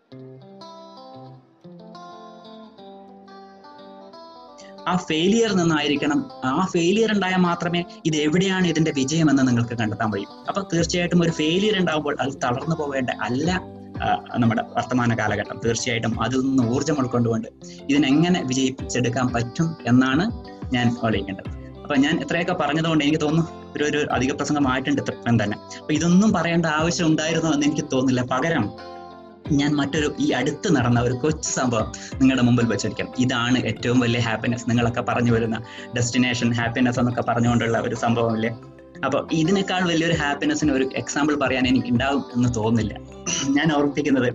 ആ ഫെയിലിയർ നിന്നായിരിക്കണം ആ ഫെയിലിയർ ഉണ്ടായാൽ മാത്രമേ ഇത് എവിടെയാണ് ഇതിന്റെ വിജയം എന്ന് നിങ്ങൾക്ക് കണ്ടെത്താൻ കഴിയും അപ്പൊ തീർച്ചയായിട്ടും ഒരു ഫെയിലിയർ ഉണ്ടാകുമ്പോൾ അത് തളർന്നു പോവേണ്ട അല്ല ആ, നമ്മുടെ വർത്തമാന കാലഘട്ടം തീർച്ചയായിട്ടും അതിൽ നിന്ന് ഊർജ്ജം ഉൾക്കൊണ്ടുകൊണ്ട് ഇതിനെങ്ങനെ വിജയിപ്പിച്ചെടുക്കാൻ പറ്റും എന്നാണ് ഞാൻ ആലോചിക്കേണ്ടത് അപ്പൊ ഞാൻ ഇത്രയൊക്കെ പറഞ്ഞതുകൊണ്ട് എനിക്ക് തോന്നുന്നു ഒരു ഒരു അധിക പ്രസംഗമായിട്ടുണ്ട് ഇത്രയും തന്നെ അപ്പൊ ഇതൊന്നും പറയേണ്ട ആവശ്യം ഉണ്ടായിരുന്നോ എന്ന് എനിക്ക് തോന്നുന്നില്ല പകരം ഞാൻ മറ്റൊരു ഈ അടുത്ത് നടന്ന ഒരു കൊച്ചു സംഭവം നിങ്ങളുടെ മുമ്പിൽ വെച്ചിരിക്കാം ഇതാണ് ഏറ്റവും വലിയ ഹാപ്പിനെസ് നിങ്ങളൊക്കെ പറഞ്ഞു വരുന്ന ഡെസ്റ്റിനേഷൻ ഹാപ്പിനെസ് എന്നൊക്കെ പറഞ്ഞുകൊണ്ടുള്ള ഒരു സംഭവമില്ലേ അപ്പൊ ഇതിനേക്കാൾ വലിയൊരു ഹാപ്പിനെസ്സിന് ഒരു എക്സാമ്പിൾ പറയാൻ എനിക്ക് ഉണ്ടാവും എന്ന് തോന്നുന്നില്ല ഞാൻ ഓർമ്മിപ്പിക്കുന്നത്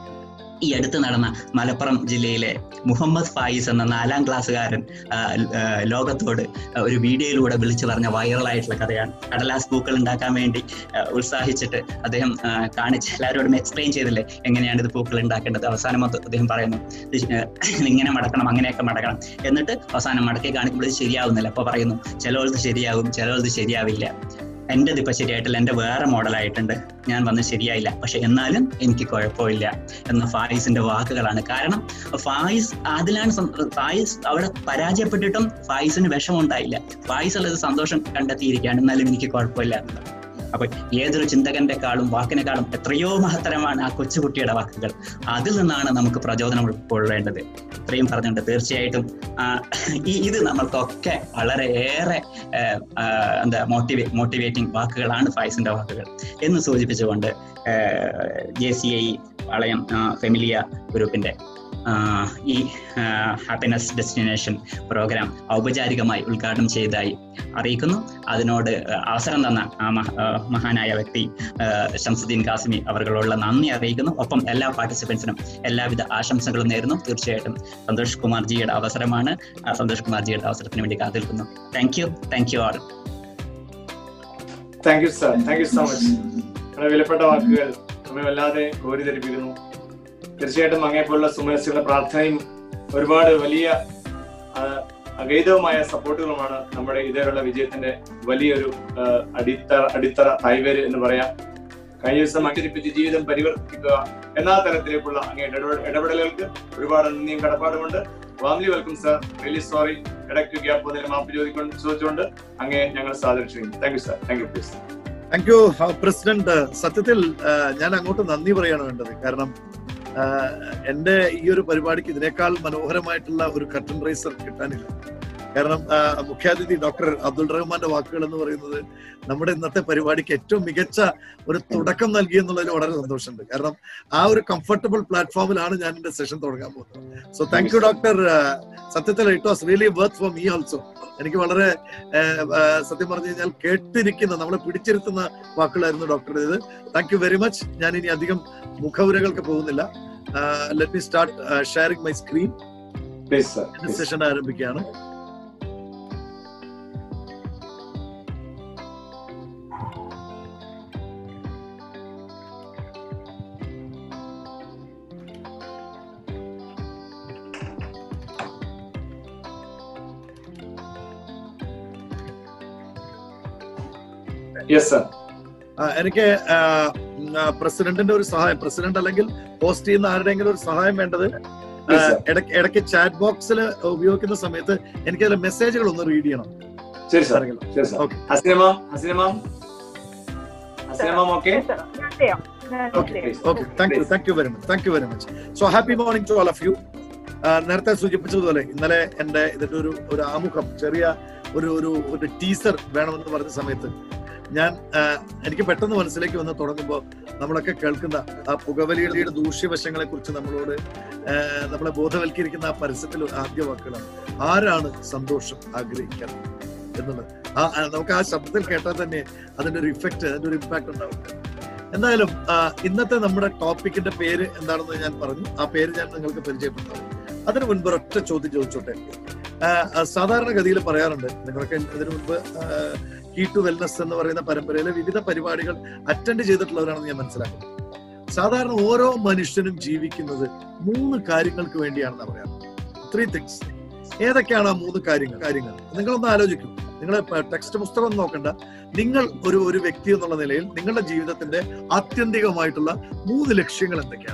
ഈ അടുത്ത് നടന്ന മലപ്പുറം ജില്ലയിലെ മുഹമ്മദ് ഫായിസ് എന്ന നാലാം ക്ലാസ്സുകാരൻ ആ, ആ, ലോകത്തോട് ഒരു വീഡിയോയിലൂടെ വിളിച്ചു പറഞ്ഞ വൈറലായിട്ടുള്ള കഥയാണ് കടലാസ് പൂക്കൾ ഉണ്ടാക്കാൻ വേണ്ടി ആ, ഉത്സാഹിച്ചിട്ട് അദ്ദേഹം ആ, കാണിച്ച് എല്ലാവരോടും എക്സ്പ്ലെയിൻ ചെയ്തില്ലേ എങ്ങനെയാണ് ഇത് പൂക്കൾ ഉണ്ടാക്കേണ്ടത് അവസാനം അത് അദ്ദേഹം പറയുന്നു ഇത് ശ- ഇങ്ങനെ മടക്കണം അങ്ങനെയൊക്കെ മടക്കണം എന്നിട്ട് അവസാനം മടക്കി കാണിക്കുമ്പോൾ ഇത് ശരിയാവുന്നില്ല അപ്പൊ പറയുന്നു ചിലവർക്ക് ശരിയാവും ചിലവർക്ക് ശരിയാവില്ല എന്റേത് ഇപ്പൊ ശരിയായിട്ടില്ല എന്റെ വേറെ മോഡലായിട്ടുണ്ട് ഞാൻ വന്ന് ശരിയായില്ല പക്ഷെ എന്നാലും എനിക്ക് കുഴപ്പമില്ല എന്ന ഫായിസിന്റെ വാക്കുകളാണ് കാരണം ഫായിസ് അതിലാണ് സം- ഫായിസ് അവിടെ പരാജയപ്പെട്ടിട്ടും ഫായിസിന് വിഷമമുണ്ടായില്ല ഫായിസ് ഉള്ളത് സന്തോഷം കണ്ടെത്തിയിരിക്കുകയാണ് എന്നാലും എനിക്ക് കുഴപ്പമില്ല എന്നുള്ളത് അപ്പൊ ഏതൊരു ചിന്തകന്റെക്കാളും വാക്കിനെക്കാളും എത്രയോ മഹത്തരമാണ് ആ കൊച്ചുകുട്ടിയുടെ വാക്കുകൾ അതിൽ നിന്നാണ് നമുക്ക് പ്രചോദനം ഉൾക്കൊള്ളേണ്ടത് ഇത്രയും പറഞ്ഞുകൊണ്ട് തീർച്ചയായിട്ടും ആ, ഈ ഇത് നമ്മൾക്കൊക്കെ വളരെയേറെ ഏഹ്, ആ, എന്താ മോട്ടിവേ മോട്ടിവേറ്റിംഗ് വാക്കുകളാണ് ഫൈസിന്റെ വാക്കുകൾ എന്ന് സൂചിപ്പിച്ചുകൊണ്ട് ജെ സി ഐ വളയം ആ, ഫെമിലിയ ഗ്രൂപ്പിന്റെ ആ, ഈ ഹാപ്പിനെസ് ഡെസ്റ്റിനേഷൻ പ്രോഗ്രാം ഔപചാരികമായി ഉദ്ഘാടനം ചെയ്തതായി അറിയിക്കുന്നു അതിനോട് അവസരം തന്ന ആ മഹ- ആ, മഹാനായ വ്യക്തി ആ, ഷംസുദ്ദീൻ കാസിമി അവർക്കുള്ള നന്ദി അറിയിക്കുന്നു ഒപ്പം എല്ലാ പാർട്ടിസിപ്പൻസിനും എല്ലാവിധ ആശംസകളും നേരുന്നു തീർച്ചയായിട്ടും സന്തോഷ് കുമാർ ജിയുടെ അവസരമാണ് ആ സന്തോഷ് കുമാർ ജിയുടെ അവസരത്തിന് വേണ്ടി കാത്തിരിക്കുന്നു thank you thank you all thank you sir thank you so much നമ്മുടെ വിലപ്പെട്ട വാക്കുകൾ നമ്മെ വല്ലാതെ കോരിധരിപ്പിക്കുന്നു തീർച്ചയായിട്ടും അങ്ങേപ്പോലുള്ള സുമനസ്സുകളുടെ പ്രാർത്ഥനയും ഒരുപാട് വലിയ ആ, അഗൈതവുമായ സപ്പോർട്ടുകളുമാണ് നമ്മുടെ ഇതേയുള്ള വിജയത്തിന്റെ വലിയൊരു ആ, അടിത്തറ അടിത്തറ തായ്വേര് എന്ന് പറയാം കഴിഞ്ഞ ദിവസം അടിപ്പിച്ച് ജീവിതം പരിവർത്തിക്കുക എന്ന തരത്തിലേക്കുള്ള അങ്ങേ ഇടപെട- ഇടപെടലുകൾക്ക് ഒരുപാട് നന്ദിയും കടപ്പാടുമുണ്ട് warmly welcome sir really sorry ഇടയ്ക്ക് ഗ്യാപ്പ് വന്നതിന് മാപ്പ് ചോദിക്കൊണ്ട് ചോദിച്ചുകൊണ്ട് അങ്ങേ ഞങ്ങൾ സാദൃശ്യം thank you sir thank you please thank you president സത്യത്തിൽ ആ, ഞാൻ അങ്ങോട്ട് നന്ദി പറയാണ് വേണ്ടത് കാരണം ആ, എന്റെ ഈ ഒരു പരിപാടിക്ക് ഇതിനേക്കാൾ മനോഹരമായിട്ടുള്ള ഒരു കട്ടൺ റൈസർ കിട്ടാനില്ല കാരണം ആ, മുഖ്യാതിഥി ഡോക്ടർ അബ്ദുൾ റഹ്മാന്റെ വാക്കുകൾ എന്ന് പറയുന്നത് നമ്മുടെ ഇന്നത്തെ പരിപാടിക്ക് ഏറ്റവും മികച്ച ഒരു തുടക്കം നൽകി എന്നുള്ളതിൽ വളരെ സന്തോഷമുണ്ട് കാരണം ആ ഒരു കംഫർട്ടബിൾ പ്ലാറ്റ്ഫോമിലാണ് ഞാൻ എന്റെ സെഷൻ തുടങ്ങാൻ പോകുന്നത് സോ താങ്ക് യു ഡോക്ടർ സത്യത്തിൽ it was really worth for me also എനിക്ക് വളരെ ഏഹ്, ഏഹ്, സത്യം പറഞ്ഞു കഴിഞ്ഞാൽ കേട്ടിരിക്കുന്ന നമ്മളെ പിടിച്ചിരുത്തുന്ന വാക്കുകളായിരുന്നു ഡോക്ടർ ഇത് താങ്ക് യു വെരി മച്ച് ഞാൻ ഇനി അധികം മുഖവുരകൾക്ക് പോകുന്നില്ല let me start sharing my screen please sir എന്റെ സെഷൻ ആരംഭിക്കുകയാണ് യെസ് സർ ആ, എനിക്ക് ആ, ഉം, ആ, പ്രസിഡന്റിന്റെ ഒരു സഹായം പ്രസിഡന്റ് അല്ലെങ്കിൽ പോസ്റ്റ് ചെയ്യുന്ന ആരുടെയെങ്കിലും ഒരു സഹായം വേണ്ടത് ആ, Yes, sir. ഇടയ്ക്ക് ഇടയ്ക്ക് ചാറ്റ് ബോക്സിൽ ഉപയോഗിക്കുന്ന സമയത്ത് എനിക്ക് അതിലെ മെസ്സേജുകൾ ഒന്ന് റീഡ് ചെയ്യണം ശരി സർ ആരെങ്കിലും ശരി sir Okay. Hasina ma'am Hasina ma'am Hasina ma'am okay ഞാൻ ചെയ്യാം ഞാൻ ഓക്കെ ചെയ്യാം please okay thank you thank you very much thank you very much so happy morning to all of you നേരത്തെ സൂചിപ്പിച്ചതുപോലെ ഇന്നലെ എന്റെ ഇതിന്റെ ഒരു ഒരു ആമുഖം ചെറിയ ഒരു ഒരു ഒരു ടീസർ വേണമെന്ന് പറഞ്ഞ സമയത്ത് ഞാൻ ആ, എനിക്ക് പെട്ടെന്ന് മനസ്സിലേക്ക് വന്ന് തുടങ്ങുമ്പോൾ നമ്മളൊക്കെ കേൾക്കുന്ന ആ പുകവലിയുടെ ദൂഷ്യവശങ്ങളെ കുറിച്ച് നമ്മളോട് ആ, നമ്മളെ ബോധവൽക്കരിക്കുന്ന ആ പരസ്യത്തിൽ ആദ്യ വാക്കുകളാണ് ആരാണ് സന്തോഷം ആഗ്രഹിക്കുന്നത് എന്നുള്ളത് ആ ആ, നമുക്ക് ആ ശബ്ദത്തിൽ കേട്ടാൽ തന്നെ അതിന്റെ ഒരു ഇഫക്റ്റ് അതിന്റെ ഒരു ഇമ്പാക്ട് ഉണ്ടാവും എന്തായാലും ആ, ഇന്നത്തെ നമ്മുടെ ടോപ്പിക്കിന്റെ പേര് എന്താണെന്ന് ഞാൻ പറഞ്ഞു ആ പേര് ഞാൻ നിങ്ങൾക്ക് പരിചയപ്പെടുത്താം അതിനു മുൻപ് ഒരൊറ്റ ചോദ്യം ചോദിച്ചോട്ടെ ആ, ആ, സാധാരണഗതിയിൽ പറയാറുണ്ട് നിങ്ങളൊക്കെ ഇതിനു മുൻപ് കീ ടു വെൽനസ് എന്ന് പറയുന്ന പരമ്പരയിലെ വിവിധ പരിപാടികൾ അറ്റൻഡ് ചെയ്തിട്ടുള്ളവരാണെന്ന് ഞാൻ മനസ്സിലാക്കുന്നത് സാധാരണ ഓരോ മനുഷ്യനും ജീവിക്കുന്നത് മൂന്ന് കാര്യങ്ങൾക്ക് വേണ്ടിയാണെന്ന് പറയാം ത്രീ തിങ്സ് ഏതൊക്കെയാണ് ആ മൂന്ന് കാര്യങ്ങൾ കാര്യങ്ങൾ നിങ്ങളൊന്ന് ആലോചിക്കും നിങ്ങൾ ടെക്സ്റ്റ് പുസ്തകം നോക്കണ്ട നിങ്ങൾ ഒരു ഒരു വ്യക്തി എന്നുള്ള നിലയിൽ നിങ്ങളുടെ ജീവിതത്തിന്റെ ആത്യന്തികമായിട്ടുള്ള മൂന്ന് ലക്ഷ്യങ്ങൾ എന്തൊക്കെയാണ്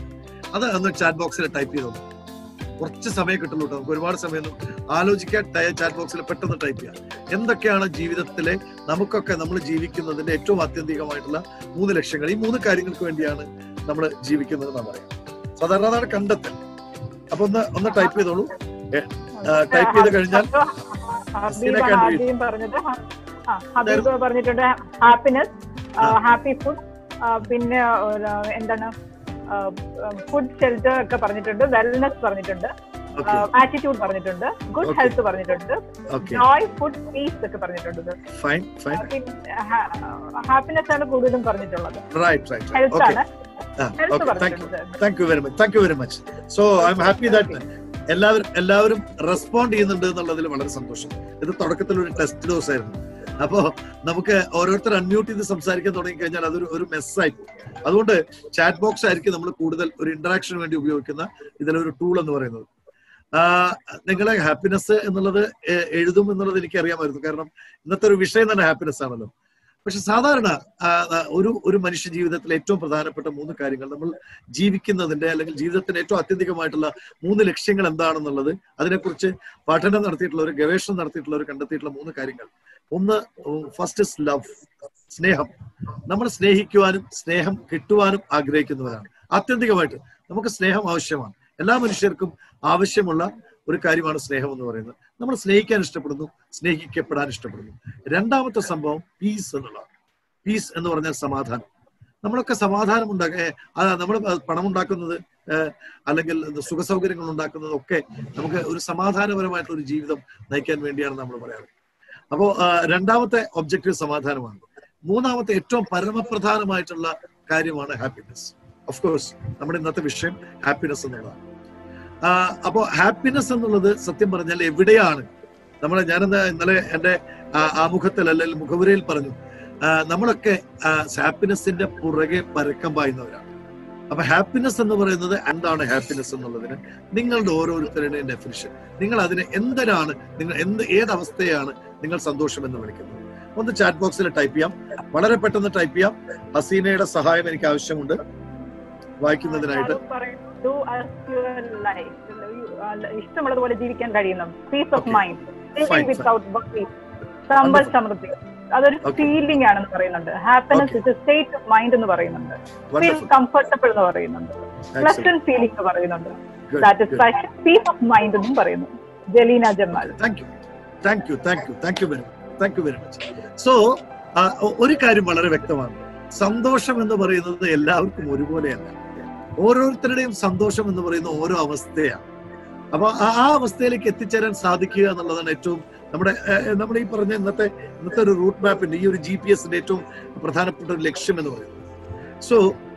അത് ഒന്ന് ചാറ്റ് ബോക്സിൽ ടൈപ്പ് ചെയ്തോളൂ കുറച്ച് സമയം കിട്ടുള്ളൂ കേട്ടോ നമുക്ക് ഒരുപാട് സമയമൊന്നും ആലോചിക്കാൻ ചാറ്റ് ബോക്സിൽ പെട്ടെന്ന് ടൈപ്പ് ചെയ്യാം എന്തൊക്കെയാണ് ജീവിതത്തിലെ നമുക്കൊക്കെ നമ്മൾ ജീവിക്കുന്നതിന്റെ ഏറ്റവും ആത്യന്തികമായിട്ടുള്ള മൂന്ന് ലക്ഷ്യങ്ങൾ ഈ മൂന്ന് കാര്യങ്ങൾക്ക് വേണ്ടിയാണ് നമ്മൾ ജീവിക്കുന്നത് എന്നാ പറയാം സാധാരണ അതാണ് കണ്ടെത്തൽ അപ്പൊ ഒന്ന് ഒന്ന് ടൈപ്പ് ചെയ്തോളൂ ടൈപ്പ് ചെയ്ത് കഴിഞ്ഞാൽ ഹസീന ഹബീബാണ് can read. ആദ്യം പറഞ്ഞത് ആ, ഹബീബ് പറഞ്ഞിട്ടുണ്ട് ഹാപ്പിനെസ് ഹാപ്പി ഫുഡ് പിന്നെ ഒരു, എന്താണ് ഫുഡ് ഷെൽട്ടർ ഒക്കെ പറഞ്ഞിട്ടുണ്ട് വെൽനെസ് പറഞ്ഞിട്ടുണ്ട് ഓക്കെ ആറ്റിറ്റ്യൂഡ് പറഞ്ഞിട്ടുണ്ട് ഗുഡ് Okay. ഹെൽത്ത് പറഞ്ഞിട്ടുണ്ട് ഓക്കെ ജോയ് ഫുഡ് പീസ് ഒക്കെ പറഞ്ഞിട്ടുണ്ട് ഫൈൻ ഫൈൻ ഹാപ്പിനെസ് ആണ് കൂടുതലും പറഞ്ഞിട്ടുള്ളത് റൈറ്റ് റൈറ്റ് ഹെൽത്ത് ഓക്കെ ആണ് ഹെൽത്ത് ഓക്കെ താങ്ക് യു പറഞ്ഞിട്ടുണ്ട് thank you very much thank you very much so I'm happy that എല്ലാവരും എല്ലാവരും റെസ്പോണ്ട് ചെയ്യുന്നുണ്ട് എന്നുള്ളതിൽ വളരെ സന്തോഷം ഇത് തുടക്കത്തിൽ ഒരു ടെസ്റ്റ് ഡോസ് ആയിരുന്നു അപ്പോ നമുക്ക് ഓരോരുത്തർ അൺമ്യൂട്ട് ചെയ്ത് സംസാരിക്കാൻ തുടങ്ങി കഴിഞ്ഞാൽ അതൊരു ഒരു മെസ്സായി പോകും അതുകൊണ്ട് ചാറ്റ് ബോക്സ് ആയിരിക്കും നമ്മൾ കൂടുതൽ ഒരു ഇന്ററാക്ഷന് വേണ്ടി ഉപയോഗിക്കുന്ന ഇതിലൊരു ടൂൾ എന്ന് പറയുന്നത് നിങ്ങളെ ഹാപ്പിനെസ് എന്നുള്ളത് എ- എഴുതും എന്നുള്ളത് എനിക്ക് അറിയാമായിരുന്നു കാരണം ഇന്നത്തെ ഒരു വിഷയം തന്നെ ഹാപ്പിനെസ് ആണല്ലോ പക്ഷെ സാധാരണ ആ, ആ, ഒരു ഒരു മനുഷ്യ ജീവിതത്തിലെ ഏറ്റവും പ്രധാനപ്പെട്ട മൂന്ന് കാര്യങ്ങൾ നമ്മൾ ജീവിക്കുന്നതിന്റെ അല്ലെങ്കിൽ ജീവിതത്തിന്റെ ഏറ്റവും അത്യന്തികമായിട്ടുള്ള മൂന്ന് ലക്ഷ്യങ്ങൾ എന്താണെന്നുള്ളത് അതിനെക്കുറിച്ച് പഠനം നടത്തിയിട്ടുള്ള ഒരു ഗവേഷണം നടത്തിയിട്ടുള്ള ഒരു കണ്ടെത്തിയിട്ടുള്ള മൂന്ന് കാര്യങ്ങൾ ഒന്ന് ഫസ്റ്റ് ഇസ് ലവ് സ്നേഹം നമ്മൾ സ്നേഹിക്കുവാനും സ്നേഹം കിട്ടുവാനും ആഗ്രഹിക്കുന്നവരാണ് ആത്യന്തികമായിട്ട് നമുക്ക് സ്നേഹം ആവശ്യമാണ് എല്ലാ മനുഷ്യർക്കും ആവശ്യമുള്ള ഒരു കാര്യമാണ് സ്നേഹം എന്ന് പറയുന്നത് നമ്മൾ സ്നേഹിക്കാൻ ഇഷ്ടപ്പെടുന്നു സ്നേഹിക്കപ്പെടാൻ ഇഷ്ടപ്പെടുന്നു രണ്ടാമത്തെ സംഭവം പീസ് എന്നുള്ളതാണ് പീസ് എന്ന് പറഞ്ഞാൽ സമാധാനം നമ്മളൊക്കെ സമാധാനം ഉണ്ടാക്കുക നമ്മൾ പണം ഉണ്ടാക്കുന്നത് ഏഹ്, അല്ലെങ്കിൽ സുഖ സൗകര്യങ്ങൾ ഉണ്ടാക്കുന്നത് ഒക്കെ നമുക്ക് ഒരു സമാധാനപരമായിട്ടുള്ള ഒരു ജീവിതം നയിക്കാൻ വേണ്ടിയാണ് നമ്മൾ പറയാറ് അപ്പോ ആ, രണ്ടാമത്തെ ഒബ്ജക്റ്റീവ് സമാധാനമാണ് മൂന്നാമത്തെ ഏറ്റവും പരമപ്രധാനമായിട്ടുള്ള കാര്യമാണ് ഹാപ്പിനെസ് ഓഫ് കോഴ്സ് നമ്മുടെ ഇന്നത്തെ വിഷയം ഹാപ്പിനെസ് എന്നുള്ളതാണ് ആ, അപ്പോ ഹാപ്പിനെസ് എന്നുള്ളത് സത്യം പറഞ്ഞാൽ എവിടെയാണ് നമ്മളെ ഞാനെന്താ ഇന്നലെ എന്റെ ആ, ആമുഖത്തിൽ അല്ലെങ്കിൽ മുഖവുരയിൽ പറഞ്ഞു ആ, നമ്മളൊക്കെ ഹാപ്പിനെസിന്റെ പുറകെ പരക്കം പായുന്നവരാണ് അപ്പൊ ഹാപ്പിനെസ് എന്ന് പറയുന്നത് എന്താണ് ഹാപ്പിനെസ് എന്നുള്ളതിന് നിങ്ങളുടെ ഓരോരുത്തരുടെയും ഡെഫിനിഷൻ നിങ്ങൾ അതിനെ എന്തിനാണ് നിങ്ങൾ എന്ത് ഏതവസ്ഥയാണ് നിങ്ങൾ സന്തോഷം എന്ന് വിളിക്കുന്നത് ഒന്ന് ചാറ്റ് ബോക്സിൽ ടൈപ്പ് ചെയ്യാം വളരെ പെട്ടെന്ന് ടൈപ്പ് ചെയ്യാം ഹസീനയുടെ സഹായം എനിക്ക് ആവശ്യമുണ്ട് വായിക്കുന്നതിനായിട്ട് Do as your life. ഇഷ്ടമുള്ളതുപോലെ ജീവിക്കാൻ കഴിയണം peace of Okay. Mind Fine, fine. Without worry സമ്പൽ Wonderful. സമൃദ്ധി അതൊരു Okay. ഫീലിംഗ് ആണെന്ന് പറയുന്നുണ്ട് happiness is state of mind എന്ന് പറയുന്നുണ്ട് ഫീൽ വണ്ടർഫുൾ കംഫർട്ടബിൾ എന്ന് പറയുന്നുണ്ട് പ്ലസന്റ് ഫീലിംഗ് എന്ന് പറയുന്നുണ്ട് സാറ്റിസ്ഫാക്ഷൻ പീസ് ഓഫ് മൈൻഡ് എന്നും പറയുന്നു Jaleena Jamal thank you thank you thank you thank you very thank you very much so ഒരു കാര്യം വളരെ വ്യക്തമാണ് സന്തോഷം എന്ന് പറയുന്നത് എല്ലാവർക്കും ഒരുപോലെയല്ല ഓരോരുത്തരുടെയും സന്തോഷം എന്ന് പറയുന്ന ഓരോ അവസ്ഥയാണ് അപ്പൊ ആ ആ അവസ്ഥയിലേക്ക് എത്തിച്ചേരാൻ സാധിക്കുക എന്നുള്ളതാണ് ഏറ്റവും നമ്മുടെ ഏഹ്, നമ്മുടെ ഈ പറഞ്ഞ ഇന്നത്തെ ഇന്നത്തെ ഒരു റൂട്ട് മാപ്പിന്റെ ഈ ഒരു ജി പി എസിന്റെ ഏറ്റവും പ്രധാനപ്പെട്ട ഒരു ലക്ഷ്യം എന്ന് പറയുന്നത് സോ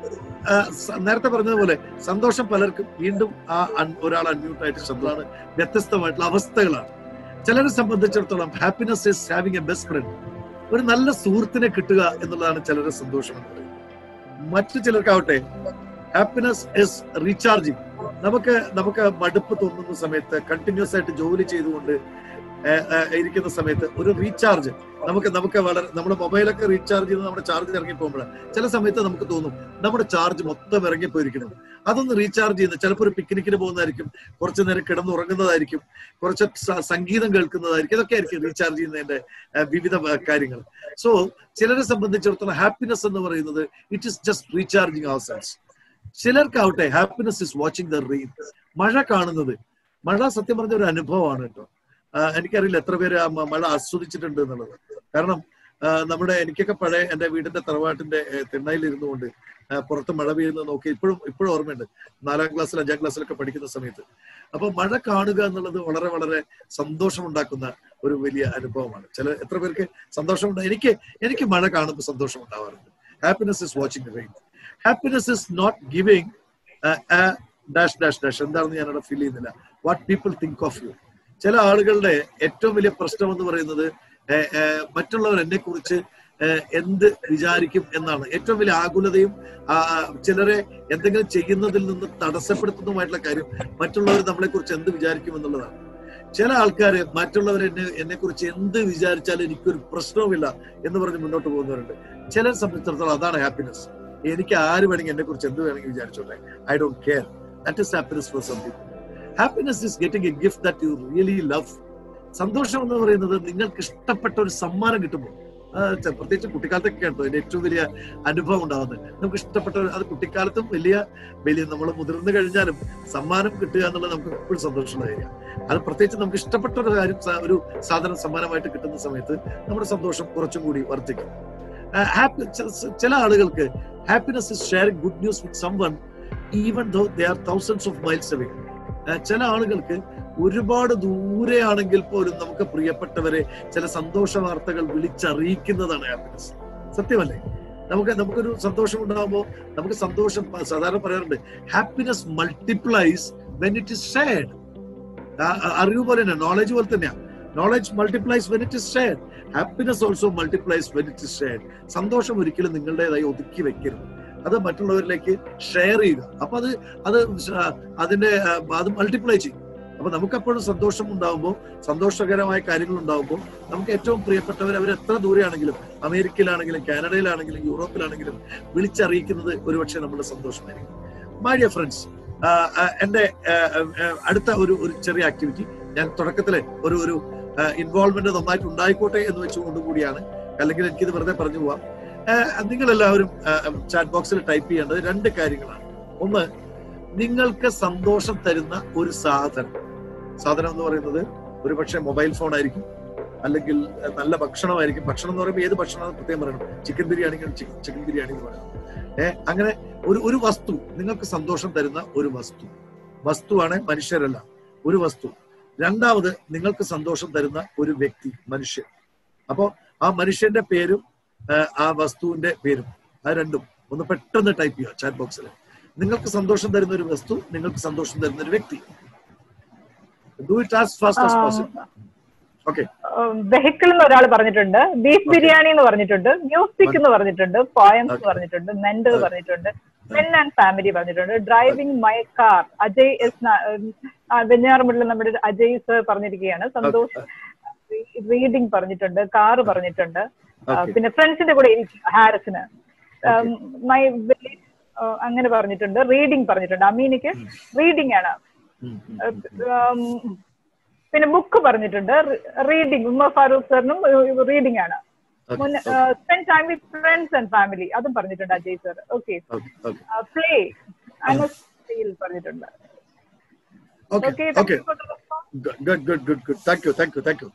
നേരത്തെ പറഞ്ഞതുപോലെ സന്തോഷം പലർക്കും വീണ്ടും ആ un- ഒരാൾ അൺമ്യൂട്ടായിട്ട് ശബ്ദമാണ് വ്യത്യസ്തമായിട്ടുള്ള അവസ്ഥകളാണ് ചിലരെ സംബന്ധിച്ചിടത്തോളം happiness is having a best friend ഒരു നല്ല സുഹൃത്തിനെ കിട്ടുക എന്നുള്ളതാണ് ചിലരുടെ സന്തോഷം എന്ന് പറയുന്നത് മറ്റു ചിലർക്കാവട്ടെ ഹാപ്പിനെസ് ഇസ് റീചാർജിങ് നമുക്ക് നമുക്ക് മടുപ്പ് തോന്നുന്ന സമയത്ത് കണ്ടിന്യൂസ് ആയിട്ട് ജോലി ചെയ്തുകൊണ്ട് ഏഹ്, ഏഹ്, ഇരിക്കുന്ന സമയത്ത് ഒരു റീചാർജ് നമുക്ക് നമുക്ക് വളരെ നമ്മുടെ മൊബൈലൊക്കെ റീചാർജ് ചെയ്ത് നമ്മുടെ ചാർജ് ഇറങ്ങി പോകുമ്പോഴാണ് ചില സമയത്ത് നമുക്ക് തോന്നും നമ്മുടെ ചാർജ് മൊത്തം ഇറങ്ങിപ്പോയിരിക്കണം അതൊന്ന് റീചാർജ് ചെയ്യുന്നത് ചിലപ്പോൾ ഒരു പിക്നിക്കിന് പോകുന്നതായിരിക്കും കുറച്ചു നേരം കിടന്നുറങ്ങുന്നതായിരിക്കും കുറച്ച് സ- സംഗീതം കേൾക്കുന്നതായിരിക്കും ഇതൊക്കെ ആയിരിക്കും റീചാർജ് ചെയ്യുന്നതിന്റെ ഏഹ്, വിവിധ ഏഹ്, കാര്യങ്ങൾ സോ ചിലരെ സംബന്ധിച്ചിടത്തോളം ഹാപ്പിനെസ് എന്ന് പറയുന്നത് it is just recharging our cells ചിലർക്കാവട്ടെ happiness is watching the rain മഴ കാണുന്നത് മഴ സത്യം പറഞ്ഞ ഒരു അനുഭവമാണ് കേട്ടോ ആ, എനിക്കറിയില്ല എത്ര പേര് ആ മ- മഴ ആസ്വദിച്ചിട്ടുണ്ട് എന്നുള്ളത് കാരണം ആ, നമ്മുടെ എനിക്കൊക്കെ പഴയ എന്റെ വീടിന്റെ തറവാട്ടിന്റെ ഏഹ്, തിണ്ണയിൽ ഇരുന്നുകൊണ്ട് ആ, പുറത്ത് മഴ പെയ്യുന്നത് നോക്കി ഇപ്പോഴും ഇപ്പോഴും ഓർമ്മയുണ്ട് നാലാം ക്ലാസ്സിൽ അഞ്ചാം ക്ലാസ്സിലൊക്കെ പഠിക്കുന്ന സമയത്ത് അപ്പൊ മഴ കാണുക എന്നുള്ളത് വളരെ വളരെ സന്തോഷമുണ്ടാക്കുന്ന ഒരു വലിയ അനുഭവമാണ് ചില എത്ര പേർക്ക് സന്തോഷമുണ്ട് എനിക്ക് എനിക്ക് മഴ കാണുമ്പോൾ സന്തോഷം ഉണ്ടാവാറുണ്ട് happiness is watching rain happiness is not giving dash dash dash എന്താണെന്ന് ഞാൻ അവിടെ ഫീൽ ചെയ്യുന്നില്ല what people think of you ചില ആളുകളുടെ ഏറ്റവും വലിയ പ്രശ്നം എന്ന് പറയുന്നത് ഏഹ്, ഏഹ്, മറ്റുള്ളവർ എന്നെ കുറിച്ച് എന്ത് വിചാരിക്കും എന്നാണ് ഏറ്റവും വലിയ ആകുലതയും ആ, ചിലരെ എന്തെങ്കിലും ചെയ്യുന്നതിൽ നിന്ന് തടസ്സപ്പെടുത്തുന്നതുമായിട്ടുള്ള കാര്യം മറ്റുള്ളവർ നമ്മളെ കുറിച്ച് എന്ത് വിചാരിക്കും എന്നുള്ളതാണ് ചില ആൾക്കാർ മറ്റുള്ളവർ എന്നെ എന്നെ കുറിച്ച് എന്ത് വിചാരിച്ചാലും എനിക്കൊരു പ്രശ്നവുമില്ല എന്ന് പറഞ്ഞ് മുന്നോട്ട് പോകുന്നവരുണ്ട് ചിലരെ സംബന്ധിച്ചിടത്തോളം അതാണ് ഹാപ്പിനെസ് എനിക്ക് ആര് വേണമെങ്കിൽ എന്നെ കുറിച്ച് എന്ത് വേണമെങ്കിൽ വിചാരിച്ചോട്ടെ I don't care that is happiness for some people happiness is getting a gift that you really love സന്തോഷം എന്ന് പറയുന്നത് നിങ്ങൾക്ക് ഇഷ്ടപ്പെട്ട ഒരു സമ്മാനം കിട്ടുമ്പോൾ ആ, ചെ- പ്രത്യേകിച്ച് കുട്ടിക്കാലത്തൊക്കെ കേട്ടോ അതിന്റെ ഏറ്റവും വലിയ അനുഭവം ഉണ്ടാകുന്നത് നമുക്ക് ഇഷ്ടപ്പെട്ട ഒരു- അത് കുട്ടിക്കാലത്തും വലിയ വലിയ നമ്മൾ മുതിർന്നു കഴിഞ്ഞാലും സമ്മാനം കിട്ടുക എന്നുള്ളത് നമുക്ക് എപ്പോഴും സന്തോഷമുള്ള കാര്യമാണ് അത് പ്രത്യേകിച്ച് നമുക്ക് ഇഷ്ടപ്പെട്ട ഒരു കാര്യം സ- ഒരു സാധനം സമ്മാനമായിട്ട് കിട്ടുന്ന സമയത്ത് നമ്മുടെ സന്തോഷം കുറച്ചും കൂടി വർദ്ധിക്കും ഹാപ്പി ചില ആളുകൾക്ക് happiness is sharing good news with someone even though they are thousands of miles away ചില ആളുകൾക്ക് ഒരുപാട് ദൂരെയാണെങ്കിൽ പോലും നമുക്ക് പ്രിയപ്പെട്ടവരെ ചില സന്തോഷ വാർത്തകൾ വിളിച്ചറിയിക്കുന്നതാണ് ഹാപ്പിനെസ് സത്യമല്ലേ നമുക്ക് നമുക്കൊരു സന്തോഷം ഉണ്ടാകുമ്പോൾ നമുക്ക് സന്തോഷം പ- സാധാരണ പറയാറുണ്ട് happiness multiplies when it is shared അറിവ് പോലെ തന്നെ നോളജ് പോലെ തന്നെയാണ് knowledge multiplies when it is shared happiness also multiplies when it is shared സന്തോഷം ഒരിക്കലും നിങ്ങളുടേതായി ഒതുക്കി വെക്കരുത് അത് മറ്റുള്ളവരിലേക്ക് ഷെയർ ചെയ്യുക അപ്പൊ അത് അത് ശ- അതിന്റെ ആ, അത് മൾട്ടിപ്ലൈ ചെയ്യും അപ്പൊ നമുക്കെപ്പോഴും സന്തോഷം ഉണ്ടാകുമ്പോൾ സന്തോഷകരമായ കാര്യങ്ങൾ ഉണ്ടാകുമ്പോൾ നമുക്ക് ഏറ്റവും പ്രിയപ്പെട്ടവർ അവർ എത്ര ദൂരെയാണെങ്കിലും അമേരിക്കയിലാണെങ്കിലും കാനഡയിലാണെങ്കിലും യൂറോപ്പിലാണെങ്കിലും വിളിച്ചറിയിക്കുന്നത് ഒരുപക്ഷെ നമ്മുടെ സന്തോഷമായിരിക്കും മൈ ഡിയർ ഫ്രണ്ട്സ് എന്റെ ആ, ആ, അടുത്ത ഒരു ഒരു ചെറിയ ആക്ടിവിറ്റി ഞാൻ തുടക്കത്തിലെ ഒരു ഒരു ഇൻവോൾവ്മെന്റ് നന്നായിട്ട് ഉണ്ടായിക്കോട്ടെ എന്ന് വെച്ചുകൊണ്ട് കൂടിയാണ് അല്ലെങ്കിൽ എനിക്കിത് വെറുതെ പറഞ്ഞു പോവാം നിങ്ങൾ എല്ലാവരും ചാറ്റ് ബോക്സിൽ ടൈപ്പ് ചെയ്യേണ്ടത് രണ്ട് കാര്യങ്ങളാണ് ഒന്ന് നിങ്ങൾക്ക് സന്തോഷം തരുന്ന ഒരു സാധനം സാധനം എന്ന് പറയുന്നത് ഒരുപക്ഷെ മൊബൈൽ ഫോൺ ആയിരിക്കും അല്ലെങ്കിൽ അഹ്, നല്ല ഭക്ഷണമായിരിക്കും ഭക്ഷണം എന്ന് പറയുമ്പോൾ ഏത് ഭക്ഷണം പ്രത്യേകം പറയണം ചിക്കൻ ബിരിയാണി ചിക്കൻ ബിരിയാണി എന്ന് പറയണം ഏഹ് അങ്ങനെ ഒരു ഒരു വസ്തു നിങ്ങൾക്ക് സന്തോഷം തരുന്ന ഒരു വസ്തു വസ്തുവാണ് മനുഷ്യരല്ല ഒരു വസ്തു രണ്ടാമത് നിങ്ങൾക്ക് സന്തോഷം തരുന്ന ഒരു വ്യക്തി മനുഷ്യൻ അപ്പോ ആ മനുഷ്യന്റെ പേരും ആഹ്, ആ വസ്തുവിന്റെ പേരും ആ രണ്ടും ഒന്ന് പെട്ടെന്ന് ടൈപ്പ് ചെയ്യുക ചാറ്റ് ബോക്സിൽ നിങ്ങൾക്ക് സന്തോഷം തരുന്ന ഒരു വസ്തു നിങ്ങൾക്ക് സന്തോഷം തരുന്ന ഒരു വ്യക്തി do it as fast as possible okay vehicle എന്ന് ഒരാൾ പറഞ്ഞിട്ടുണ്ട് ബീഫ് ബിരിയാണി എന്ന് പറഞ്ഞിട്ടുണ്ട് മ്യൂസിക് എന്ന് പറഞ്ഞിട്ടുണ്ട് പോയംസ് Okay. പറഞ്ഞിട്ടുണ്ട് മെന്റ് പറഞ്ഞിട്ടുണ്ട് മെൻ ആൻഡ് ഫാമിലി പറഞ്ഞിട്ടുണ്ട് driving my car Ajay S വെഞ്ഞാറുമുള്ള നമ്മുടെ അജയ് സർ പറഞ്ഞിരിക്കുകയാണ് സന്തോഷ് റീഡിംഗ് പറഞ്ഞിട്ടുണ്ട് കാറ് പറഞ്ഞിട്ടുണ്ട് ആ, ഓക്കെ പിന്നെ ഫ്രണ്ട്സിന്റെ കൂടെ ഇരിക്കും ഹാരിസിന് മൈ വില്ലേജ് അങ്ങനെ പറഞ്ഞിട്ടുണ്ട് റീഡിംഗ് പറഞ്ഞിട്ടുണ്ട് അമീനിക്ക് റീഡിംഗ് ആണ് ഉം, പിന്നെ ബുക്ക് പറഞ്ഞിട്ടുണ്ട് റീഡിംഗ് ഉമ്മ ഫാറൂഖ് സാറിനും റീഡിംഗ് ആണ് spend time with friends and family അതും പറഞ്ഞിട്ടുണ്ട് അജയ് സർ ഓക്കെ പ്ലേ അനസ്റ്റിൽ പറഞ്ഞിട്ടുണ്ട് okay okay okay good good good good thank you thank you thank you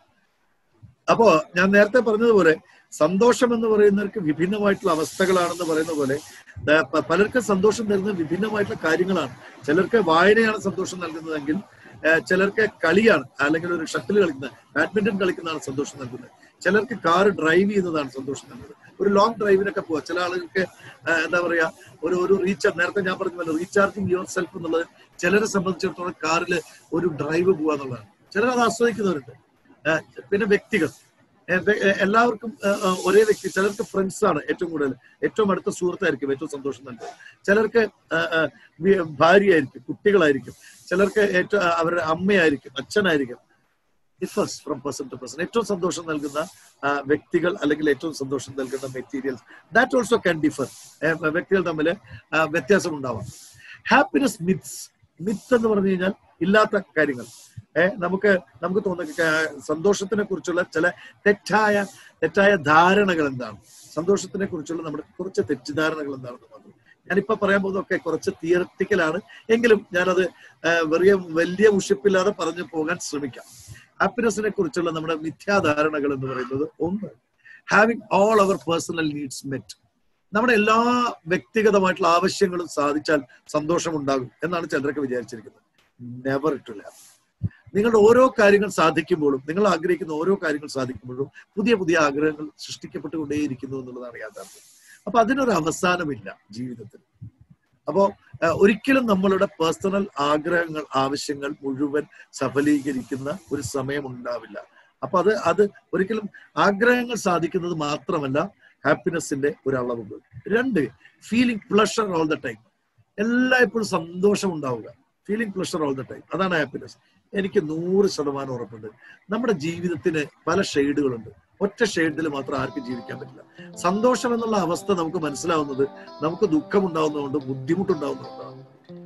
അപ്പോ ഞാൻ നേരത്തെ പറഞ്ഞതുപോലെ സന്തോഷം എന്ന് പറയുന്നവർക്ക് വിഭിന്നമായിട്ടുള്ള അവസ്ഥകളാണെന്ന് പറയുന്ന പോലെ ദാ പ- പലർക്കും സന്തോഷം തരുന്ന വിഭിന്നമായിട്ടുള്ള കാര്യങ്ങളാണ് ചിലർക്ക് വായനയാണ് സന്തോഷം നൽകുന്നതെങ്കിൽ ഏഹ് ചിലർക്ക് കളിയാണ് അല്ലെങ്കിൽ ഒരു ഷട്ടിൽ കളിക്കുന്ന ബാഡ്മിന്റൺ കളിക്കുന്നതാണ് സന്തോഷം നൽകുന്നത് ചിലർക്ക് കാർ ഡ്രൈവ് ചെയ്യുന്നതാണ് സന്തോഷം നൽകുന്നത് ഒരു ലോങ് ഡ്രൈവിനൊക്കെ പോവാ ചില ആളുകൾക്ക് ഏഹ് എന്താ പറയാ ഒരു ഒരു റീചാർജ് നേരത്തെ ഞാൻ പറഞ്ഞ റീചാർജിങ് യുവർ സെൽഫ് എന്നുള്ളത് ചിലരെ സംബന്ധിച്ചിടത്തോളം കാറിൽ ഒരു ഡ്രൈവ് പോവുക എന്നുള്ളതാണ് ചിലർ അത് ആസ്വദിക്കുന്നവരുണ്ട് ഏഹ് പിന്നെ വ്യക്തികൾ ഏഹ് വെ- ഏഹ് എല്ലാവർക്കും ഏഹ് ഏഹ് ഒരേ വ്യക്തി ചിലർക്ക് ഫ്രണ്ട്സ് ആണ് ഏറ്റവും കൂടുതൽ ഏറ്റവും അടുത്ത സുഹൃത്തായിരിക്കും ഏറ്റവും സന്തോഷം നൽകുക ചിലർക്ക് ഏഹ് ഏഹ് വി- ഭാര്യയായിരിക്കും കുട്ടികളായിരിക്കും ചിലർക്ക് ഏറ്റവും ഏഹ് അവരുടെ അമ്മയായിരിക്കും അച്ഛനായിരിക്കും differs from person to person ഏറ്റവും സന്തോഷം നൽകുന്ന ആ, വ്യക്തികൾ അല്ലെങ്കിൽ ഏറ്റവും സന്തോഷം നൽകുന്ന materials that also can differ വ്യക്തികൾ തമ്മിൽ ആ, വ്യത്യാസം ഉണ്ടാവാം ഹാപ്പിനെസ് മിത്സ് മിത്ത് എന്ന് പറഞ്ഞു കഴിഞ്ഞാൽ ഇല്ലാത്ത കാര്യങ്ങൾ ഏഹ് നമുക്ക് നമുക്ക് തോന്നുന്ന ക- സന്തോഷത്തിനെ കുറിച്ചുള്ള ചില തെറ്റായ തെറ്റായ ധാരണകൾ എന്താണ് സന്തോഷത്തിനെ കുറിച്ചുള്ള നമ്മുടെ കുറച്ച് തെറ്റിദ്ധാരണകൾ എന്താണെന്ന് മാത്രം ഞാനിപ്പോ പറയാൻ പോകുന്നതൊക്കെ കുറച്ച് തിയററ്റിക്കലാണ് എങ്കിലും ഞാനത് ആ, വലിയ വലിയ ഉഷിപ്പില്ലാതെ പറഞ്ഞു പോകാൻ ശ്രമിക്കാം ഹാപ്പിനെസിനെ കുറിച്ചുള്ള നമ്മുടെ മിഥ്യാധാരണകൾ എന്ന് പറയുന്നത് ഒന്ന് having all our personal needs met നമ്മുടെ എല്ലാ വ്യക്തിഗതമായിട്ടുള്ള ആവശ്യങ്ങളും സാധിച്ചാൽ സന്തോഷം ഉണ്ടാകും എന്നാണ് ചിലരൊക്കെ വിചാരിച്ചിരിക്കുന്നത് നെവർ ഇറ്റ് വിൽ ഹാപ്പൻ നിങ്ങളുടെ ഓരോ കാര്യങ്ങൾ സാധിക്കുമ്പോഴും നിങ്ങൾ ആഗ്രഹിക്കുന്ന ഓരോ കാര്യങ്ങൾ സാധിക്കുമ്പോഴും പുതിയ പുതിയ ആഗ്രഹങ്ങൾ സൃഷ്ടിക്കപ്പെട്ടുകൊണ്ടേയിരിക്കുന്നു എന്നുള്ളതാണ് യാഥാർത്ഥ്യം അപ്പൊ അതിനൊരു അവസാനമില്ല ജീവിതത്തിൽ അപ്പോ ഏഹ്, ഒരിക്കലും നമ്മളുടെ പേഴ്സണൽ ആഗ്രഹങ്ങൾ ആവശ്യങ്ങൾ മുഴുവൻ സഫലീകരിക്കുന്ന ഒരു സമയം ഉണ്ടാവില്ല അപ്പൊ അത് അത് ഒരിക്കലും ആഗ്രഹങ്ങൾ സാധിക്കുന്നത് മാത്രമല്ല ഹാപ്പിനെസിന്റെ ഒരു അളവുണ്ട് രണ്ട് feeling pleasure all the time എല്ലായ്പ്പോഴും സന്തോഷം ഉണ്ടാവുക feeling pleasure all the time അതാണ് ഹാപ്പിനെസ് എനിക്ക് നൂറ് ശതമാനം ഉറപ്പുണ്ട് നമ്മുടെ ജീവിതത്തിന് പല ഷെയ്ഡുകളുണ്ട് ഒറ്റ ഷെയ്ഡിൽ മാത്രം ആർക്കും ജീവിക്കാൻ പറ്റില്ല സന്തോഷം എന്നുള്ള അവസ്ഥ നമുക്ക് മനസ്സിലാവുന്നത് നമുക്ക് ദുഃഖം ഉണ്ടാവുന്നതുകൊണ്ട് ബുദ്ധിമുട്ടുണ്ടാവുന്നതുകൊണ്ടാണ്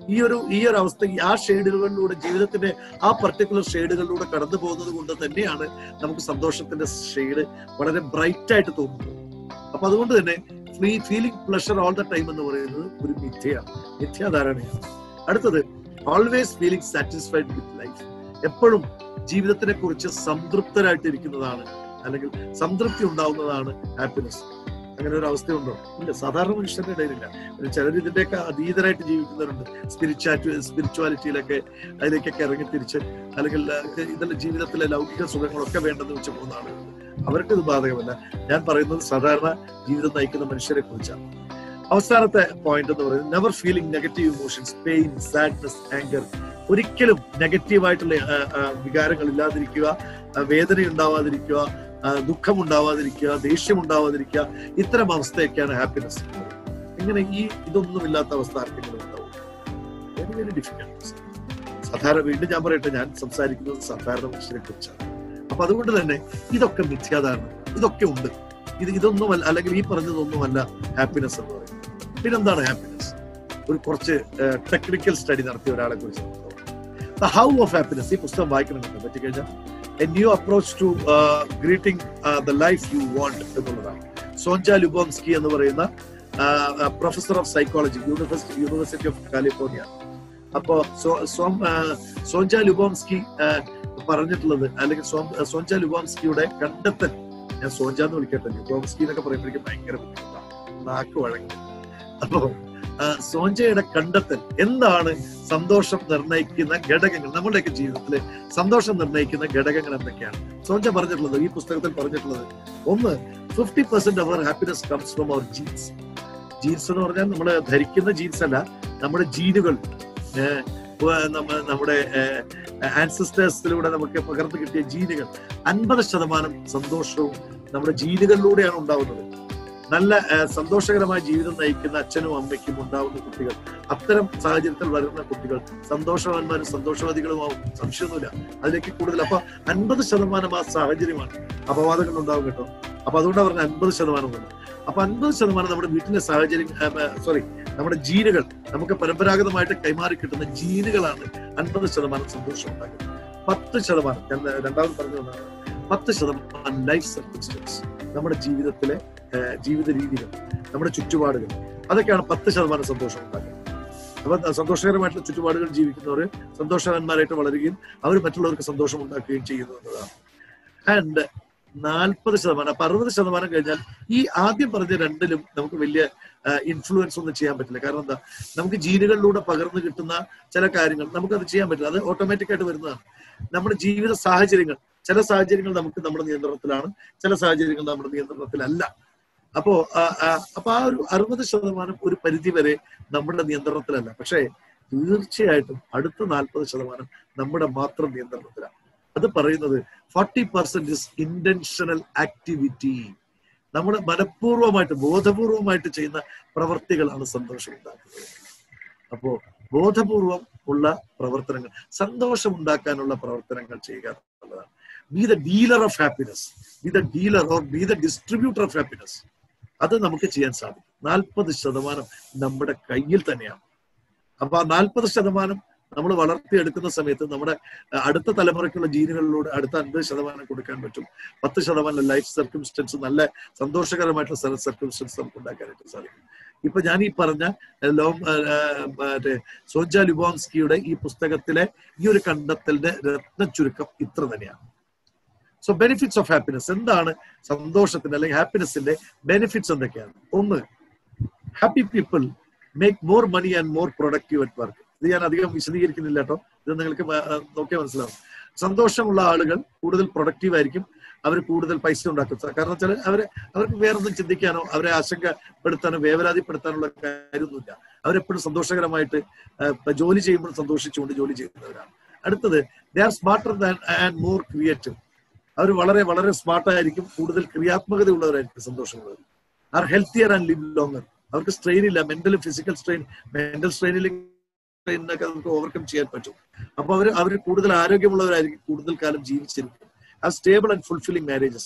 ഈ ഒരു ഈ ഒരു അവസ്ഥ ഈ ആ ഷെയ്ഡുകളിലൂടെ ജീവിതത്തിന്റെ ആ പർട്ടിക്കുലർ ഷെയ്ഡുകളിലൂടെ കടന്നു പോകുന്നത് കൊണ്ട് തന്നെയാണ് നമുക്ക് സന്തോഷത്തിന്റെ ഷെയ്ഡ് വളരെ ബ്രൈറ്റ് ആയിട്ട് തോന്നുന്നത് അപ്പൊ അതുകൊണ്ട് തന്നെ free feeling pleasure all the time എന്ന് പറയുന്നത് ഒരു മിഥ്യയാണ് മിഥ്യാധാരണയാണ് അടുത്തത് always feeling satisfied with life എപ്പോഴും ജീവിതത്തിനെ കുറിച്ച് സംതൃപ്തരായിട്ടിരിക്കുന്നതാണ് അല്ലെങ്കിൽ സംതൃപ്തി ഉണ്ടാവുന്നതാണ് ഹാപ്പിനെസ് അങ്ങനെ ഒരു അവസ്ഥയുണ്ടോ ഇല്ല സാധാരണ മനുഷ്യരുടെ ഇടയിലില്ല പിന്നെ ചിലർ ഇതിന്റെയൊക്കെ അതീതരായിട്ട് ജീവിക്കുന്നവരുണ്ട് സ്പിരിച്വാലിറ്റി സ്പിരിച്വാലിറ്റിയിലൊക്കെ അതിലേക്കൊക്കെ ഇറങ്ങി തിരിച്ച് അല്ലെങ്കിൽ ഏഹ്, ഇതെല്ലാം ജീവിതത്തിലെ ലൗകിക സുഖങ്ങളൊക്കെ വേണ്ടെന്ന് വെച്ച് പോകുന്ന ആളുകളുണ്ട് അവർക്ക് ഇത് ബാധകമല്ല ഞാൻ പറയുന്നത് സാധാരണ ജീവിതം നയിക്കുന്ന മനുഷ്യരെ കുറിച്ചാണ് അവസാനത്തെ പോയിന്റ് എന്ന് പറയുന്നത് never feeling negative emotions pain sadness anger ഒരിക്കലും നെഗറ്റീവായിട്ടുള്ള വികാരങ്ങൾ ഇല്ലാതിരിക്കുക ആ, വേദന ഉണ്ടാവാതിരിക്കുക ആ, ദുഃഖം ഉണ്ടാവാതിരിക്കുക ദേഷ്യം ഉണ്ടാവാതിരിക്കുക ഇത്തരം അവസ്ഥയൊക്കെയാണ് ഹാപ്പിനെസ് ഇങ്ങനെ ഈ ഇതൊന്നും ഇല്ലാത്ത അവസ്ഥ ആർക്കെങ്കിലും ഉണ്ടാവും വെരി വെരി ഡിഫിക്കൽട്ട് സാധാരണ വീണ്ടും ഞാൻ പറയട്ടെ ഞാൻ സംസാരിക്കുന്നത് സാധാരണ മനുഷ്യരെ കുറിച്ചാണ് അപ്പൊ അതുകൊണ്ട് തന്നെ ഇതൊക്കെ മിഥ്യാധാരണ ഇതൊക്കെ ഉണ്ട് ഇത് ഇതൊന്നുമല്ല അല്ലെങ്കിൽ ഈ പറഞ്ഞതൊന്നുമല്ല ഹാപ്പിനെസ് എന്ന് പറയുന്നത് പിന്നെന്താണ് ഹാപ്പിനെസ് ഒരു കുറച്ച് ടെക്നിക്കൽ സ്റ്റഡി നടത്തിയ ഒരാളെ കുറിച്ച് ദ ഹൗ ഓഫ് ഹാപ്പിനെസ് ഈ പുസ്തകം വായിക്കണമെന്ന് പറ്റിക്കഴിഞ്ഞാൽ a new approach to greeting the life you want എന്നുള്ളതാണ് സോഞ്ച ലുബോംസ്കി എന്ന് പറയുന്ന professor of psychology university university of California അപ്പോ സോ- സോം ആ, സോഞ്ച ലുബോംസ്കി ആ, പറഞ്ഞിട്ടുള്ളത് അല്ലെങ്കിൽ സോം- സോഞ്ച ലുബോംസ്കിയുടെ കണ്ടെത്തൽ ഞാൻ സോഞ്ച എന്ന് വിളിക്കട്ടെ ലുബോംസ്കി എന്നൊക്കെ പറയുമ്പോഴേക്കും ഭയങ്കര ബുദ്ധിമുട്ടാണ് നാക്ക് വഴങ്ങി അപ്പോ ആ, സോഞ്ചയുടെ കണ്ടെത്തൽ എന്താണ് സന്തോഷം നിർണ്ണയിക്കുന്ന ഘടകങ്ങൾ നമ്മുടെയൊക്കെ ജീവിതത്തിലെ സന്തോഷം നിർണ്ണയിക്കുന്ന ഘടകങ്ങൾ എന്തൊക്കെയാണ് സോഞ്ച പറഞ്ഞിട്ടുള്ളത് ഈ പുസ്തകത്തിൽ പറഞ്ഞിട്ടുള്ളത് ഒന്ന് fifty percent our happiness comes from our genes genes എന്ന് പറഞ്ഞാൽ നമ്മൾ ധരിക്കുന്ന ജീൻസ് അല്ല നമ്മുടെ ജീനുകൾ ഏഹ്, ഉവ്വ് നമ്മ- നമ്മുടെ ആൻസിസ്റ്റേഴ്സിലൂടെ നമുക്ക് പകർന്നു കിട്ടിയ ജീനുകൾ അൻപത് ശതമാനം സന്തോഷവും നമ്മുടെ ജീനുകളിലൂടെയാണ് ഉണ്ടാവുന്നത് നല്ല ഏഹ്, സന്തോഷകരമായ ജീവിതം നയിക്കുന്ന അച്ഛനും അമ്മയ്ക്കും ഉണ്ടാവുന്ന കുട്ടികൾ അത്തരം സാഹചര്യത്തിൽ വരുന്ന കുട്ടികൾ സന്തോഷവാന്മാരും സന്തോഷവാദികളുമാവും സംശയമൊന്നുമില്ല അതിലേക്ക് കൂടുതൽ അപ്പൊ അൻപത് ശതമാനം ആ സാഹചര്യമാണ് അപവാദങ്ങൾ ഉണ്ടാവും കേട്ടോ അപ്പൊ അതുകൊണ്ടാണ് പറഞ്ഞ അൻപത് ശതമാനം എന്ന്. അപ്പൊ അൻപത് ശതമാനം നമ്മുടെ വീട്ടിലെ സാഹചര്യം സോറി നമ്മുടെ ജീനുകൾ നമുക്ക് പരമ്പരാഗതമായിട്ട് കൈമാറി കിട്ടുന്ന ജീനുകളാണ് അൻപത് ശതമാനം സന്തോഷം ഉണ്ടാക്കുന്നത് പത്ത് ശതമാനം ഞാൻ രണ്ടാമത് പറഞ്ഞതാണ് പത്ത് ശതമാനം ലൈഫ് സർക്കംസ്റ്റൻസ് നമ്മുടെ ജീവിതത്തിലെ ഏഹ്, ജീവിത രീതികൾ നമ്മുടെ ചുറ്റുപാടുകൾ അതൊക്കെയാണ് പത്ത് ശതമാനം സന്തോഷം ഉണ്ടാക്കുന്നത് അപ്പൊ സന്തോഷകരമായിട്ടുള്ള ചുറ്റുപാടുകൾ ജീവിക്കുന്നവർ സന്തോഷവാന്മാരായിട്ട് വളരുകയും അവർ മറ്റുള്ളവർക്ക് സന്തോഷം ഉണ്ടാക്കുകയും ചെയ്യുന്നു എന്നതാണ് ആൻഡ് നാൽപ്പത് ശതമാനം അപ്പൊ അറുപത് ശതമാനം കഴിഞ്ഞാൽ ഈ ആദ്യം പറഞ്ഞ രണ്ടിലും നമുക്ക് വലിയ ഇൻഫ്ലുവൻസ് ഒന്നും ചെയ്യാൻ പറ്റില്ല കാരണം എന്താ നമുക്ക് ജീനുകളിലൂടെ പകർന്നു കിട്ടുന്ന ചില കാര്യങ്ങൾ നമുക്കത് ചെയ്യാൻ പറ്റില്ല അത് ഓട്ടോമാറ്റിക് ആയിട്ട് വരുന്നതാണ് നമ്മുടെ ജീവിത സാഹചര്യങ്ങൾ ചില സാഹചര്യങ്ങൾ നമുക്ക് നമ്മുടെ നിയന്ത്രണത്തിലാണ് ചില സാഹചര്യങ്ങൾ നമ്മുടെ നിയന്ത്രണത്തിലല്ല അപ്പോ ആ, ആ, അപ്പൊ ആ ഒരു അറുപത് ശതമാനം ഒരു പരിധി വരെ നമ്മുടെ നിയന്ത്രണത്തിലല്ല പക്ഷേ തീർച്ചയായിട്ടും അടുത്ത നാൽപ്പത് ശതമാനം നമ്മുടെ മാത്രം നിയന്ത്രണത്തിലാണ് അത് പറയുന്നത് forty percent is intentional activity നമ്മൾ മനഃപൂർവ്വമായിട്ട് ബോധപൂർവമായിട്ട് ചെയ്യുന്ന പ്രവർത്തികളാണ് സന്തോഷം ഉണ്ടാക്കുന്നത് അപ്പോ ബോധപൂർവം ഉള്ള പ്രവർത്തനങ്ങൾ സന്തോഷം ഉണ്ടാക്കാനുള്ള പ്രവർത്തനങ്ങൾ ചെയ്യുക എന്നുള്ളതാണ് be the dealer of happiness be the dealer or be the distributor of happiness അത് നമുക്ക് ചെയ്യാൻ സാധിക്കും നാൽപ്പത് ശതമാനം നമ്മുടെ കയ്യിൽ തന്നെയാണ് അപ്പൊ ആ നാൽപ്പത് ശതമാനം നമ്മൾ വളർത്തിയെടുക്കുന്ന സമയത്ത് നമ്മുടെ അഹ് അടുത്ത തലമുറയ്ക്കുള്ള ജീനുകളിലൂടെ അടുത്ത അൻപത് ശതമാനം കൊടുക്കാൻ പറ്റും പത്ത് ശതമാനം ലൈഫ് സർക്കംസ്റ്റൻസ് നല്ല സന്തോഷകരമായിട്ടുള്ള സർക്കംസ്റ്റൻസ് നമുക്ക് ഉണ്ടാക്കാനായിട്ട് സാധിക്കും ഇപ്പൊ ഞാൻ ഈ പറഞ്ഞ അഹ് ലോം അഹ് അഹ് മറ്റേ സോജ ലുബോംസ്കിയുടെ ഈ പുസ്തകത്തിലെ ഈ ഒരു കണ്ടെത്തലിന്റെ രത്ന ചുരുക്കം ഇത്ര തന്നെയാണ് സോ ബെനിഫിറ്റ്സ് ഓഫ് ഹാപ്പിനെസ് എന്താണ് സന്തോഷത്തിന്റെ അല്ലെങ്കിൽ ഹാപ്പിനെസിന്റെ ബെനിഫിറ്റ്സ് എന്തൊക്കെയാണ് ഒന്ന് happy people make more money and more productive at work ഇത് ഞാൻ അധികം വിശദീകരിക്കുന്നില്ല കേട്ടോ ഇത് നിങ്ങൾക്ക് മ- ആ, നോക്കിയാൽ മനസ്സിലാവും സന്തോഷമുള്ള ആളുകൾ കൂടുതൽ പ്രൊഡക്റ്റീവ് ആയിരിക്കും അവർ കൂടുതൽ പൈസ ഉണ്ടാക്കും സ- കാരണം വെച്ചാൽ അവര് അവർക്ക് വേറൊന്നും ചിന്തിക്കാനോ അവരെ ആശങ്കപ്പെടുത്താനോ വേവലാതിപ്പെടുത്താനുള്ള കാര്യമൊന്നുമില്ല അവരെപ്പോഴും സന്തോഷകരമായിട്ട് ആ, ഇപ്പൊ ജോലി ചെയ്യുമ്പോൾ സന്തോഷിച്ചുകൊണ്ട് ജോലി ചെയ്യുന്നവരാണ് അടുത്തത് they are smarter than and more creative അവർ വളരെ വളരെ സ്മാർട്ടായിരിക്കും കൂടുതൽ ക്രിയാത്മകത ഉള്ളവരായിരിക്കും സന്തോഷമുള്ളവർ are healthier and live longer അവർക്ക് സ്ട്രെയിൻ ഇല്ല മെന്റലും ഫിസിക്കൽ സ്ട്രെയിൻ മെന്റൽ സ്ട്രെയിനിൽ സ്ട്രെയിനൊക്കെ നമുക്ക് ഓവർകം ചെയ്യാൻ പറ്റും അപ്പൊ അവർ അവർ കൂടുതൽ ആരോഗ്യമുള്ളവരായിരിക്കും കൂടുതൽ കാലം ജീവിച്ചിരിക്കും ആ സ്റ്റേബിൾ ആൻഡ് ഫുൾഫില്ലിംഗ് മാരേജസ്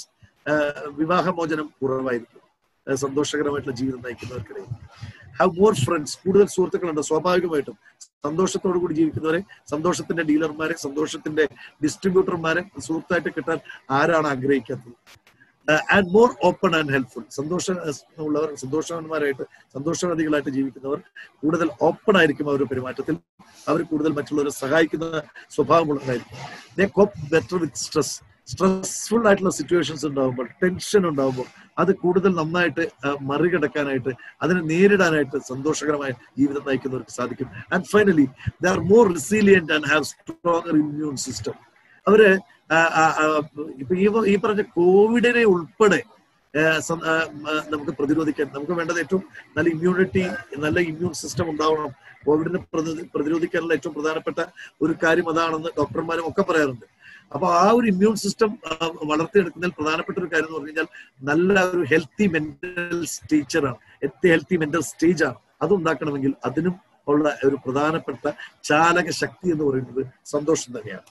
വിവാഹമോചനം കുറവായിരിക്കും ആ, സന്തോഷകരമായിട്ടുള്ള ജീവിതം നയിക്കുന്നവർക്കിടയിൽ ഹാവ് മോർ ഫ്രണ്ട്സ് കൂടുതൽ സുഹൃത്തുക്കളുണ്ട് സ്വാഭാവികമായിട്ടും സന്തോഷത്തോടു കൂടി ജീവിക്കുന്നവരെ സന്തോഷത്തിന്റെ ഡീലർമാരെ സന്തോഷത്തിന്റെ ഡിസ്ട്രിബ്യൂട്ടർമാരെ സുഹൃത്തായിട്ട് കിട്ടാൻ ആരാണ് ആഗ്രഹിക്കാത്തത് and more open and helpful സന്തോഷ ഉള്ളവർ സന്തോഷവാന്മാരായിട്ട് സന്തോഷവാദികളായിട്ട് ജീവിക്കുന്നവർ കൂടുതൽ ഓപ്പൺ ആയിരിക്കും അവരുടെ പെരുമാറ്റത്തിൽ അവർ കൂടുതൽ മറ്റുള്ളവരെ സഹായിക്കുന്ന സ്വഭാവമുള്ളതായിരിക്കും they cope better with stress സ്ട്രെസ്ഫുൾ ആയിട്ടുള്ള സിറ്റുവേഷൻസ് ഉണ്ടാകുമ്പോൾ ടെൻഷൻ ഉണ്ടാകുമ്പോൾ അത് കൂടുതൽ നന്നായിട്ട് ആ, മറികടക്കാനായിട്ട് അതിനെ നേരിടാനായിട്ട് സന്തോഷകരമായ ജീവിതം നയിക്കുന്നവർക്ക് സാധിക്കും and finally they are more resilient and have stronger immune system അവര് ആ, ആ, ആ, ഇപ്പൊ ഈ ഈ പറഞ്ഞ കോവിഡിനെ ഉൾപ്പെടെ ആ, സം- ആ, ആ, നമുക്ക് പ്രതിരോധിക്കാൻ നമുക്ക് വേണ്ടത് ഏറ്റവും നല്ല ഇമ്മ്യൂണിറ്റി നല്ല ഇമ്മ്യൂൺ സിസ്റ്റം ഉണ്ടാവണം കോവിഡിനെ പ്രതി- പ്രതിരോധിക്കാനുള്ള ഏറ്റവും പ്രധാനപ്പെട്ട ഒരു കാര്യം അതാണെന്ന് ഡോക്ടർമാരും ഒക്കെ പറയാറുണ്ട് അപ്പൊ ആ ഒരു ഇമ്മ്യൂൺ സിസ്റ്റം വളർത്തിയെടുക്കുന്നതിൽ പ്രധാനപ്പെട്ട ഒരു കാര്യം എന്ന് പറഞ്ഞു കഴിഞ്ഞാൽ നല്ല ഒരു ഹെൽത്തി മെന്റൽ സ്റ്റേച്ചറാണ് ഹെൽത്തി മെന്റൽ സ്റ്റേജ് ആണ് അത് ഉണ്ടാക്കണമെങ്കിൽ അതിനും ഉള്ള ഒരു പ്രധാനപ്പെട്ട ചാലക ശക്തി എന്ന് പറയുന്നത് സന്തോഷം തന്നെയാണ്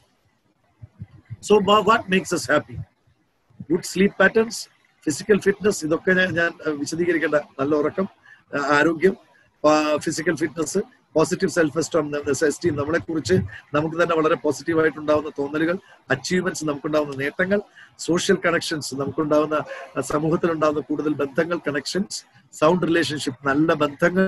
so what makes us happy good sleep patterns physical fitness ഇതൊക്കെ ഞാൻ ഞാൻ അഹ് വിശദീകരിക്കേണ്ട നല്ല ഉറക്കം അഹ് ആരോഗ്യം physical fitness positive self esteem നമ്മളെ കുറിച്ച് നമുക്ക് തന്നെ വളരെ പോസിറ്റീവ് ആയിട്ടുണ്ടാവുന്ന തോന്നലുകൾ അച്ചീവ്മെന്റ്സ് നമുക്കുണ്ടാവുന്ന നേട്ടങ്ങൾ സോഷ്യൽ കണക്ഷൻസ് നമുക്കുണ്ടാവുന്ന അഹ് സമൂഹത്തിലുണ്ടാവുന്ന കൂടുതൽ ബന്ധങ്ങൾ കണക്ഷൻസ് സൗണ്ട് റിലേഷൻഷിപ്പ് നല്ല ബന്ധങ്ങൾ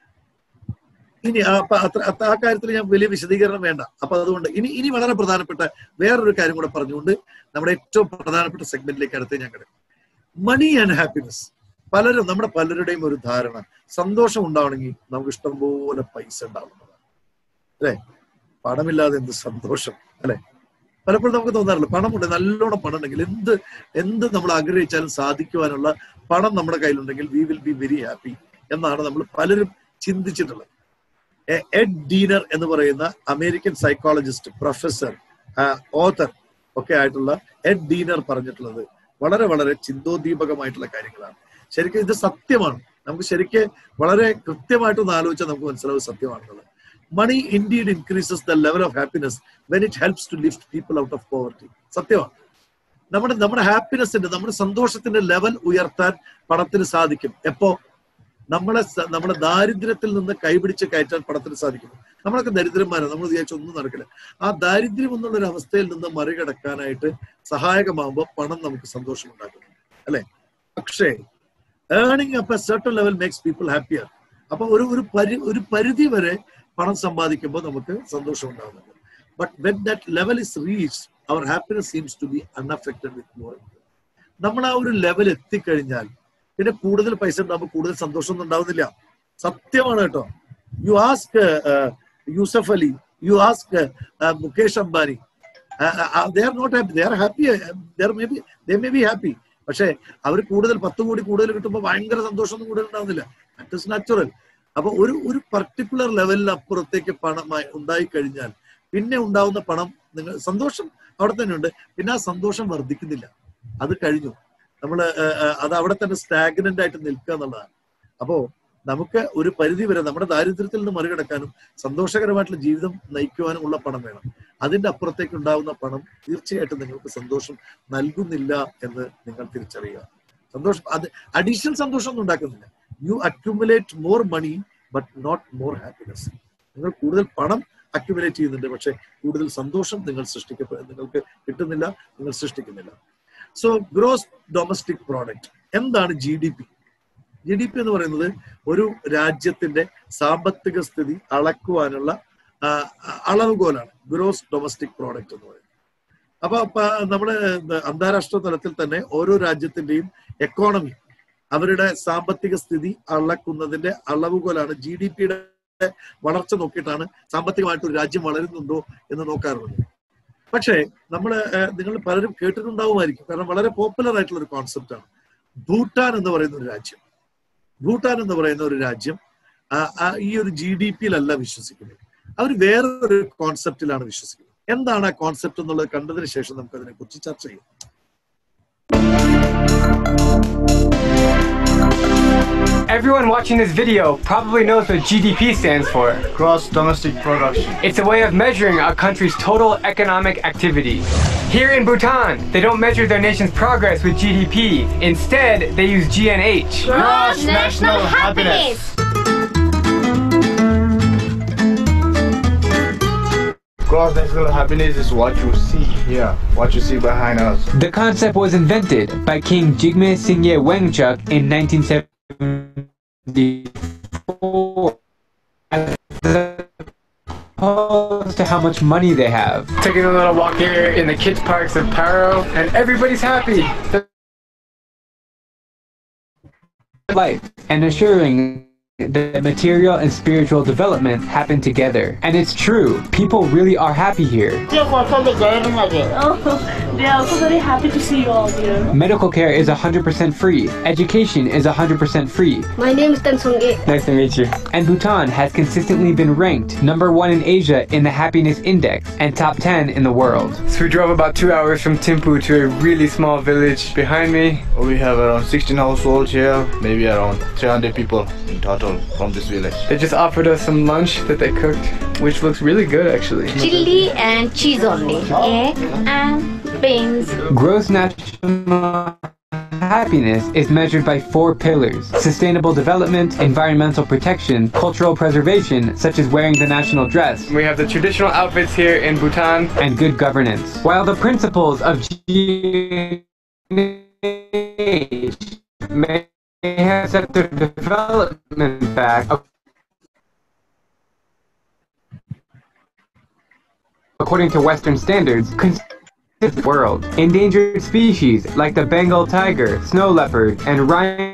ഇനി ആ അപ്പൊ അത്ര അത്ര- ആ കാര്യത്തിൽ ഞാൻ വലിയ വിശദീകരണം വേണ്ട അപ്പൊ അതുകൊണ്ട് ഇനി ഇനി വളരെ പ്രധാനപ്പെട്ട വേറൊരു കാര്യം കൂടെ പറഞ്ഞുകൊണ്ട് നമ്മുടെ ഏറ്റവും പ്രധാനപ്പെട്ട സെഗ്മെന്റിലേക്ക് അടുത്ത് ഞാൻ കിടക്കും മണി ആൻഡ് ഹാപ്പിനെസ് പലരും നമ്മുടെ പലരുടെയും ഒരു ധാരണ സന്തോഷം ഉണ്ടാവണമെങ്കിൽ നമുക്ക് ഇഷ്ടംപോലെ പൈസ ഉണ്ടാവുന്നതാണ് അല്ലെ പണമില്ലാതെ എന്ത് സന്തോഷം അല്ലെ പലപ്പോഴും നമുക്ക് തോന്നാറില്ല പണമുണ്ട് നല്ലോണം പണം ഉണ്ടെങ്കിൽ എന്ത് എന്ത് നമ്മൾ ആഗ്രഹിച്ചാലും സാധിക്കുവാനുള്ള പണം നമ്മുടെ കയ്യിലുണ്ടെങ്കിൽ we will be very happy എന്നാണ് നമ്മൾ പലരും ചിന്തിച്ചിട്ടുള്ളത് എ- എഡ് ഡീനർ എന്ന് പറയുന്ന അമേരിക്കൻ സൈക്കോളജിസ്റ്റ് പ്രൊഫസർ ഓത്തർ ഒക്കെ ആയിട്ടുള്ള എഡ് ഡീനർ പറഞ്ഞിട്ടുള്ളത് വളരെ വളരെ ചിന്തോദ്ദീപകമായിട്ടുള്ള കാര്യങ്ങളാണ് ശരിക്കും ഇത് സത്യമാണ് നമുക്ക് ശരിക്ക് വളരെ കൃത്യമായിട്ടൊന്ന് ആലോചിച്ചാൽ നമുക്ക് മനസ്സിലാവും സത്യമാണെന്നുള്ളത് money indeed increases the level of happiness when it helps to lift people out of poverty സത്യമാണ് നമ്മുടെ നമ്മുടെ ഹാപ്പിനെസിന്റെ നമ്മുടെ സന്തോഷത്തിന്റെ ലെവൽ ഉയർത്താൻ പണത്തിന് സാധിക്കും എപ്പോ നമ്മളെ സ- നമ്മുടെ ദാരിദ്ര്യത്തിൽ നിന്ന് കൈപിടിച്ച് കയറ്റാൻ പണത്തിന് സാധിക്കും നമ്മളൊക്കെ ദരിദ്രന്മാരാണ് നമ്മൾ വിചാരിച്ച ഒന്നും നടക്കില്ല ആ ദാരിദ്ര്യം എന്നുള്ള ഒരു അവസ്ഥയിൽ നിന്ന് മറികടക്കാനായിട്ട് സഹായകമാകുമ്പോൾ പണം നമുക്ക് സന്തോഷം ഉണ്ടാക്കുന്നു അല്ലെ പക്ഷേ earning up a certain level makes people happier അപ്പൊ ഒരു ഒരു പരി ഒരു പരിധി വരെ പണം സമ്പാദിക്കുമ്പോൾ നമുക്ക് സന്തോഷം ഉണ്ടാകുന്നുണ്ട് but when that level is reach our happiness seems to be unaffected with more നമ്മൾ ആ ഒരു ലെവൽ എത്തിക്കഴിഞ്ഞാൽ പിന്നെ കൂടുതൽ പൈസ ഉണ്ടാകുമ്പോൾ കൂടുതൽ സന്തോഷമൊന്നും ഉണ്ടാവുന്നില്ല സത്യമാണ് കേട്ടോ you ask Yusuf Ali you ask Mukesh Ambani they are not happy they are happy there may be they may be happy പക്ഷേ അവർ കൂടുതൽ പത്ത് കോടി കൂടുതൽ കിട്ടുമ്പോൾ ഭയങ്കര സന്തോഷമൊന്നും കൂടുതൽ ഉണ്ടാവുന്നില്ല ദാറ്റ് ഇസ് നാച്ചുറൽ അപ്പൊ ഒരു ഒരു പർട്ടിക്കുലർ ലെവലിന് അപ്പുറത്തേക്ക് പണമായി ഉണ്ടായി കഴിഞ്ഞാൽ പിന്നെ ഉണ്ടാവുന്ന പണം നിങ്ങൾ സന്തോഷം അവിടെ തന്നെ ഉണ്ട് പിന്നെ ആ സന്തോഷം വർദ്ധിക്കുന്നില്ല അത് കഴിഞ്ഞു നമ്മൾ അത് അവിടെ തന്നെ സ്റ്റാഗ്നന്റ് ആയിട്ട് നിൽക്കുക എന്നുള്ളതാണ് അപ്പോ നമുക്ക് ഒരു പരിധി വരെ നമ്മുടെ ദാരിദ്ര്യത്തിൽ നിന്ന് മറികടക്കാനും സന്തോഷകരമായിട്ടുള്ള ജീവിതം നയിക്കുവാനും ഉള്ള പണം വേണം അതിന്റെ അപ്പുറത്തേക്ക് ഉണ്ടാവുന്ന പണം തീർച്ചയായിട്ടും നിങ്ങൾക്ക് സന്തോഷം നൽകുന്നില്ല എന്ന് നിങ്ങൾ തിരിച്ചറിയുക സന്തോഷം അത് അഡീഷണൽ സന്തോഷം ഒന്നും ഉണ്ടാക്കുന്നില്ല you accumulate more money but not more happiness നിങ്ങൾ കൂടുതൽ പണം അക്യുമുലേറ്റ് ചെയ്യുന്നുണ്ട് പക്ഷെ കൂടുതൽ സന്തോഷം നിങ്ങൾ സൃഷ്ടിക്കപ്പെ നിങ്ങൾക്ക് കിട്ടുന്നില്ല നിങ്ങൾ സൃഷ്ടിക്കുന്നില്ല സോ ഗ്രോസ് ഡൊമസ്റ്റിക് പ്രോഡക്റ്റ് എന്താണ് G D P G D P എന്ന് പറയുന്നത് ഒരു രാജ്യത്തിന്റെ സാമ്പത്തിക സ്ഥിതി അളക്കുവാനുള്ള ആ, അളവുകോലാണ് ഗ്രോസ് ഡൊമസ്റ്റിക് പ്രോഡക്റ്റ് എന്ന് പറയുന്നത് അപ്പൊ പ- നമ്മുടെ അന്താരാഷ്ട്ര തലത്തിൽ തന്നെ ഓരോ രാജ്യത്തിന്റെയും എക്കോണമി അവരുടെ സാമ്പത്തിക സ്ഥിതി അളക്കുന്നതിന്റെ അളവുകോലാണ് ജി ഡി പിയുടെ വളർച്ച നോക്കിയിട്ടാണ് സാമ്പത്തികമായിട്ട് ഒരു രാജ്യം വളരുന്നുണ്ടോ എന്ന് നോക്കാറുള്ളത് പക്ഷേ നമ്മൾ നിങ്ങൾ പലരും കേട്ടിട്ടുണ്ടാവുമായിരിക്കും കാരണം വളരെ പോപ്പുലർ ആയിട്ടുള്ള ഒരു കോൺസെപ്റ്റ് ആണ് ഭൂട്ടാൻ എന്ന് പറയുന്ന ഒരു രാജ്യം ഭൂട്ടാൻ എന്ന് പറയുന്ന ഒരു രാജ്യം ആ, ആ, ഈ ഒരു ജി ഡി പിയിലല്ല വിശ്വസിക്കുന്നത് അവർ വേറൊരു കോൺസെപ്റ്റിലാണ് വിശ്വസിക്കുന്നത് എന്താണ് ആ കോൺസെപ്റ്റ് എന്നുള്ളത് കണ്ടതിന് ശേഷം നമുക്ക് അതിനെ കുറിച്ച് ചർച്ച ചെയ്യാം Everyone watching this video probably knows what GDP stands for. Gross domestic production. It's a way of measuring a country's total economic activity. Here in Bhutan, they don't measure their nation's progress with GDP. Instead, they use GNH. Gross national happiness. Cross national happiness is what you see here, what you see behind us. The concept was invented by King Jigme Singye Wangchuk in 1974. As opposed to how much money they have. Taking a little walk here in the kids' parks of Paro, and everybody's happy. Life and assuring that material and spiritual development happen together. And it's true, people really are happy here. Oh, they are also very happy to see you all here. Medical care is 100% free. Education is 100% free. My name is Tan Sungge. Nice to meet you. And Bhutan has consistently been ranked number one in Asia in the Happiness Index and top 10 in the world. So we drove about two hours from Thimphu to a really small village behind me. We have around 16 households here, maybe around 300 people in total from this village. They just offered us some lunch that they cooked, which looks really good actually. chili and cheese only, egg and beans. Gross national happiness is measured by four pillars sustainable development, environmental protection, cultural preservation, such as wearing the national dress. We have the traditional outfits here in Bhutan, and good governance. While the principles of GNH may have set their development back according to Western standards, the world. Endangered species like the Bengal tiger, snow leopard, and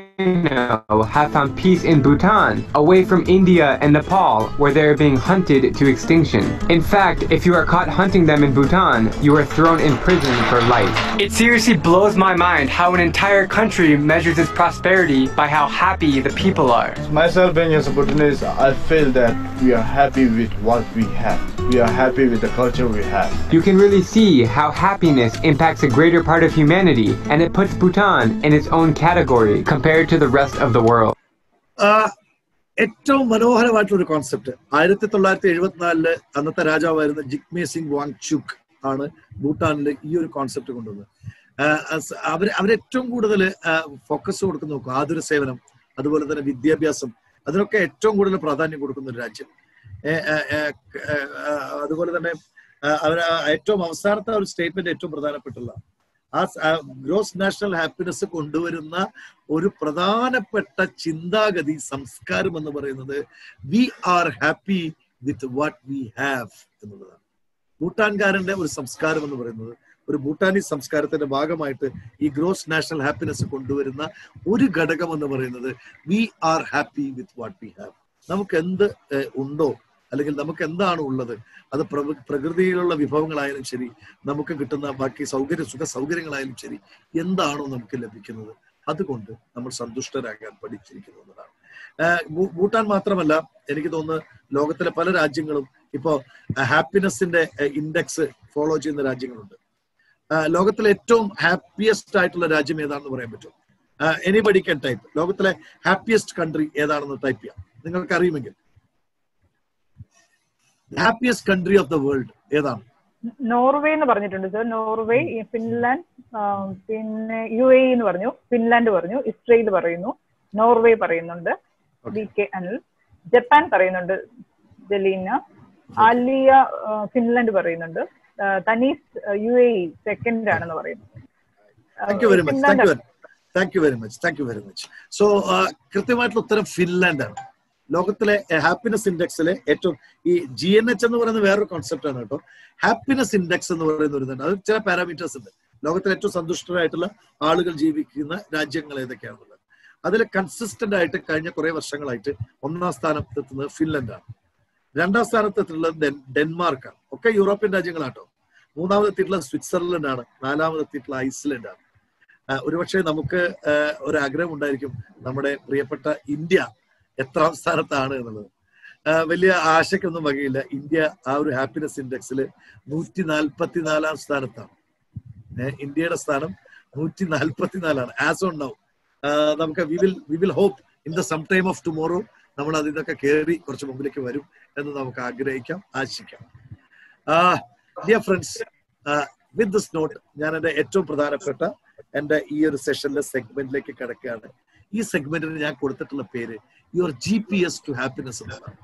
rhino have found peace in Bhutan, away from India and Nepal, where they are being hunted to extinction. In fact, if you are caught hunting them in Bhutan, you are thrown in prison for life. It seriously blows my mind how an entire country measures its prosperity by how happy the people are. Myself being as a Bhutanese, I feel that we are happy with what we have. We are happy with the culture we have. You can really see how happiness impacts a greater part of humanity, and it puts Bhutan in its own category compared to the rest of the world. ആ, ഏറ്റവും മനോഹരമായിട്ടുള്ള ഒരു concept ആയിരത്തി തൊള്ളായിരത്തി എഴുപത്തിനാലില് അന്നത്തെ രാജാവായിരുന്ന Jigme Singh Wang Chugh ആണ് ഭൂട്ടാനിൽ ഈ ഒരു കോൺസെപ്റ്റ് കൊണ്ടുവന്നത് ആ, അസ്- അവര് അവരേറ്റവും കൂടുതൽ ഫോക്കസ് കൊടുക്കുന്ന നോക്കും ആതുര സേവനം അതുപോലെ തന്നെ വിദ്യാഭ്യാസം അതിനൊക്കെ ഏറ്റവും കൂടുതൽ പ്രാധാന്യം കൊടുക്കുന്ന ഒരു രാജ്യം ഏ, ഏ, ഏ, ഏ, ആ, അതുപോലെ തന്നെ അവർ ഏറ്റവും അവസാനത്തെ ഒരു സ്റ്റേറ്റ്മെന്റ് ഏറ്റവും പ്രധാനപ്പെട്ടുള്ള ആ ഗ്രോസ് നാഷണൽ ഹാപ്പിനെസ് കൊണ്ടുവരുന്ന ഒരു പ്രധാനപ്പെട്ട ചിന്താഗതി സംസ്കാരം എന്ന് പറയുന്നത് we are happy with what we have എന്നുള്ളതാണ് ഭൂട്ടാൻകാരന്റെ ഒരു സംസ്കാരം എന്ന് പറയുന്നത് ഒരു ഭൂട്ടാനീസ് സംസ്കാരത്തിന്റെ ഭാഗമായിട്ട് ഈ ഗ്രോസ് നാഷണൽ ഹാപ്പിനെസ് കൊണ്ടുവരുന്ന ഒരു ഘടകം എന്ന് പറയുന്നത് we are happy with what we have നമുക്ക് എന്ത് ഏഹ്, ഉണ്ടോ അല്ലെങ്കിൽ നമുക്ക് എന്താണ് ഉള്ളത് അത് പ്രകൃ- പ്രകൃതിയിലുള്ള വിഭവങ്ങളായാലും ശരി നമുക്ക് കിട്ടുന്ന ബാക്കി സൗകര്യ സുഖ സൗകര്യങ്ങളായാലും ശരി എന്താണോ നമുക്ക് ലഭിക്കുന്നത് അതുകൊണ്ട് നമ്മൾ സന്തുഷ്ടരാകാൻ പഠിച്ചിരിക്കുന്നു എന്നതാണ് ആഹ് ഭൂ- ഭൂട്ടാൻ മാത്രമല്ല എനിക്ക് തോന്നുന്നു ലോകത്തിലെ പല രാജ്യങ്ങളും ഇപ്പോ ഹാപ്പിനെസിന്റെ ഇൻഡെക്സ് ഫോളോ ചെയ്യുന്ന രാജ്യങ്ങളുണ്ട് ആഹ് ലോകത്തിലെ ഏറ്റവും ഹാപ്പിയസ്റ്റ് ആയിട്ടുള്ള രാജ്യം ഏതാണെന്ന് പറയാൻ പറ്റും എനിബഡി ക്യാൻ ടൈപ്പ് ലോകത്തിലെ ഹാപ്പിയസ്റ്റ് കൺട്രി ഏതാണെന്ന് ടൈപ്പ് ചെയ്യാം നിങ്ങൾക്ക് അറിയുമെങ്കിൽ happiest country of the world ഏതാണ് നോർവേ എന്ന് പറഞ്ഞിട്ടുണ്ട് സർ നോർവേ ഈ ഫിൻലാൻഡ് ആ, പിന്നെ യു എ എന്ന് പറഞ്ഞു ഫിൻലാൻഡ് പറഞ്ഞു ഇസ്രയേൽ പറയുന്നു നോർവേ പറയുന്നുണ്ട് ബി കെ അനിൽ ജപ്പാൻ പറയുന്നുണ്ട് ജലീന ആലിയ ആ, ഫിൻലാൻഡ് പറയുന്നുണ്ട് ആ, തനീസ് യു എ ഇ സെക്കൻഡ് ആണെന്ന് പറയുന്നു ആ, thank you very much thank Finland you thank you very much thank you very much so കൃത്യമായിട്ടുള്ള ഉത്തരം ഫിൻലാൻഡ് ആണ് ലോകത്തിലെ ഹാപ്പിനെസ് ഇൻഡെക്സിലെ ഏറ്റവും ഈ ജി എൻ എച്ച് എന്ന് പറയുന്ന വേറൊരു കോൺസെപ്റ്റ് ആണ് കേട്ടോ ഹാപ്പിനെസ് ഇൻഡെക്സ് എന്ന് പറയുന്ന ഒരു ഇതുണ്ട് അത് ചില പാരാമീറ്റേഴ്സ് ഉണ്ട് ലോകത്തിലെ ഏറ്റവും സന്തുഷ്ടരായിട്ടുള്ള ആളുകൾ ജീവിക്കുന്ന രാജ്യങ്ങൾ ഏതൊക്കെയാണെന്നുള്ളത് അതിൽ കൺസിസ്റ്റന്റ് ആയിട്ട് കഴിഞ്ഞ കുറെ വർഷങ്ങളായിട്ട് ഒന്നാം സ്ഥാനത്ത് എത്തുന്നത് ഫിൻലൻഡാണ് രണ്ടാം സ്ഥാനത്ത് എത്തുന്നത് ഡെൻ- ഡെൻമാർക്കാണ് ഒക്കെ യൂറോപ്യൻ രാജ്യങ്ങളാട്ടോ മൂന്നാമത് എത്തിയിട്ടുള്ളത് സ്വിറ്റ്സർലൻഡ് ആണ് നാലാമത് എത്തിയിട്ടുള്ള ഐസ്ലൻഡ് ആണ് ആ, ഒരുപക്ഷെ നമുക്ക് ആ, ഒരു ആഗ്രഹം ഉണ്ടായിരിക്കും നമ്മുടെ പ്രിയപ്പെട്ട ഇന്ത്യ എത്രാം സ്ഥാനത്താണ് എന്നുള്ളത് ആ, വലിയ ആശയ്ക്കൊന്നും വകയില്ല ഇന്ത്യ ആ ഒരു ഹാപ്പിനെസ് ഇൻഡെക്സിൽ നൂറ്റി നാൽപ്പത്തിനാലാം സ്ഥാനത്താണ് ഏ, ഇന്ത്യയുടെ സ്ഥാനം നൂറ്റി നാൽപ്പത്തിനാലാണ് ആസ് ഓൺ നൗ നമുക്ക് we will we will hope in the some time of tomorrow നമ്മൾ അതിൽ നിന്നൊക്കെ കയറി കുറച്ച് മുമ്പിലേക്ക് വരും എന്ന് നമുക്ക് ആഗ്രഹിക്കാം ആശിക്കാം dear friends with this note ഞാൻ എൻ്റെ ഏറ്റവും പ്രധാനപ്പെട്ട എൻ്റെ ഈ ഒരു സെഷനിലെ സെഗ്മെന്റിലേക്ക് കിടക്കുകയാണ് ഈ സെഗ്മെന്റിന് ഞാൻ കൊടുത്തിട്ടുള്ള പേര് your G P S to happiness എന്നതാണ്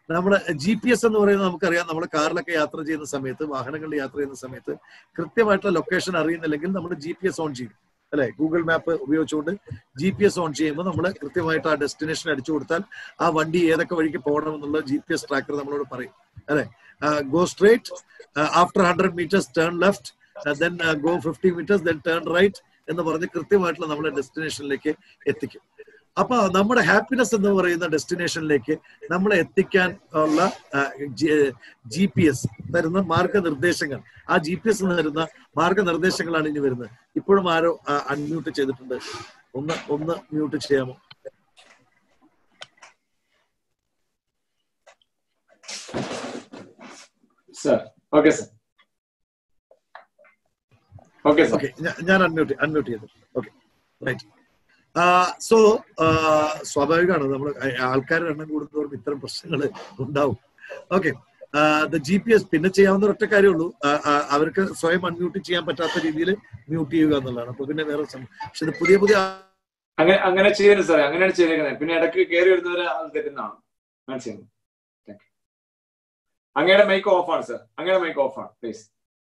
നമ്മുടെ ജി പി എസ് എന്ന് പറയുന്നത് നമുക്കറിയാം നമ്മൾ കാറിലൊക്കെ യാത്ര ചെയ്യുന്ന സമയത്ത് വാഹനങ്ങളിൽ യാത്ര ചെയ്യുന്ന സമയത്ത് കൃത്യമായിട്ടുള്ള ലൊക്കേഷൻ അറിയുന്നില്ലെങ്കിൽ നമ്മൾ ജി പി എസ് ഓൺ ചെയ്യും അല്ലെ ഗൂഗിൾ മാപ്പ് ഉപയോഗിച്ചുകൊണ്ട് ജി പി എസ് ഓൺ ചെയ്യുമ്പോൾ നമ്മൾ കൃത്യമായിട്ട് ആ ഡെസ്റ്റിനേഷൻ അടിച്ചു കൊടുത്താൽ ആ വണ്ടി ഏതൊക്കെ വഴിക്ക് പോകണം എന്നുള്ള ജി പി എസ് ട്രാക്കർ നമ്മളോട് പറയും അല്ലെ go straight after hundred metres turn left then go fifty metres then turn right എന്ന് പറഞ്ഞ് കൃത്യമായിട്ടുള്ള നമ്മുടെ ഡെസ്റ്റിനേഷനിലേക്ക് എത്തിക്കും അപ്പൊ നമ്മുടെ ഹാപ്പിനെസ് എന്ന് പറയുന്ന ഡെസ്റ്റിനേഷനിലേക്ക് നമ്മളെ എത്തിക്കാൻ ഉള്ള ജി പി എസ് തരുന്ന മാർഗനിർദ്ദേശങ്ങൾ ആ ജി പി എസ് തരുന്ന മാർഗനിർദ്ദേശങ്ങളാണ് ഇനി വരുന്നത് ഇപ്പോഴും ആരോ അൺമ്യൂട്ട് ചെയ്തിട്ടുണ്ട് ഒന്ന് ഒന്ന് മ്യൂട്ട് ചെയ്യാമോ sir okay sir okay sir okay ഞാൻ അൺമ്യൂട്ട് അൺമ്യൂട്ട് ചെയ്തു ഓക്കെ റൈറ്റ് സോ സ്വാഭാവികമാണ് നമ്മൾ ആൾക്കാരുടെ എണ്ണം കൂടുന്നതോറും ഇത്തരം പ്രശ്നങ്ങൾ ഉണ്ടാവും ഓക്കെ ജി പി എസ് പിന്നെ ചെയ്യാവുന്ന ഒറ്റ കാര്യമുള്ളൂ ആ, ആ, അവർക്ക് സ്വയം അൺമ്യൂട്ട് ചെയ്യാൻ പറ്റാത്ത രീതിയിൽ മ്യൂട്ട് ചെയ്യുക എന്നുള്ളതാണ് അപ്പൊ പിന്നെ വേറെ സം- പക്ഷെ ഇത് പുതിയ പുതിയ അങ്ങനെ അങ്ങനെ ചെയ്യരുത് സാറേ അങ്ങനെയാണ് ചെയ്തേക്കുന്നത് പിന്നെ ഇടയ്ക്ക് കയറി വരുന്നവരെ അത് തെറ്റുന്നതാണ് അങ്ങനെ ചെയ്യുന്നത് Thank you. അങ്ങയുടെ മൈക്ക് ഓഫ് ആണ് സർ അങ്ങയുടെ മൈക്ക് ഓഫ് ആണ് പ്ലീസ്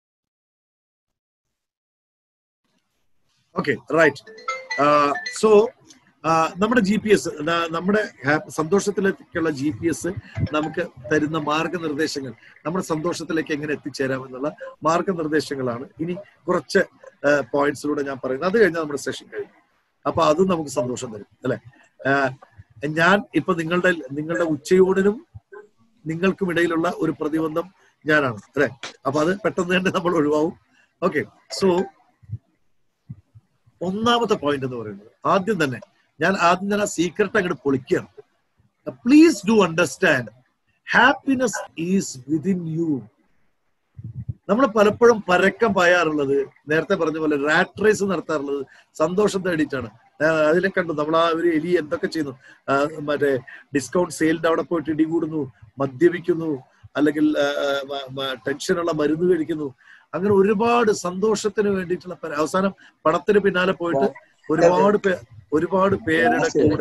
ഓക്കെ റൈറ്റ് സോ നമ്മുടെ ജി പി എസ് നമ്മുടെ ഹാ- സന്തോഷത്തിലേക്കുള്ള ജി പി എസ് നമുക്ക് തരുന്ന മാർഗനിർദ്ദേശങ്ങൾ നമ്മുടെ സന്തോഷത്തിലേക്ക് എങ്ങനെ എത്തിച്ചേരാം എന്നുള്ള മാർഗനിർദ്ദേശങ്ങളാണ് ഇനി കുറച്ച് പോയിന്റ്സിലൂടെ ഞാൻ പറയുന്നത് അത് കഴിഞ്ഞാൽ നമ്മുടെ സെഷൻ കഴിയും അപ്പൊ അതും നമുക്ക് സന്തോഷം തരും അല്ലെ ഞാൻ ഇപ്പൊ നിങ്ങളുടെ നിങ്ങളുടെ ഉച്ചയൂണിനും നിങ്ങൾക്കും ഇടയിലുള്ള ഒരു പ്രതിബന്ധം ഞാനാണ് അല്ലെ അപ്പൊ അത് പെട്ടെന്ന് തന്നെ നമ്മൾ ഒഴിവാവും ഓക്കെ സോ ഒന്നാമത്തെ പോയിന്റ് എന്ന് പറയുന്നത് ആദ്യം തന്നെ ഞാൻ ആദ്യം തന്നെ സീക്രട്ട് അങ്ങോട്ട് പൊളിക്കുകയാണ് please do understand happiness is within you നമ്മൾ പലപ്പോഴും പരക്കം പായാറുള്ളത് നേരത്തെ പറഞ്ഞ പോലെ റാറ്റ് റേസ് നടത്താറുള്ളത് സന്തോഷം തേടിയിട്ടാണ് ആ, അതിനെ കണ്ടു നമ്മൾ ആ ഒരു എലി എന്തൊക്കെ ചെയ്യുന്നു ആ, മറ്റേ ഡിസ്കൗണ്ട് സെയിലിന്റെ അവിടെ പോയിട്ട് ഇടികൂടുന്നു മദ്യപിക്കുന്നു അല്ലെങ്കിൽ ടെൻഷനുള്ള മരുന്ന് കഴിക്കുന്നു അങ്ങനെ ഒരുപാട് സന്തോഷത്തിന് വേണ്ടിയിട്ടുള്ള പര- അവസാനം പണത്തിന് പിന്നാലെ പോയിട്ട് ഒരുപാട് പേ ഒരുപാട് പേരുടെ കൂടെ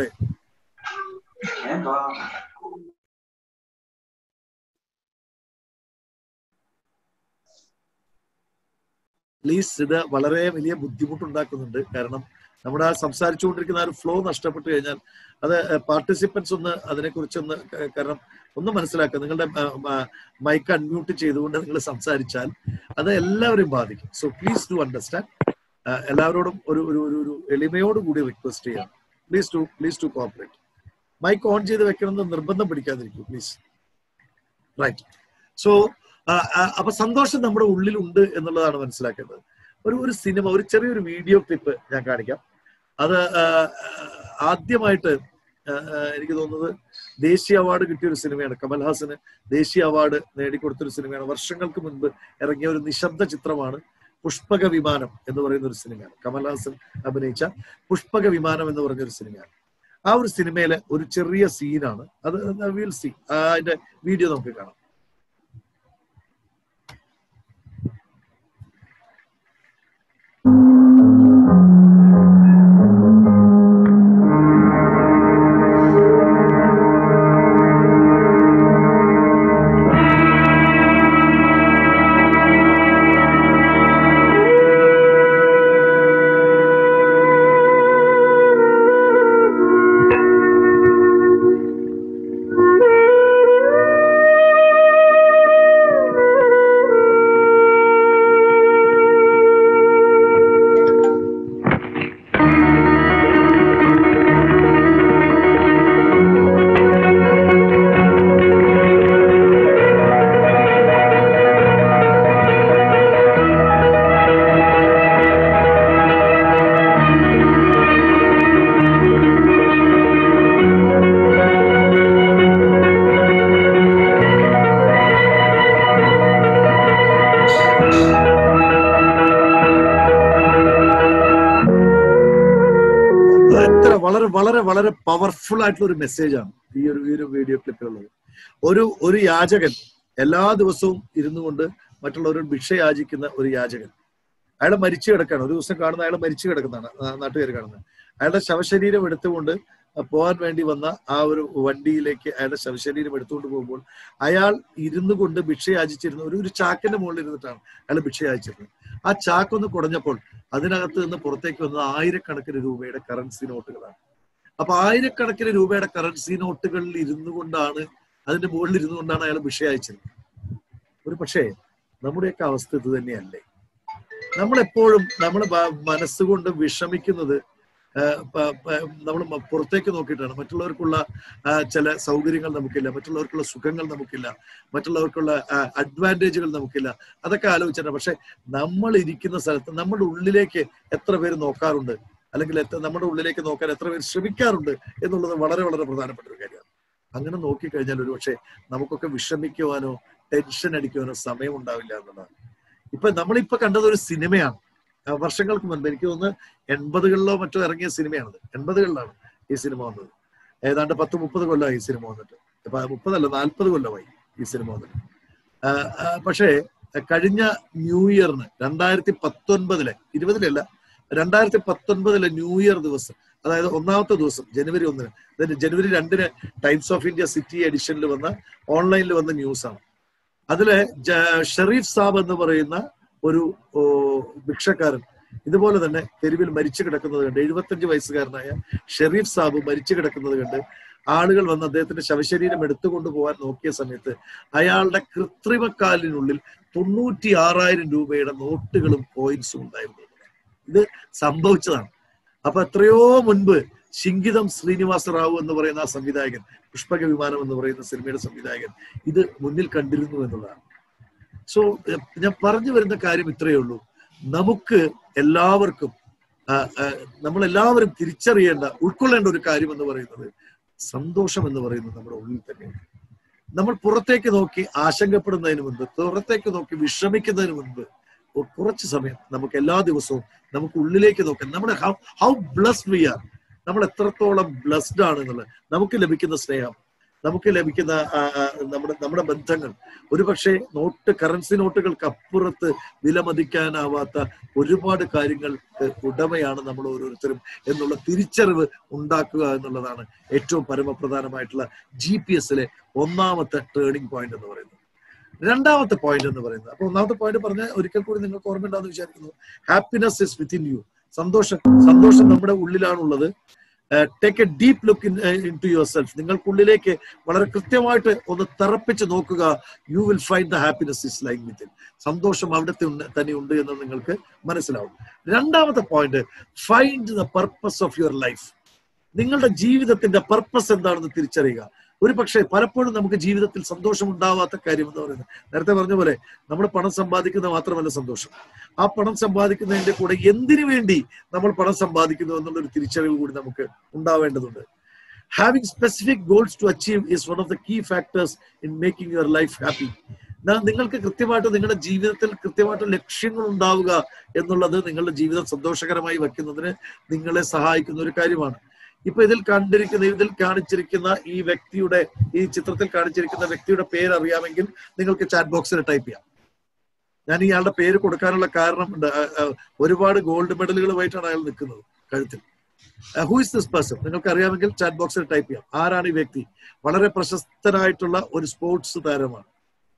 പ്ലീസ് ഇത് വളരെ വലിയ ബുദ്ധിമുട്ടുണ്ടാക്കുന്നുണ്ട് കാരണം നമ്മുടെ ആ സംസാരിച്ചുകൊണ്ടിരിക്കുന്ന ആ ഒരു ഫ്ലോ നഷ്ടപ്പെട്ടു കഴിഞ്ഞാൽ അത് പാർട്ടിസിപ്പൻസ് ഒന്ന് അതിനെക്കുറിച്ചൊന്ന് ക- കാരണം ഒന്ന് മനസ്സിലാക്കുക നിങ്ങളുടെ മൈക്ക് അൺമ്യൂട്ട് ചെയ്തുകൊണ്ട് നിങ്ങൾ സംസാരിച്ചാൽ അത് എല്ലാവരെയും ബാധിക്കും സോ പ്ലീസ് ഡു അണ്ടർസ്റ്റാൻഡ് എല്ലാവരോടും ഒരു ഒരു ഒരു ഒരു എളിമയോട് കൂടി റിക്വസ്റ്റ് ചെയ്യാം please to please to cooperate mic on ചെയ്ത് വെക്കണമെന്ന് നിർബന്ധം പിടിക്കാതിരിക്കും പ്ലീസ് റൈറ്റ് സോ അപ്പൊ സന്തോഷം നമ്മുടെ ഉള്ളിലുണ്ട് എന്നുള്ളതാണ് മനസ്സിലാക്കേണ്ടത് ഒരു ഒരു സിനിമ ഒരു ചെറിയൊരു വീഡിയോ ക്ലിപ്പ് ഞാൻ കാണിക്കാം അത് ആ, ആദ്യമായിട്ട് ആ, ആ, എനിക്ക് തോന്നുന്നത് ദേശീയ അവാർഡ് കിട്ടിയ ഒരു സിനിമയാണ് കമൽഹാസന് ദേശീയ അവാർഡ് നേടിക്കൊടുത്തൊരു സിനിമയാണ് വർഷങ്ങൾക്ക് മുൻപ് ഇറങ്ങിയ ഒരു നിശബ്ദ ചിത്രമാണ് പുഷ്പക വിമാനം എന്ന് പറയുന്ന ഒരു സിനിമയാണ് കമൽഹാസൻ അഭിനയിച്ച പുഷ്പക വിമാനം എന്ന് പറഞ്ഞ ഒരു സിനിമയാണ് ആ ഒരു സിനിമയിലെ ഒരു ചെറിയ സീനാണ് അത് വിൽ സി അതിന്റെ വീഡിയോ നമുക്ക് കാണാം എത്ര വളരെ വളരെ വളരെ പവർഫുൾ ആയിട്ടുള്ള ഒരു മെസ്സേജ് ആണ് ഈ ഒരു ഈ ഒരു വീഡിയോ ക്ലിപ്പിലുള്ളത് ഒരു ഒരു യാചകൻ എല്ലാ ദിവസവും ഇരുന്നു കൊണ്ട് മറ്റുള്ളവരോട് ഭിക്ഷ യാചിക്കുന്ന ഒരു യാചകൻ അയാളെ മരിച്ചു കിടക്കാണ് ഒരു ദിവസം കാണുന്ന അയാളെ മരിച്ചു കിടക്കുന്നതാണ് നാട്ടുകാർ കാണുന്നത് അയാളുടെ ശവശരീരം എടുത്തുകൊണ്ട് പോകാൻ വേണ്ടി വന്ന ആ ഒരു വണ്ടിയിലേക്ക് അയാളുടെ ശവശരീരം എടുത്തുകൊണ്ട് പോകുമ്പോൾ അയാൾ ഇരുന്നു കൊണ്ട് ഭിക്ഷ യാചിച്ചിരുന്ന ഒരു ഒരു ചാക്കിന്റെ മുകളിൽ ഇരുന്നിട്ടാണ് അയാൾ ഭിക്ഷ യാചിച്ചിരുന്നത് ആ ചാക്കൊന്ന് കുടഞ്ഞപ്പോൾ അതിനകത്ത് നിന്ന് പുറത്തേക്ക് വന്നത് ആയിരക്കണക്കിന് രൂപയുടെ കറൻസി നോട്ടുകളാണ് അപ്പൊ ആയിരക്കണക്കിന് രൂപയുടെ കറൻസി നോട്ടുകളിൽ ഇരുന്നു കൊണ്ടാണ് അതിന്റെ മുകളിൽ ഇരുന്നു കൊണ്ടാണ് അയാൾ ഭിക്ഷ അയച്ചിരുന്നത് ഒരു പക്ഷേ നമ്മുടെയൊക്കെ അവസ്ഥ ഇത് തന്നെയല്ലേ നമ്മളെപ്പോഴും നമ്മൾ മനസ്സുകൊണ്ട് വിഷമിക്കുന്നത് നമ്മൾ പുറത്തേക്ക് നോക്കിയിട്ടാണ് മറ്റുള്ളവർക്കുള്ള ആ, ചില സൗകര്യങ്ങൾ നമുക്കില്ല മറ്റുള്ളവർക്കുള്ള സുഖങ്ങൾ നമുക്കില്ല മറ്റുള്ളവർക്കുള്ള അഡ്വാൻറ്റേജുകൾ നമുക്കില്ല അതൊക്കെ ആലോചിച്ചിട്ടാണ് പക്ഷെ നമ്മൾ ഇരിക്കുന്ന സ്ഥലത്ത് നമ്മുടെ ഉള്ളിലേക്ക് എത്ര പേര് നോക്കാറുണ്ട് അല്ലെങ്കിൽ എത്ര നമ്മുടെ ഉള്ളിലേക്ക് നോക്കാൻ എത്ര പേര് ശ്രമിക്കാറുണ്ട് എന്നുള്ളത് വളരെ വളരെ പ്രധാനപ്പെട്ട ഒരു കാര്യമാണ് അങ്ങനെ നോക്കിക്കഴിഞ്ഞാൽ ഒരു പക്ഷേ നമുക്കൊക്കെ വിഷമിക്കുവാനോ ടെൻഷൻ അടിക്കുവാനോ സമയം ഉണ്ടാവില്ല എന്നുള്ളതാണ് ഇപ്പൊ നമ്മളിപ്പോ കണ്ടത് ഒരു സിനിമയാണ് ആ, വർഷങ്ങൾക്ക് മുൻപ് എനിക്ക് തോന്നുന്നു എൺപതുകളിലോ മറ്റോ ഇറങ്ങിയ സിനിമയാണത് എൺപതുകളിലാണ് ഈ സിനിമ വന്നത് ഏതാണ്ട് പത്ത് മുപ്പത് കൊല്ലമായി ഈ സിനിമ വന്നിട്ട് ഇപ്പൊ മുപ്പതല്ല നാൽപ്പത് കൊല്ലമായി ഈ സിനിമ വന്നിട്ട് ആ, ആ, പക്ഷേ കഴിഞ്ഞ ന്യൂ ഇയറിന് രണ്ടായിരത്തി പത്തൊൻപതിലെ ഇരുപതിലല്ല രണ്ടായിരത്തി പത്തൊൻപതിലെ ന്യൂ ഇയർ ദിവസം അതായത് ഒന്നാമത്തെ ദിവസം ജനുവരി ഒന്നിന് അതായത് ജനുവരി രണ്ടിന് ടൈംസ് ഓഫ് ഇന്ത്യ സിറ്റി എഡിഷനിൽ വന്ന ഓൺലൈനിൽ വന്ന ന്യൂസാണ് അതില് ജ- ഷെറീഫ് സാബ് എന്ന് പറയുന്ന ഒരു ഓ, ഭിക്ഷക്കാരൻ ഇതുപോലെ തന്നെ തെരുവിൽ മരിച്ചു കിടക്കുന്നത് കണ്ട് എഴുപത്തഞ്ച് വയസ്സുകാരനായ ഷെറീഫ് സാബ് മരിച്ചു കിടക്കുന്നത് കണ്ട് ആളുകൾ വന്ന് അദ്ദേഹത്തിന്റെ ശവശരീരം എടുത്തുകൊണ്ട് പോകാൻ നോക്കിയ സമയത്ത് അയാളുടെ കൃത്രിമക്കാലിനുള്ളിൽ തൊണ്ണൂറ്റി ആറായിരം രൂപയുടെ നോട്ടുകളും കോയിൻസും ഉണ്ടായിരുന്നു ഇത് സംഭവിച്ചതാണ് അപ്പൊ എത്രയോ മുൻപ് ശിങ്കിതം ശ്രീനിവാസ റാവു എന്ന് പറയുന്ന ആ സംവിധായകൻ പുഷ്പക വിമാനം എന്ന് പറയുന്ന സിനിമയുടെ സംവിധായകൻ ഇത് മുന്നിൽ കണ്ടിരുന്നു എന്നുള്ളതാണ് സോ ഞാൻ പറഞ്ഞു വരുന്ന കാര്യം ഇത്രയേ ഉള്ളൂ നമുക്ക് എല്ലാവർക്കും നമ്മൾ എല്ലാവരും തിരിച്ചറിയേണ്ട ഉൾക്കൊള്ളേണ്ട ഒരു കാര്യം എന്ന് പറയുന്നത് സന്തോഷം എന്ന് പറയുന്നത് നമ്മുടെ ഉള്ളിൽ തന്നെയാണ് നമ്മൾ പുറത്തേക്ക് നോക്കി ആശങ്കപ്പെടുന്നതിന് മുൻപ് പുറത്തേക്ക് നോക്കി വിഷമിക്കുന്നതിന് മുൻപ് ഒ- കുറച്ച് സമയം നമുക്ക് എല്ലാ ദിവസവും നമുക്ക് ഉള്ളിലേക്ക് നോക്കാം നമ്മുടെ how how blessed we are നമ്മൾ എത്രത്തോളം ബ്ലസ്ഡ് ആണ് എന്നുള്ളത് നമുക്ക് ലഭിക്കുന്ന സ്നേഹം നമുക്ക് ലഭിക്കുന്ന ആ, ആ, നമ്മുടെ നമ്മുടെ ബന്ധങ്ങൾ ഒരുപക്ഷെ നോട്ട് കറൻസി നോട്ടുകൾക്ക് അപ്പുറത്ത് വിലമതിക്കാനാവാത്ത ഒരുപാട് കാര്യങ്ങൾ ഉടമയാണ് നമ്മൾ ഓരോരുത്തരും എന്നുള്ള തിരിച്ചറിവ് ഉണ്ടാക്കുക എന്നുള്ളതാണ് ഏറ്റവും പരമപ്രധാനമായിട്ടുള്ള ജി പി എസിലെ ഒന്നാമത്തെ ടേണിംഗ് പോയിന്റ് എന്ന് പറയുന്നത് രണ്ടാമത്തെ പോയിന്റ് എന്ന് പറയുന്നത് അപ്പൊ ഒന്നാമത്തെ പോയിന്റ് പറഞ്ഞ ഒരിക്കൽ കൂടി നിങ്ങൾക്ക് ഓർമ്മയുണ്ടാന്ന് വിചാരിക്കുന്നു ഹാപ്പിനെസ് ഇസ് വിത്തിൻ യു സന്തോഷം സന്തോഷം നമ്മുടെ ഉള്ളിലാണുള്ളത് take a deep look in into yourself നിങ്ങൾക്കുള്ളിലേക്ക് വളരെ കൃത്യമായിട്ട് ഒന്ന് തറപ്പിച്ച് നോക്കുക you will find the happiness is like within സന്തോഷം അവിടുത്തെ ഉണ്ട് തന്നെ ഉണ്ട് എന്ന് നിങ്ങൾക്ക് മനസ്സിലാവും രണ്ടാമത്തെ point find the purpose of your life നിങ്ങളുടെ ജീവിതത്തിന്റെ പർപ്പസ് എന്താണെന്ന് തിരിച്ചറിയുക ഒരു പക്ഷേ പലപ്പോഴും നമുക്ക് ജീവിതത്തിൽ സന്തോഷം ഉണ്ടാവാത്ത കാര്യം എന്ന് പറയുന്നത് നേരത്തെ പറഞ്ഞ പോലെ നമ്മൾ പണം സമ്പാദിക്കുന്നത് മാത്രമല്ല സന്തോഷം ആ പണം സമ്പാദിക്കുന്നതിന്റെ കൂടെ എന്തിനു വേണ്ടി നമ്മൾ പണം സമ്പാദിക്കുന്നു എന്നുള്ള ഒരു തിരിച്ചറിവ് കൂടി നമുക്ക് ഉണ്ടാവേണ്ടതുണ്ട് having specific goals to achieve is one of the key factors in making your life happy നിങ്ങൾക്ക് കൃത്യമായിട്ട് നിങ്ങളുടെ ജീവിതത്തിൽ കൃത്യമായിട്ട് ലക്ഷ്യങ്ങൾ ഉണ്ടാവുക എന്നുള്ളത് നിങ്ങളുടെ ജീവിതം സന്തോഷകരമായി വെക്കുന്നതിന് നിങ്ങളെ സഹായിക്കുന്ന ഒരു കാര്യമാണ് ഇപ്പൊ ഇതിൽ കണ്ടിരിക്കുന്ന ഇതിൽ കാണിച്ചിരിക്കുന്ന ഈ വ്യക്തിയുടെ ഈ ചിത്രത്തിൽ കാണിച്ചിരിക്കുന്ന വ്യക്തിയുടെ പേര് അറിയാമെങ്കിൽ നിങ്ങൾക്ക് ചാറ്റ് ബോക്സിൽ ടൈപ്പ് ചെയ്യാം ഞാൻ ഇയാളുടെ പേര് കൊടുക്കാനുള്ള കാരണം ഉണ്ട് ആ, ആ, ഒരുപാട് ഗോൾഡ് മെഡലുകളുമായിട്ടാണ് അയാൾ നിൽക്കുന്നത് കഴുത്തിൽ ഹൂ ഇസ് ദിസ് പേഴ്സൺ നിങ്ങൾക്ക് അറിയാമെങ്കിൽ ചാറ്റ് ബോക്സിൽ ടൈപ്പ് ചെയ്യാം ആരാണ് ഈ വ്യക്തി വളരെ പ്രശസ്തനായിട്ടുള്ള ഒരു സ്പോർട്സ് താരമാണ്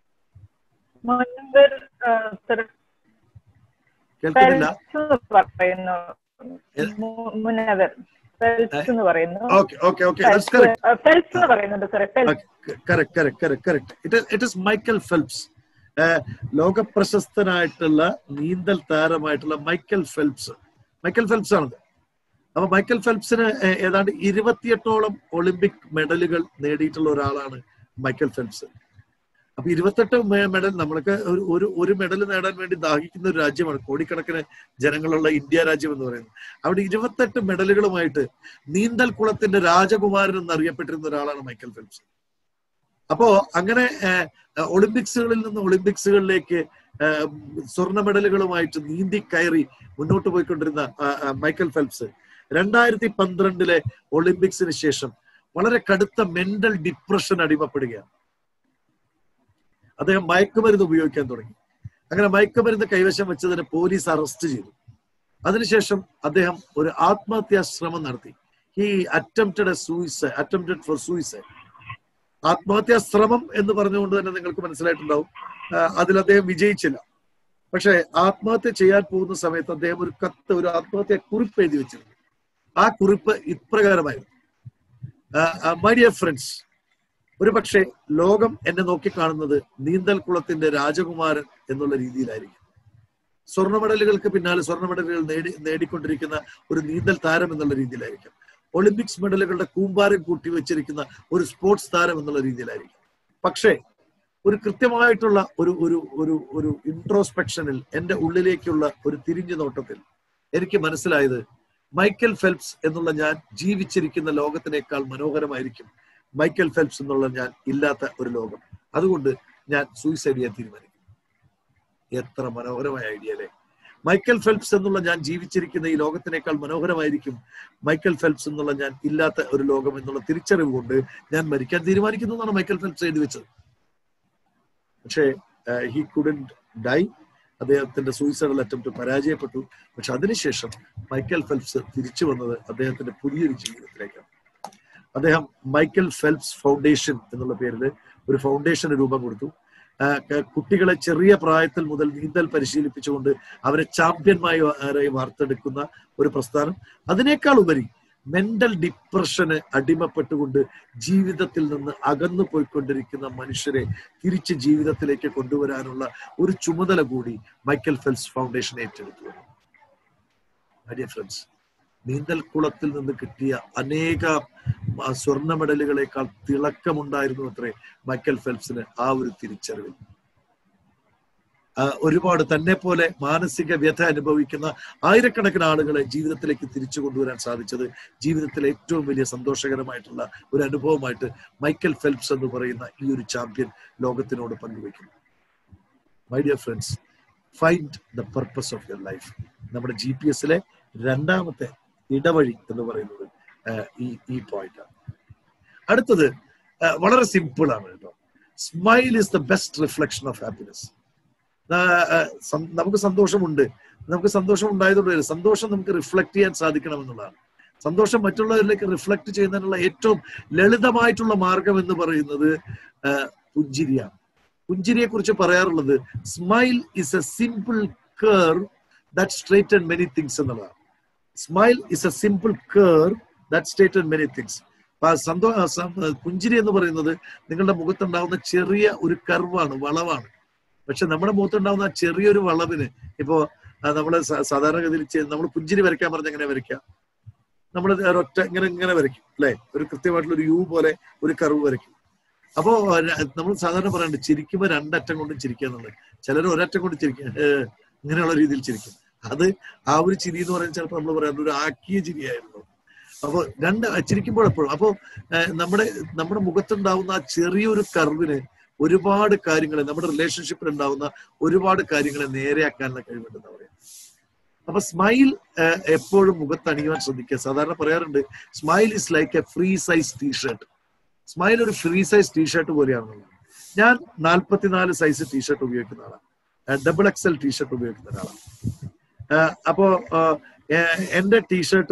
മുൻപർ കേൾക്കുന്നില്ല പറയുന്നു മു- മുനവർ ഫെൽപ്സ് എന്ന് പറയുന്നു okay okay okay that's correct Phelps എന്ന് പറയുന്നുണ്ട് സാറേ Phelps correct correct correct correct it it is Michael Phelps ലോക പ്രശസ്തനായിട്ടുള്ള നീന്തൽ താരമായിട്ടുള്ള മൈക്കൽ ഫെൽപ്സ് മൈക്കൽ ഫെൽപ്സ് ആണത് അപ്പൊ മൈക്കൽ ഫെൽപ്സിന് ഏ- ഏതാണ്ട് ഇരുപത്തിയെട്ടോളം ഒളിമ്പിക് മെഡലുകൾ നേടിയിട്ടുള്ള ഒരാളാണ് മൈക്കൽ ഫെൽപ്സ് അപ്പൊ ഇരുപത്തെട്ട് മെ- മെഡൽ നമ്മൾക്ക് ഒരു ഒരു ഒരു മെഡൽ നേടാൻ വേണ്ടി ദാഹിക്കുന്ന ഒരു രാജ്യമാണ് കോടിക്കണക്കിന് ജനങ്ങളുള്ള ഇന്ത്യ രാജ്യം എന്ന് പറയുന്നത് അവിടെ ഇരുപത്തെട്ട് മെഡലുകളുമായിട്ട് നീന്തൽ കുളത്തിന്റെ രാജകുമാരൻ എന്നറിയപ്പെട്ടിരുന്ന ഒരാളാണ് മൈക്കൽ ഫെൽപ്സ് അപ്പോ അങ്ങനെ ഏഹ്, ഒളിമ്പിക്സുകളിൽ നിന്ന് ഒളിമ്പിക്സുകളിലേക്ക് ഏഹ്, സ്വർണ്ണ മെഡലുകളുമായിട്ട് നീന്തി കയറി മുന്നോട്ട് പോയിക്കൊണ്ടിരുന്ന ആ, ആ, മൈക്കൽ ഫെൽപ്സ് രണ്ടായിരത്തി പന്ത്രണ്ടിലെ ഒളിമ്പിക്സിന് ശേഷം വളരെ കടുത്ത മെന്റൽ ഡിപ്രഷൻ അടിമപ്പെടുകയാണ് അദ്ദേഹം മയക്കുമരുന്ന് ഉപയോഗിക്കാൻ തുടങ്ങി അങ്ങനെ മയക്കുമരുന്ന് കൈവശം വെച്ചതിന് പോലീസ് അറസ്റ്റ് ചെയ്തു അതിനുശേഷം അദ്ദേഹം ഒരു ആത്മഹത്യാ ശ്രമം നടത്തി he attempted a suicide attempted for suicide ആത്മഹത്യാ ശ്രമം എന്ന് പറഞ്ഞുകൊണ്ട് തന്നെ നിങ്ങൾക്ക് മനസ്സിലായിട്ടുണ്ടാവും ആ, അതിൽ അദ്ദേഹം വിജയിച്ചില്ല പക്ഷെ ആത്മഹത്യ ചെയ്യാൻ പോകുന്ന സമയത്ത് അദ്ദേഹം ഒരു കത്ത് ഒരു ആത്മഹത്യ കുറിപ്പ് എഴുതി വെച്ചിരുന്നു ആ കുറിപ്പ് ഇപ്രകാരമായിരുന്നു മൈ ഡിയർ ഫ്രണ്ട്സ് ഒരു പക്ഷേ ലോകം എന്നെ നോക്കിക്കാണുന്നത് നീന്തൽ കുളത്തിന്റെ രാജകുമാരൻ എന്നുള്ള രീതിയിലായിരിക്കും സ്വർണ്ണ മെഡലുകൾക്ക് പിന്നാലെ സ്വർണ്ണ മെഡലുകൾ നേടി നേടിക്കൊണ്ടിരിക്കുന്ന ഒരു നീന്തൽ താരം എന്നുള്ള രീതിയിലായിരിക്കും ഒളിമ്പിക്സ് മെഡലുകളുടെ കൂമ്പാരം കൂട്ടി വെച്ചിരിക്കുന്ന ഒരു സ്പോർട്സ് താരം എന്നുള്ള രീതിയിലായിരിക്കും പക്ഷേ ഒരു കൃത്യമായിട്ടുള്ള ഒരു ഒരു ഒരു ഒരു ഇൻട്രോസ്പെക്ഷനിൽ എന്റെ ഉള്ളിലേക്കുള്ള ഒരു തിരിഞ്ഞു നോട്ടത്തിൽ എനിക്ക് മനസ്സിലായത് മൈക്കൽ ഫെൽപ്സ് എന്നുള്ള ഞാൻ ജീവിച്ചിരിക്കുന്ന ലോകത്തിനേക്കാൾ മനോഹരമായിരിക്കും മൈക്കൽ ഫെൽപ്സ് എന്നുള്ള ഞാൻ ഇല്ലാത്ത ഒരു ലോകം അതുകൊണ്ട് ഞാൻ സൂയിസൈഡ് ചെയ്യാൻ തീരുമാനിക്കും എത്ര മനോഹരമായ ഐഡിയ അല്ലേ മൈക്കൽ ഫെൽപ്സ് എന്നുള്ള ഞാൻ ജീവിച്ചിരിക്കുന്ന ഈ ലോകത്തിനേക്കാൾ മനോഹരമായിരിക്കും മൈക്കൽ ഫെൽപ്സ് എന്നുള്ള ഞാൻ ഇല്ലാത്ത ഒരു ലോകം എന്നുള്ള തിരിച്ചറിവ് കൊണ്ട് ഞാൻ മരിക്കാൻ തീരുമാനിക്കുന്നു എന്നാണ് മൈക്കൽ ഫെൽപ്സ് എഴുതി വെച്ചത് പക്ഷേ ഹി കുഡൻ ഡൈ അദ്ദേഹത്തിന്റെ സൂയിസൈഡൽ അറ്റംപ്റ്റ് പരാജയപ്പെട്ടു പക്ഷെ അതിനുശേഷം മൈക്കൽ ഫെൽപ്സ് തിരിച്ചു വന്നത് അദ്ദേഹത്തിന്റെ പുതിയൊരു ജീവിതത്തിലേക്കാണ് അദ്ദേഹം മൈക്കൽ ഫെൽപ്സ് ഫൗണ്ടേഷൻ എന്നുള്ള പേരിൽ ഒരു ഫൗണ്ടേഷന് രൂപം കൊടുത്തു ആ, ക- കുട്ടികളെ ചെറിയ പ്രായത്തിൽ മുതൽ നീന്തൽ പരിശീലിപ്പിച്ചുകൊണ്ട് അവരെ ചാമ്പ്യന്മാരായി വാർത്തെടുക്കുന്ന ഒരു പ്രസ്ഥാനം അതിനേക്കാൾ ഉപരി മെന്റൽ ഡിപ്രഷന് അടിമപ്പെട്ടുകൊണ്ട് ജീവിതത്തിൽ നിന്ന് അകന്നു പോയിക്കൊണ്ടിരിക്കുന്ന മനുഷ്യരെ തിരിച്ച് ജീവിതത്തിലേക്ക് കൊണ്ടുവരാനുള്ള ഒരു ചുമതല കൂടി മൈക്കൽ ഫെൽസ് ഫൗണ്ടേഷൻ ഏറ്റെടുത്തു ഫ്രണ്ട്സ് നീന്തൽ കുളത്തിൽ നിന്ന് കിട്ടിയ അനേക ആ, സ്വർണ്ണ മെഡലുകളെക്കാൾ തിളക്കമുണ്ടായിരുന്നു അത്രേ മൈക്കൽ ഫെൽപ്സിന് ആ ഒരു തിരിച്ചറിവിൽ ആ, ഒരുപാട് തന്നെ പോലെ മാനസിക വ്യഥ അനുഭവിക്കുന്ന ആയിരക്കണക്കിന് ആളുകളെ ജീവിതത്തിലേക്ക് തിരിച്ചു കൊണ്ടുവരാൻ സാധിച്ചത് ജീവിതത്തിലെ ഏറ്റവും വലിയ സന്തോഷകരമായിട്ടുള്ള ഒരു അനുഭവമായിട്ട് മൈക്കൽ ഫെൽപ്സ് എന്ന് പറയുന്ന ഈ ഒരു ചാമ്പ്യൻ ലോകത്തിനോട് പങ്കുവെക്കുന്നു my dear friends find the purpose of your life നമ്മുടെ ജി പി എസിലെ രണ്ടാമത്തെ ഇടവഴി എന്ന് പറയുന്നത് ആ, ഈ ഈ പോയിന്റ് ആണ് അടുത്തത് ആ, വളരെ സിമ്പിൾ ആണ് കേട്ടോ smile is the best reflection of happiness നമുക്ക് സന്തോഷമുണ്ട് നമുക്ക് സന്തോഷം ഉണ്ടായതുകൊണ്ട് വരും. സന്തോഷം നമുക്ക് റിഫ്ലക്ട് ചെയ്യാൻ സാധിക്കണം എന്നുള്ളതാണ് സന്തോഷം മറ്റുള്ളവരിലേക്ക് റിഫ്ലക്ട് ചെയ്യുന്നതിനുള്ള ഏറ്റവും ലളിതമായിട്ടുള്ള മാർഗം എന്ന് പറയുന്നത് ആ, പുഞ്ചിരിയാണ് പുഞ്ചിരിയെ കുറിച്ച് പറയാറുള്ളത് smile is a simple curve that straight many things എന്നുള്ളതാണ് smile is a simple curve that state many things സന്തോ സം- പുഞ്ചിരി എന്ന് പറയുന്നത് നിങ്ങളുടെ മുഖത്തുണ്ടാവുന്ന ചെറിയ ഒരു കർവാണ് വളവാണ് പക്ഷെ നമ്മുടെ മുഖത്തുണ്ടാവുന്ന ആ ചെറിയൊരു വളവിന് ഇപ്പോ നമ്മൾ സാധാരണഗതിയിൽ നമ്മൾ പുഞ്ചിരി വരയ്ക്കാൻ പറഞ്ഞ എങ്ങനെ വരയ്ക്കാം നമ്മൾ ഒറ്റ ഇങ്ങനെ ഇങ്ങനെ വരയ്ക്കും അല്ലെ ഒരു കൃത്യമായിട്ടുള്ള ഒരു യു പോലെ ഒരു കർവ് വരയ്ക്കും അപ്പോ നമ്മൾ സാധാരണ പറയാറുണ്ട് ചിരിക്കുമ്പോ രണ്ടറ്റം കൊണ്ടും ചിരിക്കുക എന്നുള്ളത് ചിലർ ഒരറ്റം കൊണ്ട് ചിരിക്കുക ഏഹ് ഇങ്ങനെയുള്ള രീതിയിൽ ചിരിക്കും അത് ആ ഒരു ചിരി എന്ന് പറയുന്നത് ചിലപ്പോൾ നമ്മൾ പറയാറുണ്ട് ഒരു ആക്കിയ ചിരിയായിരുന്നു അപ്പൊ രണ്ട് ചിരിക്കുമ്പോൾ എപ്പോഴും അപ്പോ ഏഹ് നമ്മുടെ നമ്മുടെ മുഖത്തുണ്ടാവുന്ന ആ ചെറിയൊരു കർവിന് ഒരുപാട് കാര്യങ്ങളെ നമ്മുടെ റിലേഷൻഷിപ്പിൽ ഉണ്ടാവുന്ന ഒരുപാട് കാര്യങ്ങളെ നേരെയാക്കാനുള്ള കഴിവുണ്ടെന്ന് പറയാം അപ്പൊ സ്മൈൽ എപ്പോഴും മുഖത്ത് അണിയുവാൻ ശ്രദ്ധിക്കുക സാധാരണ പറയാറുണ്ട് smile is like a free size T-shirt smile ഒരു ഫ്രീ സൈസ് ടീഷർട്ട് പോലെയാണെന്നുള്ളത് ഞാൻ നാൽപ്പത്തിനാല് സൈസ് ടീഷർട്ട് ഉപയോഗിക്കുന്ന ആളാണ് ഡബിൾ എക്സൽ ടീഷർട്ട് ഉപയോഗിക്കുന്ന ഒരാളാണ് ആഹ് അപ്പോ ആഹ് ഏഹ് എന്റെ ടീഷർട്ട്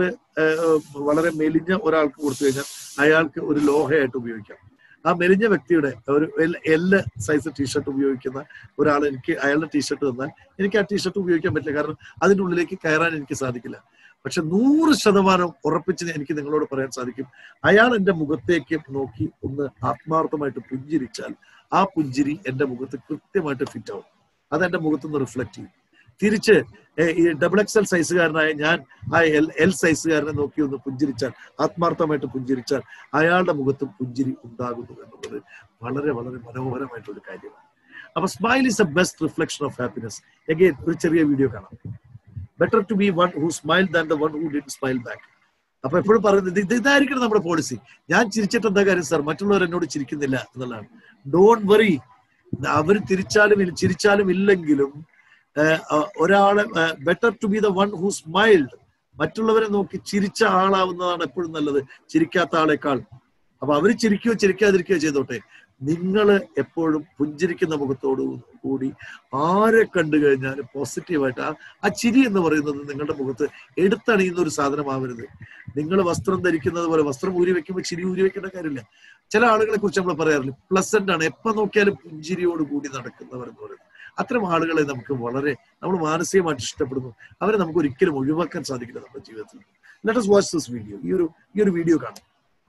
വളരെ മെലിഞ്ഞ ഒരാൾക്ക് കൊടുത്തു കഴിഞ്ഞാൽ അയാൾക്ക് ഒരു ലോഹയായിട്ട് ഉപയോഗിക്കാം ആ മെലിഞ്ഞ വ്യക്തിയുടെ ഒരു എല് സൈസ് ടീഷർട്ട് ഉപയോഗിക്കുന്ന ഒരാൾ എനിക്ക് അയാളുടെ ടീഷർട്ട് തന്നാൽ എനിക്ക് ആ ടീഷർട്ട് ഉപയോഗിക്കാൻ പറ്റില്ല കാരണം അതിൻ്റെ ഉള്ളിലേക്ക് കയറാൻ എനിക്ക് സാധിക്കില്ല പക്ഷെ നൂറ് ശതമാനം ഉറപ്പിച്ച് എനിക്ക് നിങ്ങളോട് പറയാൻ സാധിക്കും അയാൾ എന്റെ മുഖത്തേക്ക് നോക്കി ഒന്ന് ആത്മാർത്ഥമായിട്ട് പുഞ്ചിരിച്ചാൽ ആ പുഞ്ചിരി എന്റെ മുഖത്ത് കൃത്യമായിട്ട് ഫിറ്റ് ആവും അത് എന്റെ മുഖത്തുനിന്ന് റിഫ്ലക്ട് ചെയ്യും തിരിച്ച് ഏഹ് ഈ ഡബിൾ എക്സ് എൽ സൈസുകാരനായ ഞാൻ ആ എൽ എൽ സൈസുകാരനെ നോക്കി ഒന്ന് പുഞ്ചിരിച്ചാൽ ആത്മാർത്ഥമായിട്ട് പുഞ്ചിരിച്ചാൽ അയാളുടെ മുഖത്തും പുഞ്ചിരി ഉണ്ടാകുന്നു എന്നുള്ളത് വളരെ വളരെ മനോഹരമായിട്ടൊരു കാര്യമാണ് അപ്പൊ smile is a best reflection of happiness again ഒരു ചെറിയ വീഡിയോ കാണാം better to be one who smile than the one who did smile back അപ്പൊ എപ്പോഴും പറയുന്നത് ഇത് ഇതായിരിക്കണം നമ്മുടെ പോളിസി ഞാൻ ചിരിച്ചിട്ട് എന്താ കാര്യം സാർ മറ്റുള്ളവർ എന്നോട് ചിരിക്കുന്നില്ല എന്നുള്ളതാണ് ഡോണ്ട് വറി അവർ തിരിച്ചാലും ഇല്ല- ചിരിച്ചാലും ഇല്ലെങ്കിലും ഏഹ്, അഹ് ഒരാളെ better to be the one who smiled മറ്റുള്ളവരെ നോക്കി ചിരിച്ച ആളാവുന്നതാണ് എപ്പോഴും നല്ലത് ചിരിക്കാത്ത ആളെക്കാൾ അപ്പൊ അവര് ചിരിക്കുകയോ ചിരിക്കാതിരിക്കുകയോ ചെയ്തോട്ടെ നിങ്ങൾ എപ്പോഴും പുഞ്ചിരിക്കുന്ന മുഖത്തോടു കൂടി ആരെ കണ്ടു കഴിഞ്ഞാലും പോസിറ്റീവായിട്ട് ആ ആ ചിരി എന്ന് പറയുന്നത് നിങ്ങളുടെ മുഖത്ത് എടുത്തണിയുന്ന ഒരു സാധനമാവരുത് നിങ്ങൾ വസ്ത്രം ധരിക്കുന്നത് പോലെ വസ്ത്രം ഊരി വെക്കുമ്പോൾ ചിരി ഊരി വെക്കേണ്ട കാര്യമില്ല ചില ആളുകളെ കുറിച്ച് നമ്മൾ പറയാറില്ല പ്ലസന്റ് ആണ് എപ്പോ നോക്കിയാലും പുഞ്ചിരിയോട് കൂടി നടക്കുന്നവർ എന്ന് പറയുന്നത് അത്തരം ആളുകളെ നമുക്ക് വളരെ നമ്മൾ മാനസികമായിട്ട് ഇഷ്ടപ്പെടുന്നു അവരെ നമുക്ക് ഒരിക്കലും ഒഴിവാക്കാൻ സാധിക്കില്ല നമ്മുടെ ജീവിതത്തിൽ let us watch this video ഈ ഒരു ഈ ഒരു വീഡിയോ കാണാം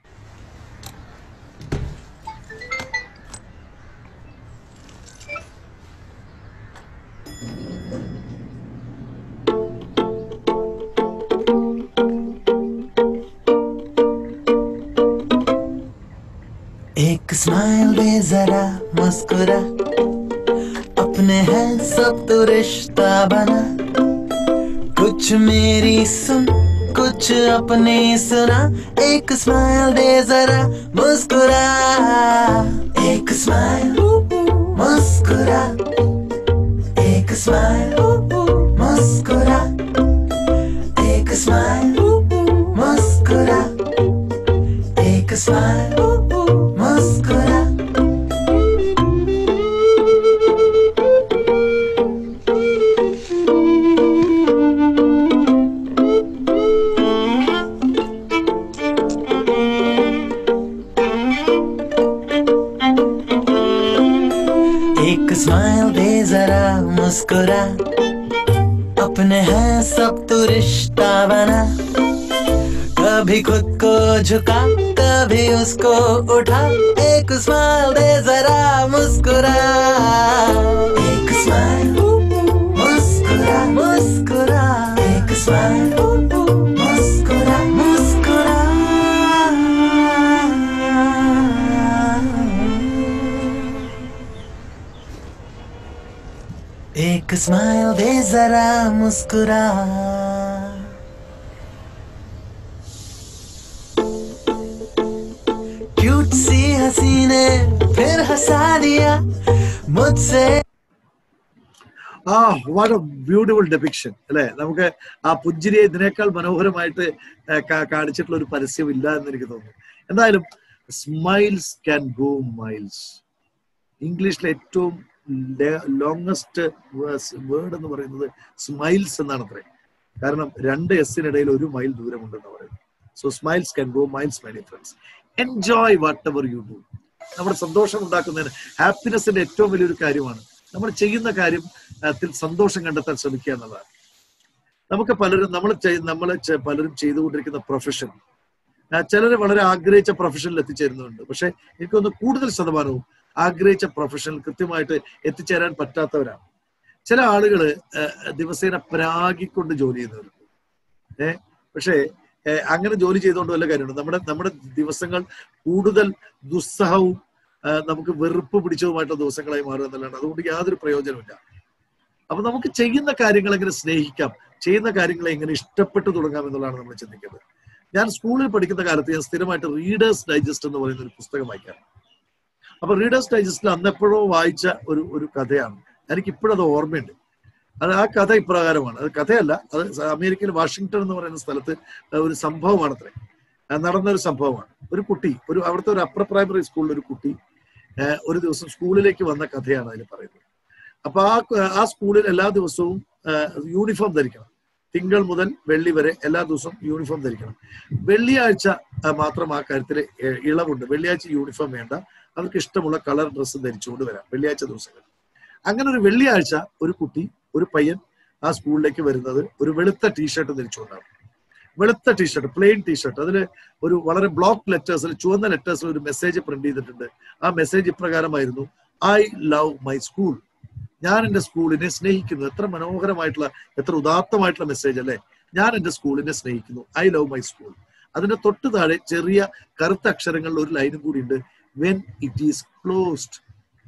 एक स्माइल दे जरा मुस्कुरा अपने हैं सब तो रिश्ता बना कुछ मेरी सुन कुछ अपनी सुना एक स्माइल दे जरा मुस्कुरा एक स्माइल मुस्कुरा एक स्माइल मुस्कुरा एक स्माइल मुस्कुरा एक स्माइल मुस्कुरा एक स्माइल दे जरा मुस्कुरा अपने हैं सब तो रिश्ता बना कभी खुद को झुका कभी उसको उठा एक स्माइल दे जरा मुस्कुरा एक स्माइल मुस्कुरा मुस्कुरा एक स्माइल मुस्कुरा मुस्कुरा एक स्माइल दे जरा मुस्कुरा क्यूट सी हंसी ने फिर हंसा दिया मुझसे ആ വാട്ട് എ ബ്യൂട്ടിഫുൾ ഡെപിക്ഷൻ അല്ലെ നമുക്ക് ആ പുഞ്ചിരിയെ ഇതിനേക്കാൾ മനോഹരമായിട്ട് ആ, കാ- കാണിച്ചിട്ടുള്ള ഒരു പരസ്യം ഇല്ല എന്ന് എനിക്ക് തോന്നുന്നു എന്തായാലും സ്മൈൽസ് ക്യാൻ ഗോ മൈൽസ് ഇംഗ്ലീഷിലെ ഏറ്റവും ലോങ്സ്റ്റ് വേർഡ് എന്ന് പറയുന്നത് സ്മൈൽസ് എന്നാണ് അത്രേ കാരണം രണ്ട് എസിനിടയിൽ ഒരു മൈൽ ദൂരമുണ്ടെന്ന് പറയുന്നത് so smiles can go miles my friends enjoy whatever you do നമ്മുടെ സന്തോഷം ഉണ്ടാക്കുന്നതിന് ഹാപ്പിനെസിന്റെ ഏറ്റവും വലിയൊരു കാര്യമാണ് നമ്മൾ ചെയ്യുന്ന കാര്യം ത്തിൽ സന്തോഷം കണ്ടെത്താൻ ശ്രമിക്കുക എന്നുള്ളതാണ് നമുക്ക് പലരും നമ്മൾ നമ്മൾ പലരും ചെയ്തുകൊണ്ടിരിക്കുന്ന പ്രൊഫഷൻ ചിലർ വളരെ ആഗ്രഹിച്ച പ്രൊഫഷനിൽ എത്തിച്ചേരുന്നുണ്ട് പക്ഷെ എനിക്കൊന്ന് കൂടുതൽ ശതമാനവും ആഗ്രഹിച്ച പ്രൊഫഷനിൽ കൃത്യമായിട്ട് എത്തിച്ചേരാൻ പറ്റാത്തവരാണ് ചില ആളുകള് ഏഹ്, ദിവസേന പ്രാഗിക്കൊണ്ട് ജോലി ചെയ്യുന്നവരുണ്ട് ഏഹ് പക്ഷേ ഏഹ്, അങ്ങനെ ജോലി ചെയ്തുകൊണ്ട് വല്ല കാര്യമുണ്ട് നമ്മുടെ നമ്മുടെ ദിവസങ്ങൾ കൂടുതൽ ദുസ്സഹവും ഏഹ്, നമുക്ക് വെറുപ്പ് പിടിച്ചതുമായിട്ടുള്ള ദിവസങ്ങളായി മാറുക എന്നുള്ളതാണ് അതുകൊണ്ട് യാതൊരു പ്രയോജനമില്ല അപ്പൊ നമുക്ക് ചെയ്യുന്ന കാര്യങ്ങൾ എങ്ങനെ സ്നേഹിക്കാം ചെയ്യുന്ന കാര്യങ്ങളെ എങ്ങനെ ഇഷ്ടപ്പെട്ടു തുടങ്ങാം എന്നുള്ളതാണ് നമ്മൾ ചിന്തിക്കുന്നത് ഞാൻ സ്കൂളിൽ പഠിക്കുന്ന കാലത്ത് ഞാൻ സ്ഥിരമായിട്ട് റീഡേഴ്സ് ഡൈജസ്റ്റ് എന്ന് പറയുന്ന ഒരു പുസ്തകം വായിക്കാറ് അപ്പൊ റീഡേഴ്സ് ഡൈജസ്റ്റിൽ അന്നെപ്പോഴോ വായിച്ച ഒരു ഒരു കഥയാണ് എനിക്ക് ഇപ്പോഴും അത് ഓർമ്മയുണ്ട് അത് ആ കഥ ഇപ്രകാരമാണ് അത് കഥയല്ല അത് അമേരിക്കയിൽ വാഷിങ്ടൺ എന്ന് പറയുന്ന സ്ഥലത്ത് ഒരു സംഭവമാണത്രേ ആ നടന്ന ഒരു സംഭവമാണ് ഒരു കുട്ടി ഒരു അവിടുത്തെ ഒരു അപ്പർ പ്രൈമറി സ്കൂളിൽ ഒരു കുട്ടി ഏഹ്, ഒരു ദിവസം സ്കൂളിലേക്ക് വന്ന കഥയാണ് അതിൽ പറയുന്നത് അപ്പൊ ആ ആ സ്കൂളിൽ എല്ലാ ദിവസവും യൂണിഫോം ധരിക്കണം തിങ്കൾ മുതൽ വെള്ളി വരെ എല്ലാ ദിവസവും യൂണിഫോം ധരിക്കണം വെള്ളിയാഴ്ച ആ, മാത്രം ആ കാര്യത്തിൽ ഏഹ്, ഇളവുണ്ട് വെള്ളിയാഴ്ച യൂണിഫോം വേണ്ട അവർക്ക് ഇഷ്ടമുള്ള കളർ ഡ്രസ്സ് ധരിച്ചുകൊണ്ട് വരാം വെള്ളിയാഴ്ച ദിവസങ്ങൾ അങ്ങനെ ഒരു വെള്ളിയാഴ്ച ഒരു കുട്ടി ഒരു പയ്യൻ ആ സ്കൂളിലേക്ക് വരുന്നത് ഒരു വെളുത്ത ടീഷർട്ട് ധരിച്ചുകൊണ്ടാണ് വെളുത്ത ടീഷർട്ട് പ്ലെയിൻ ടീഷർട്ട് അതിൽ ഒരു വളരെ ബ്ലോക്ക് ലെറ്റേഴ്സിൽ ചുവന്ന ലെറ്റേഴ്സിൽ ഒരു മെസ്സേജ് പ്രിന്റ് ചെയ്തിട്ടുണ്ട് ആ മെസ്സേജ് ഇപ്രകാരമായിരുന്നു ഐ ലവ് മൈ സ്കൂൾ ഞാൻ എന്റെ സ്കൂളിനെ സ്നേഹിക്കുന്നു എത്ര മനോഹരമായിട്ടുള്ള എത്ര ഉദാത്തമായിട്ടുള്ള മെസ്സേജ് അല്ലേ ഞാൻ എന്റെ സ്കൂളിനെ സ്നേഹിക്കുന്നു ഐ ലവ് മൈ സ്കൂൾ അതിന്റെ തൊട്ട് താഴെ ചെറിയ കറുത്ത അക്ഷരങ്ങളിൽ ഒരു ലൈനും കൂടി ഉണ്ട് when it is closed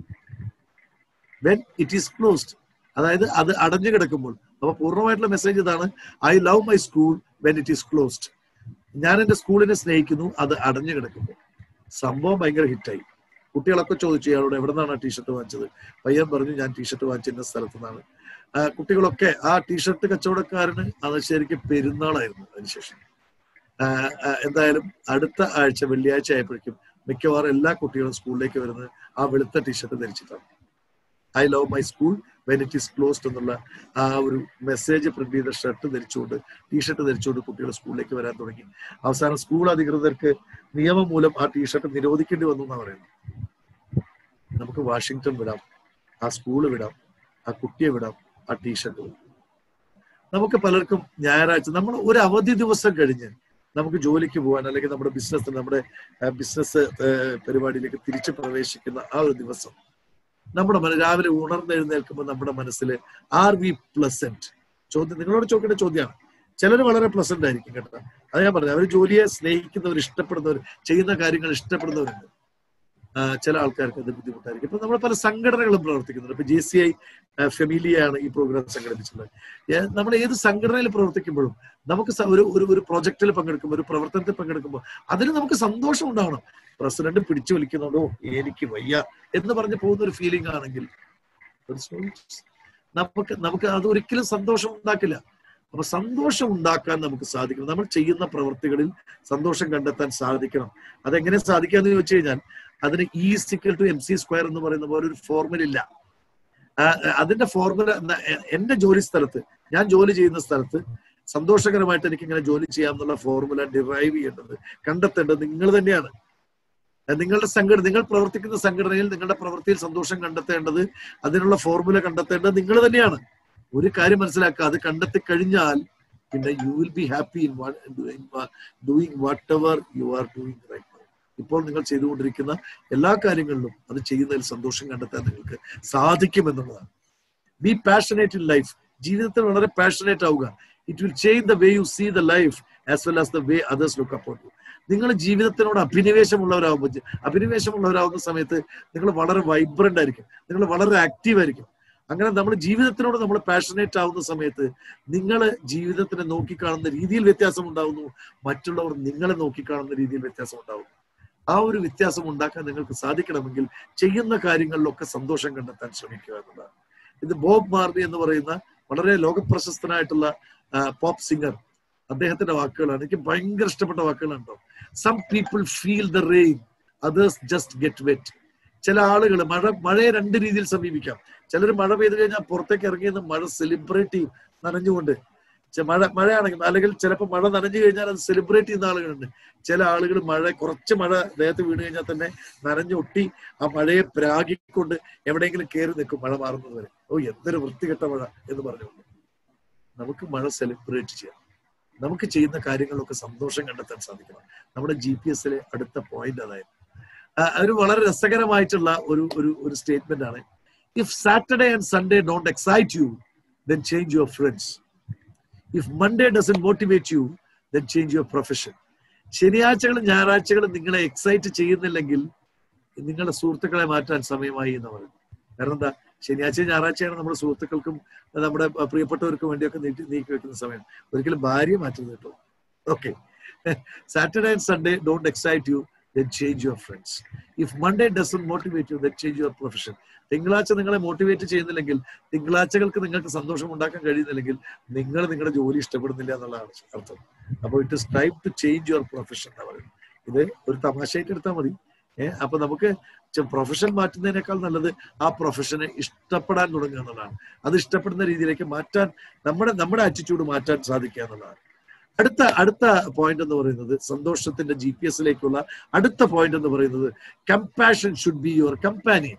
when it is closed അതായത് അത് അടഞ്ഞു കിടക്കുമ്പോൾ അപ്പൊ പൂർണ്ണമായിട്ടുള്ള മെസ്സേജ് ഇതാണ് I love my school when it is closed ഞാൻ എന്റെ സ്കൂളിനെ സ്നേഹിക്കുന്നു അത് അടഞ്ഞു കിടക്കുമ്പോൾ സംഭവം ഭയങ്കര ഹിറ്റായി കുട്ടികളൊക്കെ ചോദിച്ചു ഇയാളോട് എവിടെ നിന്നാണ് ആ ടീഷർട്ട് വാങ്ങിച്ചത് പയ്യൻ പറഞ്ഞു ഞാൻ ടീഷർട്ട് വാങ്ങിച്ചിരുന്ന സ്ഥലത്തു നിന്നാണ് ആ, കുട്ടികളൊക്കെ ആ ടീഷർട്ട് കച്ചവടക്കാരന് അത് ശരിക്കും പെരുന്നാളായിരുന്നു അതിനുശേഷം ആ, ആ, എന്തായാലും അടുത്ത ആഴ്ച വെള്ളിയാഴ്ച ആയപ്പോഴേക്കും മിക്കവാറും എല്ലാ കുട്ടികളും സ്കൂളിലേക്ക് വരുന്നത് ആ വെളുത്ത ടീഷർട്ട് ധരിച്ചിട്ടാണ് I love my school when it is closed എന്നുള്ള ആ ഒരു മെസ്സേജ് പ്രിന്റ് ചെയ്ത ഷർട്ട് ധരിച്ചുകൊണ്ട് ടീഷർട്ട് ധരിച്ചുകൊണ്ട് കുട്ടികൾ സ്കൂളിലേക്ക് വരാൻ തുടങ്ങി അവസാനം സ്കൂൾ അധികൃതർക്ക് നിയമം മൂലം ആ ടീഷർട്ട് നിരോധിക്കേണ്ടി വന്നു എന്നാണ് പറയുന്നത് നമുക്ക് വാഷിങ്ടൺ വിടാം ആ സ്കൂൾ വിടാം ആ കുട്ടിയെ വിടാം ആ ടീഷർട്ട് വിടാം നമുക്ക് പലർക്കും ഞായറാഴ്ച നമ്മൾ ഒരു അവധി ദിവസം കഴിഞ്ഞ് നമുക്ക് ജോലിക്ക് പോകാൻ അല്ലെങ്കിൽ നമ്മുടെ ബിസിനസ് നമ്മുടെ ബിസിനസ് പരിപാടിയിലേക്ക് തിരിച്ചു പ്രവേശിക്കുന്ന ആ ഒരു ദിവസം നമ്മുടെ മന രാവിലെ ഉണർന്നെഴുന്നേൽക്കുമ്പോൾ നമ്മുടെ മനസ്സിൽ ആർ വി പ്ലസന്റ് ചോദ്യം നിങ്ങളോട് ചോദിക്കേണ്ട ചോദ്യമാണ് ചിലർ വളരെ പ്ലസന്റ് ആയിരിക്കും കേട്ടോ അത് ഞാൻ പറഞ്ഞു അവർ ജോലിയെ സ്നേഹിക്കുന്നവർ ഇഷ്ടപ്പെടുന്നവർ ചെയ്യുന്ന കാര്യങ്ങൾ ഇഷ്ടപ്പെടുന്നവരുണ്ട് ആ, ചില ആൾക്കാർക്ക് അത് ബുദ്ധിമുട്ടായിരിക്കും ഇപ്പൊ നമ്മൾ പല സംഘടനകളും പ്രവർത്തിക്കുന്നുണ്ട് ഇപ്പൊ ജെ സി ഐ ഫെമിലിയാണ് ഈ പ്രോഗ്രാം സംഘടിപ്പിച്ചിട്ടുള്ളത് ഏ, നമ്മൾ ഏത് സംഘടനയിൽ പ്രവർത്തിക്കുമ്പോഴും നമുക്ക് സ- ഒരു ഒരു ഒരു പ്രൊജക്റ്റിൽ പങ്കെടുക്കുമ്പോൾ ഒരു പ്രവർത്തനത്തിൽ പങ്കെടുക്കുമ്പോൾ അതിന് നമുക്ക് സന്തോഷം ഉണ്ടാവണം പ്രസിഡന്റ് പിടിച്ചു വലിക്കുന്നുണ്ടോ എനിക്ക് വയ്യ എന്ന് പറഞ്ഞ് പോകുന്ന ഒരു ഫീലിംഗ് ആണെങ്കിൽ ഒരു small- നമുക്ക് നമുക്ക് അത് ഒരിക്കലും സന്തോഷം ഉണ്ടാക്കില്ല അപ്പൊ സന്തോഷം ഉണ്ടാക്കാൻ നമുക്ക് സാധിക്കണം നമ്മൾ ചെയ്യുന്ന പ്രവൃത്തികളിൽ സന്തോഷം കണ്ടെത്താൻ സാധിക്കണം അതെങ്ങനെ സാധിക്കാന്ന് ചോദിച്ചു കഴിഞ്ഞാൽ അതിന് E equal to M C square എന്ന് പറയുന്ന പോലെ ഒരു ഫോർമുല ഇല്ല ആ, അതിന്റെ ഫോർമുല എന്റെ ജോലി സ്ഥലത്ത് ഞാൻ ജോലി ചെയ്യുന്ന സ്ഥലത്ത് സന്തോഷകരമായിട്ട് എനിക്ക് ഇങ്ങനെ ജോലി ചെയ്യാം എന്നുള്ള ഫോർമുല ഡിറൈവ് ചെയ്യേണ്ടത് കണ്ടെത്തേണ്ടത് നിങ്ങൾ തന്നെയാണ് അത് നിങ്ങളുടെ സംഘടന നിങ്ങൾ പ്രവർത്തിക്കുന്ന സംഘടനയിൽ നിങ്ങളുടെ പ്രവൃത്തിയിൽ സന്തോഷം കണ്ടെത്തേണ്ടത് അതിനുള്ള ഫോർമുല കണ്ടെത്തേണ്ടത് നിങ്ങൾ തന്നെയാണ് ഒരു കാര്യം മനസ്സിലാക്കുക അത് കണ്ടെത്തി കഴിഞ്ഞാൽ പിന്നെ you will be happy in doing whatever you are doing right ഇപ്പോൾ നിങ്ങൾ ചെയ്തുകൊണ്ടിരിക്കുന്ന എല്ലാ കാര്യങ്ങളിലും അത് ചെയ്യുന്നതിൽ സന്തോഷം കണ്ടെത്താൻ നിങ്ങൾക്ക് സാധിക്കുമെന്നുള്ളതാണ് ബി പാഷനേറ്റ് ഇൻ ലൈഫ് ജീവിതത്തിൽ വളരെ പാഷനേറ്റ് ആവുക it will change the way you see the life as well as the way others look upon you നിങ്ങൾ ജീവിതത്തിനോട് അഭിനിവേശമുള്ളവരാകുമ്പോൾ അഭിനിവേശമുള്ളവരാകുന്ന സമയത്ത് നിങ്ങൾ വളരെ വൈബ്രന്റ് ആയിരിക്കും നിങ്ങൾ വളരെ ആക്റ്റീവ് ആയിരിക്കും അങ്ങനെ നമ്മൾ ജീവിതത്തിനോട് നമ്മൾ പാഷനേറ്റ് ആവുന്ന സമയത്ത് നിങ്ങൾ ജീവിതത്തിനെ നോക്കിക്കാണുന്ന രീതിയിൽ വ്യത്യാസം ഉണ്ടാവുന്നു മറ്റുള്ളവർ നിങ്ങളെ നോക്കിക്കാണുന്ന രീതിയിൽ വ്യത്യാസം ഉണ്ടാവുന്നു ആ ഒരു വ്യത്യാസം ഉണ്ടാക്കാൻ നിങ്ങൾക്ക് സാധിക്കണമെങ്കിൽ ചെയ്യുന്ന കാര്യങ്ങളിലൊക്കെ സന്തോഷം കണ്ടെത്താൻ ശ്രമിക്കുക എന്നുള്ളതാണ് ഇത് ബോബ് മാർലി എന്ന് പറയുന്ന വളരെ ലോകപ്രശസ്തനായിട്ടുള്ള പോപ്പ് സിംഗർ അദ്ദേഹത്തിന്റെ വാക്കുകളാണ് എനിക്ക് ഭയങ്കര ഇഷ്ടപ്പെട്ട വാക്കുകളുണ്ടോ some people feel the rain others just get wet ചില ആളുകൾ മഴ മഴയെ രണ്ട് രീതിയിൽ സമീപിക്കാം ചിലർ മഴ പെയ്തു കഴിഞ്ഞാൽ പുറത്തേക്ക് ഇറങ്ങിയെന്ന് മഴ സെലിബ്രേറ്റ് ചെയ്യും നനഞ്ഞുകൊണ്ട് ചെ- മഴ മഴയാണെങ്കിൽ അല്ലെങ്കിൽ ചിലപ്പോൾ മഴ നനഞ്ഞു കഴിഞ്ഞാൽ അത് സെലിബ്രേറ്റ് ചെയ്യുന്ന ആളുകളുണ്ട് ചില ആളുകൾ മഴ കുറച്ച് മഴ ദേഹത്ത് വീണ് കഴിഞ്ഞാൽ തന്നെ നനഞ്ഞൊട്ടി ആ മഴയെ പ്രാഗിക്കൊണ്ട് എവിടെയെങ്കിലും കയറി നിൽക്കും മഴ മാറുന്നത് വരെ ഓ എന്തൊരു വൃത്തികെട്ട മഴ എന്ന് പറഞ്ഞുകൊണ്ട് നമുക്ക് മഴ സെലിബ്രേറ്റ് ചെയ്യാം നമുക്ക് ചെയ്യുന്ന കാര്യങ്ങളൊക്കെ സന്തോഷം കണ്ടെത്താൻ സാധിക്കണം നമ്മുടെ ജി പി എസിലെ അടുത്ത പോയിന്റ് അതായിരുന്നു ആ, ഒരു വളരെ രസകരമായിട്ടുള്ള ഒരു ഒരു ഒരു സ്റ്റേറ്റ്മെന്റ് ആണ് if Saturday and Sunday don't excite you then change your friends if Monday doesn't motivate you then change your profession ശനിയാഴ്ചകളും ഞായറാഴ്ചകളും നിങ്ങളെ എക്സൈറ്റ് ചെയ്യുന്നില്ലെങ്കിൽ നിങ്ങളുടെ സുഹൃത്തുക്കളെ മാറ്റാൻ സമയമായി എന്ന് പറയുന്നു കാരണം എന്താ ശനിയാഴ്ച ഞായറാഴ്ചയാണ് നമ്മുടെ സുഹൃത്തുക്കൾക്കും നമ്മുടെ പ്രിയപ്പെട്ടവർക്കും വേണ്ടിയൊക്കെ നീട്ടി നീക്കി വെക്കുന്ന സമയം ഒരിക്കലും ഭാര്യ മാറ്റുന്നത് കേട്ടോ okay Saturday and Sunday don't excite you then change your friends if Monday doesn't motivate you then change your profession തിങ്കളാഴ്ച നിങ്ങളെ മോട്ടിവേറ്റ് ചെയ്യുന്നില്ലെങ്കിൽ തിങ്കളാഴ്ചകൾക്ക് നിങ്ങൾക്ക് സന്തോഷം ഉണ്ടാക്കാൻ കഴിയുന്നില്ലെങ്കിൽ നിങ്ങൾ നിങ്ങളുടെ ജോലി ഇഷ്ടപ്പെടുന്നില്ല എന്നുള്ളതാണ് അർത്ഥം അപ്പോൾ it is time to change your profession എന്ന് പറയുന്നത് ഇത് ഒരു തമാശയായിട്ട് എടുത്താൽ മതി ഏഹ് അപ്പൊ നമുക്ക് പ്രൊഫഷൻ മാറ്റുന്നതിനേക്കാൾ നല്ലത് ആ പ്രൊഫഷനെ ഇഷ്ടപ്പെടാൻ തുടങ്ങുക എന്നുള്ളതാണ് അത് ഇഷ്ടപ്പെടുന്ന രീതിയിലേക്ക് മാറ്റാൻ നമ്മുടെ നമ്മുടെ ആറ്റിറ്റ്യൂഡ് മാറ്റാൻ സാധിക്കുക എന്നുള്ളതാണ് അടുത്ത അടുത്ത പോയിന്റ് എന്ന് പറയുന്നത് സന്തോഷത്തിന്റെ ജി പി എസിലേക്കുള്ള അടുത്ത പോയിന്റ് എന്ന് പറയുന്നത് compassion should be your companion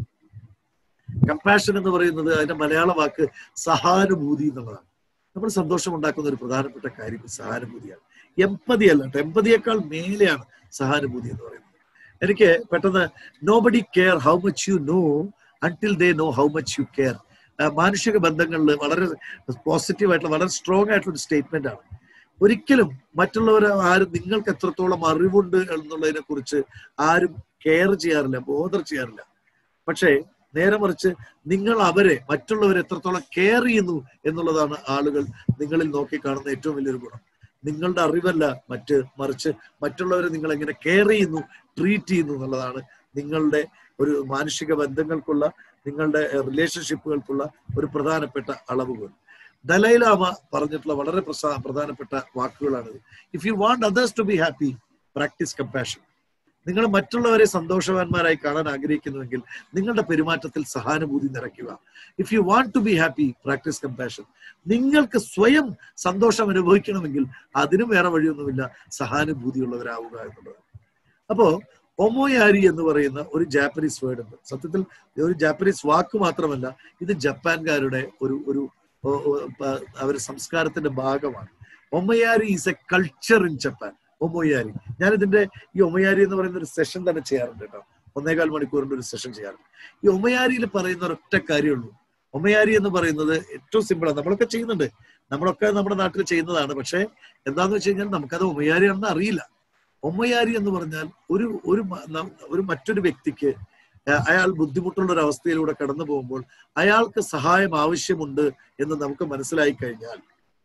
compassion എന്ന് പറയുന്നത് അതിന്റെ മലയാള വാക്ക് സഹാനുഭൂതി എന്നുള്ളതാണ് നമ്മൾ സന്തോഷം ഉണ്ടാക്കുന്ന ഒരു പ്രധാനപ്പെട്ട കാര്യം സഹാനുഭൂതിയാണ് എമ്പതി അല്ല കേട്ടോ എമ്പതിയേക്കാൾ മേലെയാണ് സഹാനുഭൂതി എന്ന് പറയുന്നത് എനിക്ക് പെട്ടെന്ന് nobody care how much you know until they know how much you care മാനുഷിക ബന്ധങ്ങളിൽ വളരെ പോസിറ്റീവ് ആയിട്ടുള്ള വളരെ സ്ട്രോങ് ആയിട്ടുള്ള ഒരു സ്റ്റേറ്റ്മെന്റ് ആണ് ഒരിക്കലും മറ്റുള്ളവർ ആരും നിങ്ങൾക്ക് എത്രത്തോളം അറിവുണ്ട് എന്നുള്ളതിനെ കുറിച്ച് ആരും കെയർ ചെയ്യാറില്ല ബോധർ ചെയ്യാറില്ല പക്ഷേ നേരെ മറിച്ച് നിങ്ങൾ അവരെ മറ്റുള്ളവരെ എത്രത്തോളം കെയർ ചെയ്യുന്നു എന്നുള്ളതാണ് ആളുകൾ നിങ്ങളിൽ നോക്കി കാണുന്ന ഏറ്റവും വലിയൊരു ഗുണം നിങ്ങളുടെ അറിവല്ല മറ്റ് മറിച്ച് മറ്റുള്ളവരെ നിങ്ങൾ എങ്ങനെ കെയർ ചെയ്യുന്നു ട്രീറ്റ് ചെയ്യുന്നു എന്നുള്ളതാണ് നിങ്ങളുടെ ഒരു മാനുഷിക ബന്ധങ്ങൾക്കുള്ള നിങ്ങളുടെ റിലേഷൻഷിപ്പുകൾക്കുള്ള ഒരു പ്രധാനപ്പെട്ട അളവുകൾ ദലൈലാമ പറഞ്ഞിട്ടുള്ള വളരെ പ്രധാനപ്പെട്ട വാക്കുകളാണിത് if you want others to be happy practice compassion നിങ്ങൾ മറ്റുള്ളവരെ സന്തോഷവാന്മാരായി കാണാൻ ആഗ്രഹിക്കുന്നുവെങ്കിൽ നിങ്ങളുടെ പെരുമാറ്റത്തിൽ സഹാനുഭൂതി നിറയ്ക്കുക if you want to be happy practice compassion നിങ്ങൾക്ക് സ്വയം സന്തോഷം അനുഭവിക്കണമെങ്കിൽ അതിനും വേറെ വഴിയൊന്നുമില്ല സഹാനുഭൂതിയുള്ളവരാവുക എന്നുള്ളത് അപ്പോ ഒമോയാരി എന്ന് പറയുന്ന ഒരു ജാപ്പനീസ് വേർഡ് ഉണ്ട് സത്യത്തിൽ ഇത് ഒരു ജാപ്പനീസ് വാക്ക് മാത്രമല്ല ഇത് ജപ്പാൻകാരുടെ ഒരു ഒരു ഒ- ഒ- പ- അവരുടെ സംസ്കാരത്തിന്റെ ഭാഗമാണ് ഒമയാരി is a culture in Japan ഒമോയാരി ഞാൻ ഇതിന്റെ ഈ ഒമയാരി എന്ന് പറയുന്ന ഒരു സെഷൻ തന്നെ ചെയ്യാറുണ്ട് കേട്ടോ ഒന്നേകാൽ മണിക്കൂറിന്റെ ഒരു സെഷൻ ചെയ്യാറുണ്ട് ഈ ഒമയാരിയിൽ പറയുന്ന ഒരൊറ്റ കാര്യമുള്ളൂ ഒമയാരി എന്ന് പറയുന്നത് ഏറ്റവും സിമ്പിളാണ് നമ്മളൊക്കെ ചെയ്യുന്നുണ്ട് നമ്മളൊക്കെ നമ്മുടെ നാട്ടിൽ ചെയ്യുന്നതാണ് പക്ഷെ എന്താന്ന് വെച്ച് കഴിഞ്ഞാൽ നമുക്കത് ഒമയാരിയാണെന്ന് അറിയില്ല ഒമ്മയാരി എന്ന് പറഞ്ഞാൽ ഒരു ഒരു മ- ന- ഒരു മറ്റൊരു വ്യക്തിക്ക് അഹ് അയാൾ ബുദ്ധിമുട്ടുള്ള ഒരു അവസ്ഥയിലൂടെ കടന്നു പോകുമ്പോൾ അയാൾക്ക് സഹായം ആവശ്യമുണ്ട് എന്ന് നമുക്ക് മനസ്സിലായി കഴിഞ്ഞാൽ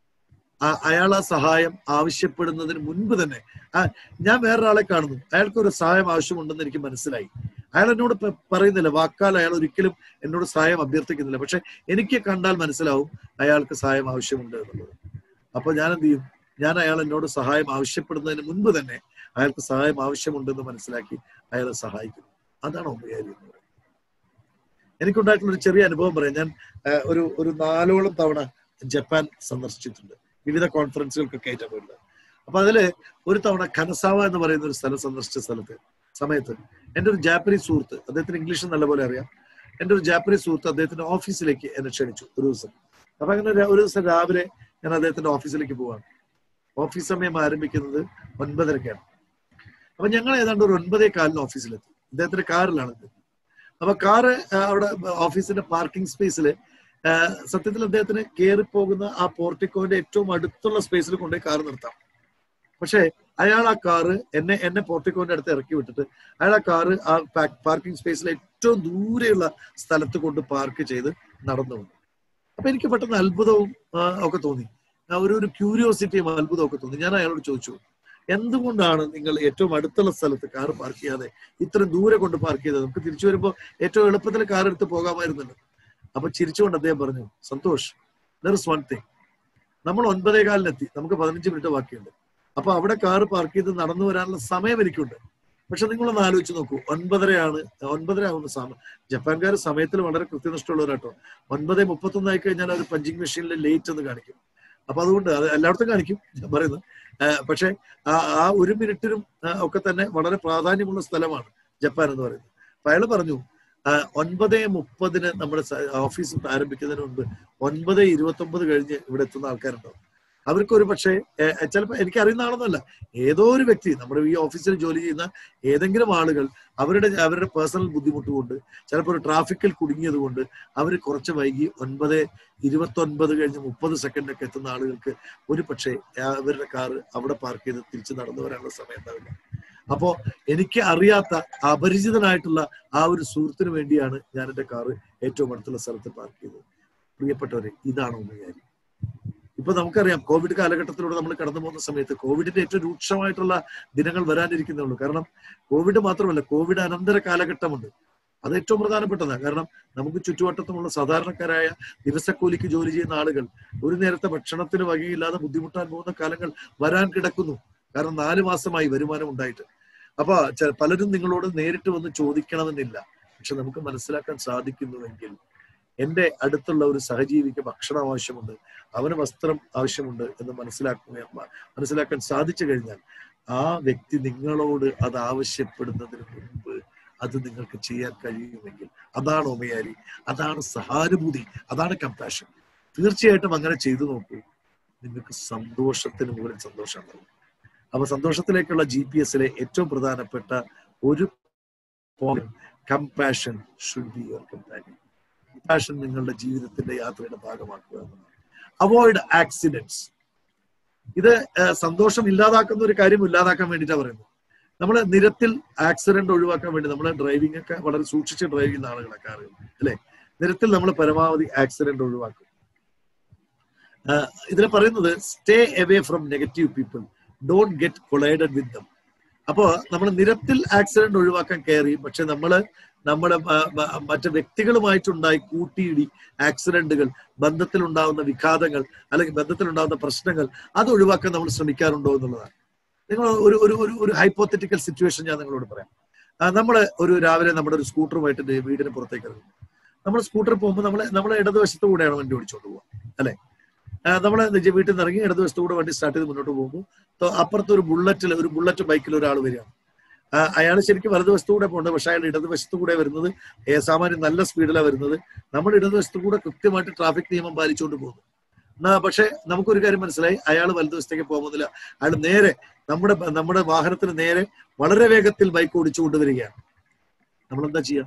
ആ- അയാൾ ആ സഹായം ആവശ്യപ്പെടുന്നതിന് മുൻപ് തന്നെ ആ, ഞാൻ വേറൊരാളെ കാണുന്നു അയാൾക്ക് ഒരു സഹായം ആവശ്യമുണ്ടെന്ന് എനിക്ക് മനസ്സിലായി അയാൾ എന്നോട് പ- പറയുന്നില്ല വാക്കാൽ അയാൾ ഒരിക്കലും എന്നോട് സഹായം അഭ്യർത്ഥിക്കുന്നില്ല പക്ഷെ എനിക്ക് കണ്ടാൽ മനസ്സിലാവും അയാൾക്ക് സഹായം ആവശ്യമുണ്ട് എന്നുള്ളത് അപ്പൊ ഞാൻ എന്ത് ചെയ്യും ഞാൻ അയാൾ എന്നോട് സഹായം ആവശ്യപ്പെടുന്നതിന് മുൻപ് തന്നെ അയാൾക്ക് സഹായം ആവശ്യമുണ്ടെന്ന് മനസ്സിലാക്കി അയാളെ സഹായിക്കുന്നു അതാണ് ഒമ്പയാരി എന്ന് പറയുന്നത് എനിക്കുണ്ടായിട്ടുള്ള ഒരു ചെറിയ അനുഭവം പറയാം ഞാൻ ആ, ഒരു ഒരു നാലോളം തവണ ജപ്പാൻ സന്ദർശിച്ചിട്ടുണ്ട് വിവിധ കോൺഫറൻസുകൾക്കൊക്കെ ആയിട്ട് പോയിട്ടുണ്ട് അപ്പൊ അതില് ഒരു തവണ ഖനസാവ എന്ന് പറയുന്ന ഒരു സ്ഥലം സന്ദർശിച്ച സ്ഥലത്ത് സമയത്ത് എൻ്റെ ഒരു ജാപ്പനീസ് സുഹൃത്ത് അദ്ദേഹത്തിന് ഇംഗ്ലീഷ് നല്ലപോലെ അറിയാം എൻ്റെ ഒരു ജാപ്പനീസ് സുഹൃത്ത് അദ്ദേഹത്തിന്റെ ഓഫീസിലേക്ക് എന്നെ ക്ഷണിച്ചു ഒരു ദിവസം അപ്പൊ അങ്ങനെ ഒരു- ഒരു ദിവസം രാവിലെ ഞാൻ അദ്ദേഹത്തിന്റെ ഓഫീസിലേക്ക് പോവാണ് ഓഫീസ് സമയം ആരംഭിക്കുന്നത് ഒൻപതരക്കാണ് അപ്പൊ ഞങ്ങൾ ഏതാണ്ട് ഒരു ഒൻപതേ കാലിന് ഓഫീസിലെത്തി ഇദ്ദേഹത്തിന്റെ കാറിലാണ് ഇത് അപ്പൊ കാറ് ആ, അവിടെ ഓഫീസിന്റെ പാർക്കിംഗ് സ്പേസിൽ സത്യത്തിൽ അദ്ദേഹത്തിന് കയറി പോകുന്ന ആ പോർട്ടിക്കോന്റെ ഏറ്റവും അടുത്തുള്ള സ്പേസിൽ കൊണ്ടുപോയി കാർ നിർത്താം പക്ഷേ അയാൾ ആ കാറ് എന്നെ എന്നെ പോർട്ടിക്കോന്റെ അടുത്ത് ഇറക്കി വിട്ടിട്ട് അയാൾ ആ കാറ് ആ പാർക്കിംഗ് സ്പേസിലെ ഏറ്റവും ദൂരെയുള്ള സ്ഥലത്ത് കൊണ്ട് പാർക്ക് ചെയ്ത് നടന്നു വന്നു അപ്പൊ എനിക്ക് പെട്ടെന്ന് അത്ഭുതവും ആ, ഒക്കെ തോന്നി ആ, ഒരു ഒരു ക്യൂരിയോസിറ്റിയും അത്ഭുതവും ഒക്കെ തോന്നി ഞാൻ അയാളോട് ചോദിച്ചു എന്തുകൊണ്ടാണ് നിങ്ങൾ ഏറ്റവും അടുത്തുള്ള സ്ഥലത്ത് കാർ പാർക്ക് ചെയ്യാതെ ഇത്രയും ദൂരെ കൊണ്ട് പാർക്ക് ചെയ്തത് നമുക്ക് തിരിച്ചു വരുമ്പോൾ ഏറ്റവും എളുപ്പത്തിൽ കാർ എടുത്ത് പോകാമായിരുന്നല്ലോ അപ്പൊ ചിരിച്ചുകൊണ്ട് അദ്ദേഹം പറഞ്ഞു Santosh there is one thing നമ്മൾ ഒൻപതേ കാലിനെത്തി നമുക്ക് പതിനഞ്ച് മിനിറ്റ് ബാക്കിയുണ്ട് അപ്പൊ അവിടെ കാർ പാർക്ക് ചെയ്ത് നടന്നു വരാനുള്ള സമയം എനിക്കുണ്ട് പക്ഷെ നിങ്ങളൊന്ന് ആലോചിച്ച് നോക്കൂ ഒൻപതരയാണ് ഒൻപതര ആവുന്ന സമയം ജപ്പാൻകാർ സമയത്തിൽ വളരെ കൃത്യനിഷ്ഠമുള്ളവരാട്ടോ ഒൻപത് മുപ്പത്തൊന്നായി കഴിഞ്ഞാൽ അവർ പഞ്ചിങ് മെഷീനിൽ ലേറ്റ് എന്ന് കാണിക്കും അപ്പൊ അതുകൊണ്ട് അത് എല്ലായിടത്തും കാണിക്കും ഞാൻ പറയുന്നത് ആ, പക്ഷെ ആ ആ ഒരു മിനിറ്റിനും ആ, ഒക്കെ തന്നെ വളരെ പ്രാധാന്യമുള്ള സ്ഥലമാണ് ജപ്പാൻ എന്ന് പറയുന്നത് അപ്പൊ അയാൾ പറഞ്ഞു ആ, ഒൻപത് മുപ്പതിന് നമ്മുടെ സ- ഓഫീസ് ആരംഭിക്കുന്നതിന് മുൻപ് ഒൻപത് ഇരുപത്തി ഒമ്പത് കഴിഞ്ഞ് ഇവിടെ എത്തുന്ന ആൾക്കാരുണ്ടാവും അവർക്ക് ഒരു പക്ഷേ ചിലപ്പോൾ എനിക്ക് അറിയുന്ന ആളൊന്നുമല്ല ഏതോ ഒരു വ്യക്തി നമ്മുടെ ഈ ഓഫീസിൽ ജോലി ചെയ്യുന്ന ഏതെങ്കിലും ആളുകൾ അവരുടെ അവരുടെ പേഴ്സണൽ ബുദ്ധിമുട്ട് കൊണ്ട് ചിലപ്പോൾ ഒരു ട്രാഫിക്കിൽ കുടുങ്ങിയത് കൊണ്ട് അവർ കുറച്ച് വൈകി ഒൻപത് ഇരുപത്തി ഒൻപത് കഴിഞ്ഞ് മുപ്പത് സെക്കൻഡൊക്കെ എത്തുന്ന ആളുകൾക്ക് ഒരു പക്ഷേ അവരുടെ കാറ് അവിടെ പാർക്ക് ചെയ്ത് തിരിച്ച് നടന്നു വരാനുള്ള സമയം ഉണ്ടാവില്ല അപ്പോ എനിക്ക് അറിയാത്ത അപരിചിതനായിട്ടുള്ള ആ ഒരു സുഹൃത്തിന് വേണ്ടിയാണ് ഞാൻ എന്റെ കാറ് ഏറ്റവും അടുത്തുള്ള സ്ഥലത്ത് പാർക്ക് ചെയ്തത് പ്രിയപ്പെട്ടവരെ ഇതാണ് ഉമ്മയാരി ഇപ്പൊ നമുക്കറിയാം കോവിഡ് കാലഘട്ടത്തിലൂടെ നമ്മൾ കടന്നു പോകുന്ന സമയത്ത് കോവിഡിന്റെ ഏറ്റവും രൂക്ഷമായിട്ടുള്ള ദിനങ്ങൾ വരാനിരിക്കുന്നുള്ളൂ കാരണം കോവിഡ് മാത്രമല്ല കോവിഡ് അനന്തര കാലഘട്ടമുണ്ട് അത് ഏറ്റവും പ്രധാനപ്പെട്ടതാണ് കാരണം നമുക്ക് ചുറ്റുവട്ടത്തുമുള്ള സാധാരണക്കാരായ ദിവസക്കൂലിക്ക് ജോലി ചെയ്യുന്ന ആളുകൾ ഒരു നേരത്തെ ഭക്ഷണത്തിന് വകയില്ലാതെ ബുദ്ധിമുട്ടാൻ പോകുന്ന കാലങ്ങൾ വരാൻ കിടക്കുന്നു കാരണം നാല് മാസമായി വരുമാനം ഉണ്ടായിട്ട് അപ്പൊ ചെ- പലരും നിങ്ങളോട് നേരിട്ട് വന്ന് ചോദിക്കണമെന്നില്ല പക്ഷെ നമുക്ക് മനസ്സിലാക്കാൻ സാധിക്കുന്നുവെങ്കിൽ എന്റെ അടുത്തുള്ള ഒരു സഹജീവിക്ക് ഭക്ഷണം ആവശ്യമുണ്ട് അവന് വസ്ത്രം ആവശ്യമുണ്ട് എന്ന് മനസ്സിലാക്കുക മനസ്സിലാക്കാൻ സാധിച്ചു കഴിഞ്ഞാൽ ആ വ്യക്തി നിങ്ങളോട് അത് ആവശ്യപ്പെടുന്നതിന് മുൻപ് അത് നിങ്ങൾക്ക് ചെയ്യാൻ കഴിയുമെങ്കിൽ അതാണ് ഒമയാരി അതാണ് സഹാനുഭൂതി അതാണ് കമ്പാഷൻ തീർച്ചയായിട്ടും അങ്ങനെ ചെയ്തു നോക്കൂ നിങ്ങൾക്ക് സന്തോഷത്തിന് മുകളിൽ സന്തോഷം ഉണ്ടാവും അപ്പൊ സന്തോഷത്തിലേക്കുള്ള ജി പി എസിലെ ഏറ്റവും പ്രധാനപ്പെട്ട ഒരു compassion should be your companion compassion നിങ്ങളുടെ ജീവിതത്തിന്റെ യാത്രയുടെ ഭാഗമാക്കുക എന്നതാണ് അവോയ്ഡ് ആക്സിഡൻസ് ഇത് ഏഹ്, സന്തോഷം ഇല്ലാതാക്കുന്ന ഒരു കാര്യം ഇല്ലാതാക്കാൻ വേണ്ടിയിട്ടാണ് പറയുന്നത് നമ്മൾ നിരത്തിൽ ആക്സിഡന്റ് ഒഴിവാക്കാൻ വേണ്ടി നമ്മൾ ഡ്രൈവിംഗ് ഒക്കെ വളരെ സൂക്ഷിച്ച് ഡ്രൈവ് ചെയ്യുന്ന ആളുകളൊക്കെ അറിയും അല്ലെ നിരത്തിൽ നമ്മൾ പരമാവധി ആക്സിഡന്റ് ഒഴിവാക്കും ഇതിൽ പറയുന്നത് stay away from negative people don't get collided with them അപ്പോ നമ്മൾ നിരത്തിൽ ആക്സിഡന്റ് ഒഴിവാക്കാൻ കയറി പക്ഷെ നമ്മള് നമ്മുടെ ആ, മ- മറ്റ് വ്യക്തികളുമായിട്ടുണ്ടായി കൂട്ടിയിടി ആക്സിഡന്റുകൾ ബന്ധത്തിലുണ്ടാവുന്ന വിഘാതങ്ങൾ അല്ലെങ്കിൽ ബന്ധത്തിലുണ്ടാവുന്ന പ്രശ്നങ്ങൾ അത് ഒഴിവാക്കാൻ നമ്മൾ ശ്രമിക്കാറുണ്ടോ എന്നുള്ളതാണ് നിങ്ങൾ ഒരു ഒരു ഒരു ഒരു ഹൈപ്പോത്തറ്റിക്കൽ സിറ്റുവേഷൻ ഞാൻ നിങ്ങളോട് പറയാം നമ്മൾ ഒരു രാവിലെ നമ്മുടെ ഒരു സ്കൂട്ടറുമായിട്ട് ദേ വീടിന് പുറത്തേക്ക് ഇറങ്ങും നമ്മൾ സ്കൂട്ടറിൽ പോകുമ്പോൾ നമ്മൾ നമ്മളെ ഇടതുവശത്ത് കൂടെയാണ് വണ്ടി ഓടിച്ചുകൊണ്ട് പോകുക അല്ലെ നമ്മൾ വീട്ടിൽ നിന്ന് ഇറങ്ങി ഇടതുവശത്ത് കൂടെ വണ്ടി സ്റ്റാർട്ട് ചെയ്ത് മുന്നോട്ട് പോകുമ്പോൾ തൊ- അപ്പുറത്ത് ഒരു ബുള്ളറ്റിൽ ഒരു ബുള്ളറ്റ് ബൈക്കിൽ ഒരാൾ വരികയാണ് അയാൾ ശരിക്കും വലതുവശത്തു കൂടെ പോകുന്നത് പക്ഷെ അയാൾ ഇടതുവശത്തു കൂടെ വരുന്നത് ഏ, സാമാന്യം നല്ല സ്പീഡിലാണ് വരുന്നത് നമ്മൾ ഇടതുവശത്തു കൂടെ കൃത്യമായിട്ട് ട്രാഫിക് നിയമം പാലിച്ചുകൊണ്ട് പോകുന്നു എന്നാ പക്ഷെ നമുക്കൊരു കാര്യം മനസ്സിലായി അയാൾ വലതുവശത്തേക്ക് പോകുന്നില്ല അയാൾ നേരെ നമ്മുടെ നമ്മുടെ വാഹനത്തിന് നേരെ വളരെ വേഗത്തിൽ ബൈക്ക് ഓടിച്ചു കൊണ്ടുവരികയാണ് നമ്മൾ എന്താ ചെയ്യാം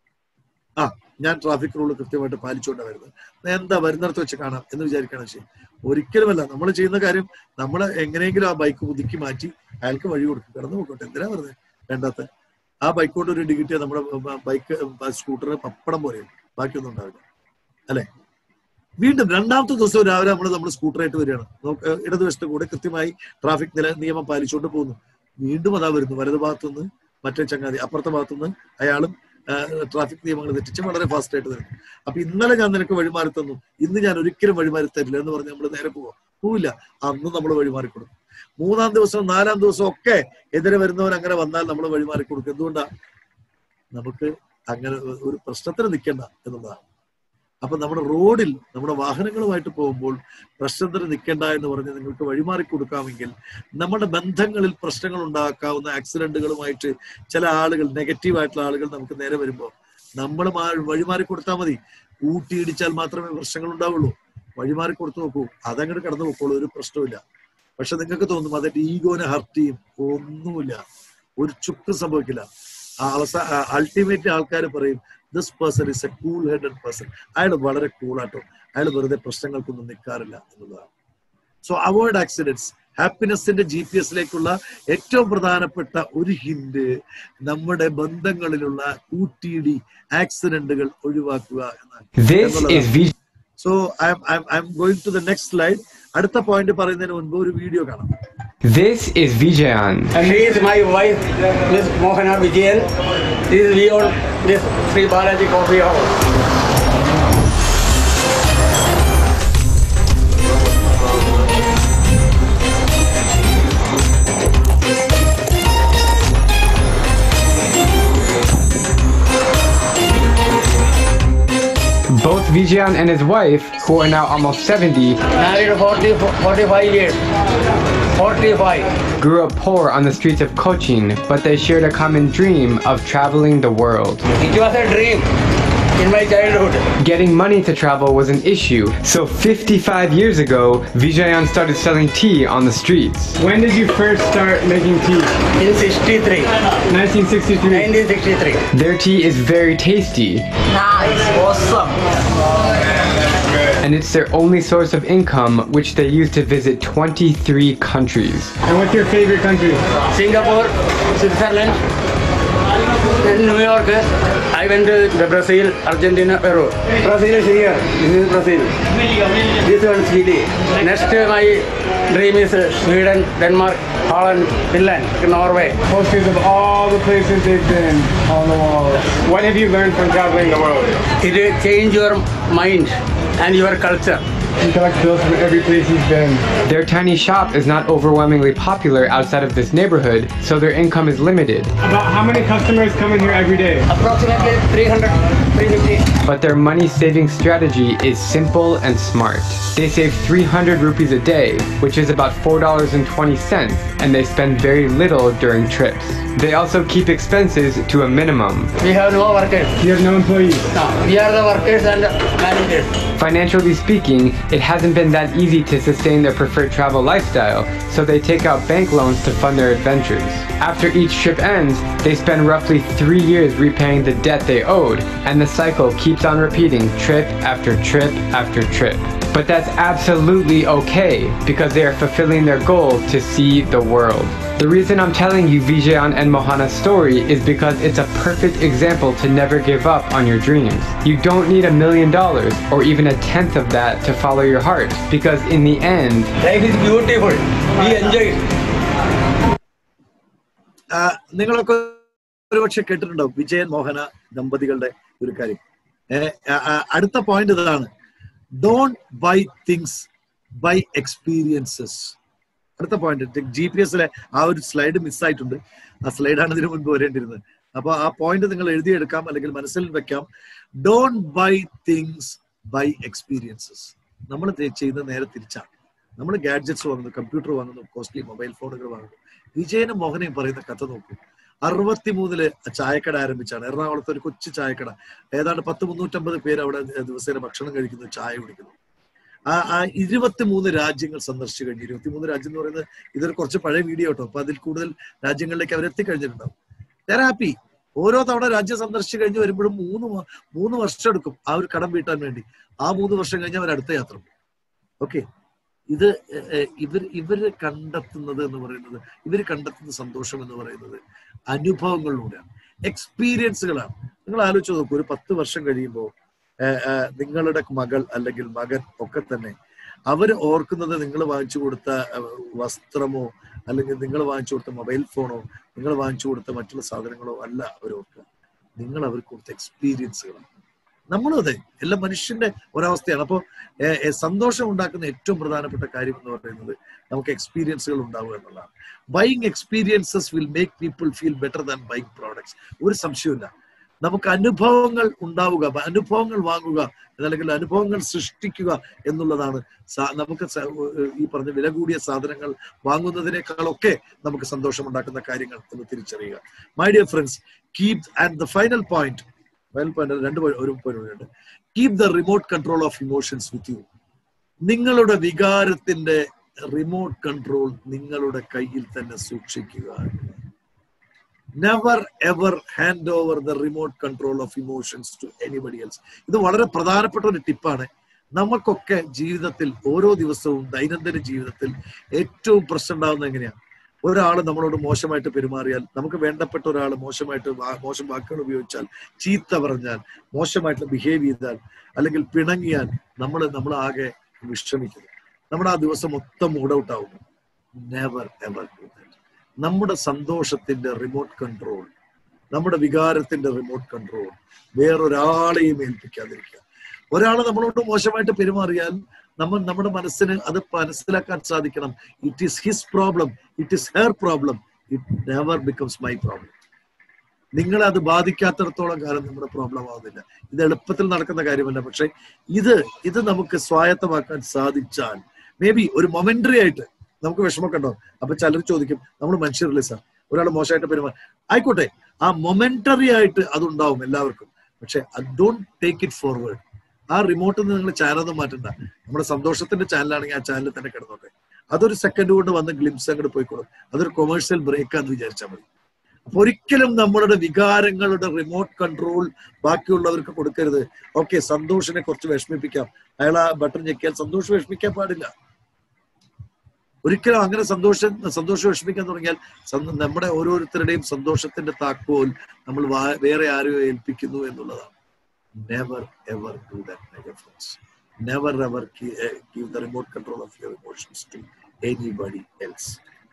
ആ ഞാൻ ട്രാഫിക് റൂൾ കൃത്യമായിട്ട് പാലിച്ചുകൊണ്ടാണ് വരുന്നത് എന്താ വരുന്നിടത്ത് വെച്ച് കാണാം എന്ന് വിചാരിക്കണം ശരി ഒരിക്കലുമല്ല നമ്മൾ ചെയ്യുന്ന കാര്യം നമ്മൾ എങ്ങനെയെങ്കിലും ആ ബൈക്ക് പുതുക്കി മാറ്റി അയാൾക്ക് വഴി കൊടുക്കും കിടന്നു പോയിക്കോട്ടെ എന്തിനാ വെറുതെ വേണ്ടാത്ത ആ ബൈക്ക് കൊണ്ട് ഒരു ഇടി കിട്ടിയാൽ നമ്മുടെ ബൈക്ക് സ്കൂട്ടർ പപ്പടം പോലെ ബാക്കിയൊന്നും ഉണ്ടാവില്ല അല്ലെ വീണ്ടും രണ്ടാമത്തെ ദിവസം രാവിലെ നമ്മൾ നമ്മൾ സ്കൂട്ടറായിട്ട് വരികയാണ് നമുക്ക് ഇടതുവശത്ത് കൂടെ കൃത്യമായി ട്രാഫിക് നില നിയമം പാലിച്ചുകൊണ്ട് പോകുന്നു വീണ്ടും അതാ വരുന്നു വലതു ഭാഗത്തുനിന്ന് മറ്റേ ചങ്ങാതി അപ്പുറത്തെ ഭാഗത്തുനിന്ന് അയാളും ട്രാഫിക് നിയമങ്ങൾ തെറ്റിച്ച് വളരെ ഫാസ്റ്റ് ആയിട്ട് വരുന്നു അപ്പൊ ഇന്നലെ ഞാൻ നിനക്ക് വഴിമാറി തന്നു ഇന്ന് ഞാൻ ഒരിക്കലും വഴിമാറി തരില്ല എന്ന് പറഞ്ഞ് നമ്മൾ നേരെ പോവാം പോവില്ല അന്ന് നമ്മൾ വഴിമാറി കൊടുക്കും മൂന്നാം ദിവസം നാലാം ദിവസം ഒക്കെ എതിരെ വരുന്നവർ അങ്ങനെ വന്നാൽ നമ്മൾ വഴിമാറി കൊടുക്കും എന്തുകൊണ്ടാ നമുക്ക് അങ്ങനെ ഒരു പ്രശ്നത്തിന് നിൽക്കണ്ട എന്നുള്ളതാണ് അപ്പൊ നമ്മുടെ റോഡിൽ നമ്മുടെ വാഹനങ്ങളുമായിട്ട് പോകുമ്പോൾ പ്രശ്നത്തിന് നിൽക്കേണ്ട എന്ന് പറഞ്ഞ് നിങ്ങൾക്ക് വഴിമാറി കൊടുക്കാമെങ്കിൽ നമ്മുടെ ബന്ധങ്ങളിൽ പ്രശ്നങ്ങൾ ഉണ്ടാക്കാവുന്ന ആക്സിഡന്റുകളുമായിട്ട് ചില ആളുകൾ നെഗറ്റീവ് ആയിട്ടുള്ള ആളുകൾ നമുക്ക് നേരെ വരുമ്പോൾ നമ്മൾ വഴിമാറി കൊടുത്താൽ മതി കൂട്ടിയിടിച്ചാൽ മാത്രമേ പ്രശ്നങ്ങൾ ഉണ്ടാവുള്ളൂ വഴിമാറി കൊടുത്തു നോക്കൂ അതങ്ങോട്ട് കടന്നു പോക്കോളൂ ഒരു പ്രശ്നമില്ല പക്ഷെ നിങ്ങൾക്ക് തോന്നും അതിന്റെ ഈഗോനെ ഹർട്ട് ചെയ്യും ഒന്നുമില്ല ഒരു ചുക്കും സംഭവിക്കില്ല ആ അവസാന അൾട്ടിമേറ്റ്ലി ആൾക്കാർ പറയും this person is a cool headed person അയാൾ വളരെ കൂളാട്ടോ അയാൾ വെറുതെ പ്രശ്നങ്ങൾക്കൊന്നും നിൽക്കാറില്ല എന്നുള്ളതാണ് സോ അവോയ്ഡ് ആക്സിഡൻസ് ഹാപ്പിനെസിന്റെ ജി പി എസിലേക്കുള്ള ഏറ്റവും പ്രധാനപ്പെട്ട ഒരു ഹിന്റ് നമ്മുടെ ബന്ധങ്ങളിലുള്ള കൂട്ടിയിടി ആക്സിഡന്റുകൾ ഒഴിവാക്കുക This is V. So I I'm going to the next slide അടുത്ത പോയിന്റ് പറയുന്നതിന് മുൻപ് ഒരു വീഡിയോ കാണാം This is Vijayan. And she is my wife, Miss Mohana Vijayan. This is we own this Sri Balaji Coffee House. Both Vijayan and his wife, who are now almost 70, Married 40, 45 years. 45. grew up poor on the streets of Cochin, but they shared a common dream of traveling the world. It was a dream in my childhood. Getting money to travel was an issue, so 55 years ago, Vijayan started selling tea on the streets. When did you first start making tea? In 63. 1963. 1963. Their tea is very tasty, Nice. Awesome. and it's their only source of income, which they use to visit 23 countries. And what's your favorite country? Singapore, Switzerland, and New York. I went to the Brazil, Argentina, Peru. Brazil is here. This is Brazil. This one is Chile. Next my dream is Sweden, Denmark, Holland, Finland, Norway. Posters of all the places they've been on the wall. What have you learned from traveling the world? It will change your mind and your culture. You collect bills from every place he's been. Their tiny shop is not overwhelmingly popular outside of this neighborhood, so their income is limited. About how many customers come in here every day? Approximately 300, 350. But their money saving strategy is simple and smart. They save 300 rupees a day, which is about $4.20, and they spend very little during trips. They also keep expenses to a minimum. We have no workers. You have no employees? No, we are the workers and managers. Financially speaking, it hasn't been that easy to sustain their preferred travel lifestyle, so they take out bank loans to fund their adventures. After each trip ends, they spend roughly three years repaying the debt they owed, and the cycle keeps on repeating trip after trip after trip. But that's absolutely okay, because they are fulfilling their goal to see the world. The reason I'm telling you Vijayan and Mohana's story is because it's a perfect example to never give up on your dreams. You don't need a million dollars or even a tenth of that to follow your heart, because in the end, Life is beautiful. We enjoy it. ആ, നിങ്ങളൊക്കെ ഒരുപക്ഷെ കേട്ടിട്ടുണ്ടാവും വിജയൻ മോഹന ദമ്പതികളുടെ ഒരു കാര്യം ഏ, ആ, ആ, അടുത്ത പോയിന്റ് ഇതാണ് don't buy things buy experiences അടുത്ത പോയിന്റ് ജി പി എസിലെ ആ ഒരു സ്ലൈഡ് മിസ്സായിട്ടുണ്ട് ആ സ്ലൈഡാണ് ഇതിനു മുൻപ് വരേണ്ടിരുന്നത് അപ്പൊ ആ പോയിന്റ് നിങ്ങൾ എഴുതിയെടുക്കാം അല്ലെങ്കിൽ മനസ്സിൽ വെക്കാം don't buy things buy experiences നമ്മൾ ചെയ്യുന്ന നേരെ തിരിച്ചാണ് നമ്മൾ ഗാഡ്ജറ്റ്സ് വാങ്ങുന്നു കമ്പ്യൂട്ടർ വാങ്ങുന്നു കോസ്റ്റ്ലി മൊബൈൽ ഫോണുകൾ വാങ്ങുന്നു വിജയനും മോഹനയും പറയുന്ന കഥ നോക്കൂ അറുപത്തിമൂന്നില് ചായക്കട ആരംഭിച്ചാണ് എറണാകുളത്ത് ഒരു കൊച്ചു ചായക്കട ഏതാണ്ട് പത്ത് മുന്നൂറ്റമ്പത് പേര് അവിടെ ദിവസേന ഭക്ഷണം കഴിക്കുന്നു ചായ കുടിക്കുന്നു ആ ആ ഇരുപത്തിമൂന്ന് രാജ്യങ്ങൾ സന്ദർശിച്ചു കഴിഞ്ഞു ഇരുപത്തിമൂന്ന് രാജ്യം എന്ന് പറയുന്നത് ഇതൊരു കുറച്ച് പഴയ വീഡിയോ കേട്ടോ അപ്പൊ അതിൽ കൂടുതൽ രാജ്യങ്ങളിലേക്ക് അവർ എത്തിക്കഴിഞ്ഞിട്ടുണ്ടാവും ദർ ഹാപ്പി ഓരോ തവണ രാജ്യം സന്ദർശിച്ചു കഴിഞ്ഞ് വരുമ്പോഴും മൂന്ന് മ- മൂന്ന് വർഷം എടുക്കും ആ ഒരു കടം വീട്ടാൻ വേണ്ടി ആ മൂന്ന് വർഷം കഴിഞ്ഞ് അവർ അടുത്ത യാത്ര പോകും ഓക്കെ ഇത് എ- എ- ഇവർ ഇവര് കണ്ടെത്തുന്നത് എന്ന് പറയുന്നത് ഇവർ കണ്ടെത്തുന്ന സന്തോഷം എന്ന് പറയുന്നത് അനുഭവങ്ങളിലൂടെയാണ് എക്സ്പീരിയൻസുകളാണ് നിങ്ങൾ ആലോചിച്ച് നോക്കൂ ഒരു പത്ത് വർഷം കഴിയുമ്പോൾ നിങ്ങളുടെ മകൾ അല്ലെങ്കിൽ മകൻ ഒക്കെ തന്നെ അവർ ഓർക്കുന്നത് നിങ്ങൾ വാങ്ങിച്ചു കൊടുത്ത ഏഹ്, വസ്ത്രമോ അല്ലെങ്കിൽ നിങ്ങൾ വാങ്ങിച്ചു കൊടുത്ത മൊബൈൽ ഫോണോ നിങ്ങൾ വാങ്ങിച്ചു കൊടുത്ത മറ്റുള്ള സാധനങ്ങളോ അല്ല അവർ ഓർക്കുക നിങ്ങൾ അവർക്ക് കൊടുത്ത എക്സ്പീരിയൻസുകളാണ് നമ്മളും അതെ എല്ലാ മനുഷ്യന്റെ ഒരവസ്ഥയാണ് അപ്പോൾ സന്തോഷം ഉണ്ടാക്കുന്ന ഏറ്റവും പ്രധാനപ്പെട്ട കാര്യം എന്ന് പറയുന്നത് നമുക്ക് എക്സ്പീരിയൻസുകൾ ഉണ്ടാവുക എന്നുള്ളതാണ് buying experiences will make people feel better than buying products ഒരു സംശയമില്ല നമുക്ക് അനുഭവങ്ങൾ ഉണ്ടാവുക ബ- അനുഭവങ്ങൾ വാങ്ങുക അല്ലെങ്കിൽ അനുഭവങ്ങൾ സൃഷ്ടിക്കുക എന്നുള്ളതാണ് സാ- നമുക്ക് സ- ഈ പറഞ്ഞ വില കൂടിയ സാധനങ്ങൾ വാങ്ങുന്നതിനേക്കാളൊക്കെ നമുക്ക് സന്തോഷം ഉണ്ടാക്കുന്ന കാര്യങ്ങൾ എന്ന് തിരിച്ചറിയുക my dear friends keep and the final point final point രണ്ട് point- ഒരു പോയിന്റ് ഉണ്ട് keep the remote control of emotions with you നിങ്ങളുടെ വികാരത്തിന്റെ റിമോട്ട് കൺട്രോൾ നിങ്ങളുടെ കയ്യിൽ തന്നെ സൂക്ഷിക്കുക never ever hand over the remote control of emotions to anybody else ഇത് വളരെ പ്രധാനപ്പെട്ട ഒരു ടിപ്പാണ് നമുക്കൊക്കെ ജീവിതത്തിൽ ഓരോ ദിവസവും ദൈനംദിന ജീവിതത്തിൽ ഏറ്റവും പ്രശ്നം ഉണ്ടാകുന്നത് എങ്ങനെയാണ് ഒരാൾ നമ്മളോട് മോശമായിട്ട് പെരുമാറിയാൽ നമുക്ക് വേണ്ടപ്പെട്ട ഒരാൾ മോശമായിട്ട് വാ- മോശം വാക്കുകൾ ഉപയോഗിച്ചാൽ ചീത്ത പറഞ്ഞാൽ മോശമായിട്ട് ബിഹേവ് ചെയ്താൽ അല്ലെങ്കിൽ പിണങ്ങിയാൽ നമ്മൾ നമ്മൾ ആകെ വിശ്രമിക്കുന്നു നമ്മുടെ ആ ദിവസം മൊത്തം മൂഡ് ഔട്ട് ആവുന്നു നെവർ എവർ നമ്മുടെ സന്തോഷത്തിന്റെ റിമോട്ട് കൺട്രോൾ നമ്മുടെ വികാരത്തിന്റെ റിമോട്ട് കൺട്രോൾ വേറൊരാളെയും ഏൽപ്പിക്കാതിരിക്കുക ഒരാൾ നമ്മളോട് മോശമായിട്ട് പെരുമാറിയാൽ നമ്മൾ നമ്മുടെ മനസ്സിന് അത് മനസ്സിലാക്കാൻ സാധിക്കണം it is his problem it is her problem it never becomes my problem നിങ്ങളെ അത് ബാധിക്കാത്തിടത്തോളം കാലം നമ്മുടെ പ്രോബ്ലം ആവുന്നില്ല ഇത് എളുപ്പത്തിൽ നടക്കുന്ന കാര്യമല്ല പക്ഷെ ഇത് ഇത് നമുക്ക് സ്വായത്തമാക്കാൻ സാധിച്ചാൽ മേ ബി ഒരു മൊമെന്ററി ആയിട്ട് നമുക്ക് വിഷമമൊക്കെ ഉണ്ടാവും അപ്പൊ ചിലർ ചോദിക്കും നമ്മൾ മനുഷ്യരല്ലേ സാർ ഒരാൾ മോശമായിട്ട് പെരുമാറി ആയിക്കോട്ടെ ആ മൊമെന്ററി ആയിട്ട് അതുണ്ടാവും എല്ലാവർക്കും പക്ഷെ ഡോണ്ട് ടേക്ക് ഇറ്റ് ഫോർവേഡ് ആ റിമോട്ടിൽ നിന്ന് നിങ്ങൾ ചാനലൊന്നും മാറ്റണ്ട നമ്മുടെ സന്തോഷത്തിന്റെ ചാനലാണെങ്കിൽ ആ ചാനലിൽ തന്നെ കിടന്നോട്ടെ അതൊരു സെക്കൻഡ് കൊണ്ട് വന്ന് ഗ്ലിംസ് അങ്ങോട്ട് പോയിക്കോളും അതൊരു കൊമേഴ്ഷ്യൽ ബ്രേക്ക് ആണെന്ന് വിചാരിച്ചാൽ മതി അപ്പൊ ഒരിക്കലും നമ്മളുടെ വികാരങ്ങളുടെ റിമോട്ട് കൺട്രോൾ ബാക്കിയുള്ളവർക്ക് കൊടുക്കരുത് ഓക്കെ സന്തോഷിനെ കുറച്ച് വിഷമിപ്പിക്കാം അയാൾ ആ ബട്ടൺ ഞെക്കിയാൽ സന്തോഷം വിഷമിക്കാൻ പാടില്ല ഒരിക്കലും അങ്ങനെ സന്തോഷം സന്തോഷം വിഷമിക്കാൻ തുടങ്ങിയാൽ സന്ത- നമ്മുടെ ഓരോരുത്തരുടെയും സന്തോഷത്തിന്റെ താക്കോൽ നമ്മൾ വാ- വേറെ ആരെയോ ഏൽപ്പിക്കുന്നു എന്നുള്ളതാണ് never ever do that my friends never ever give the remote control of your emotions to anybody else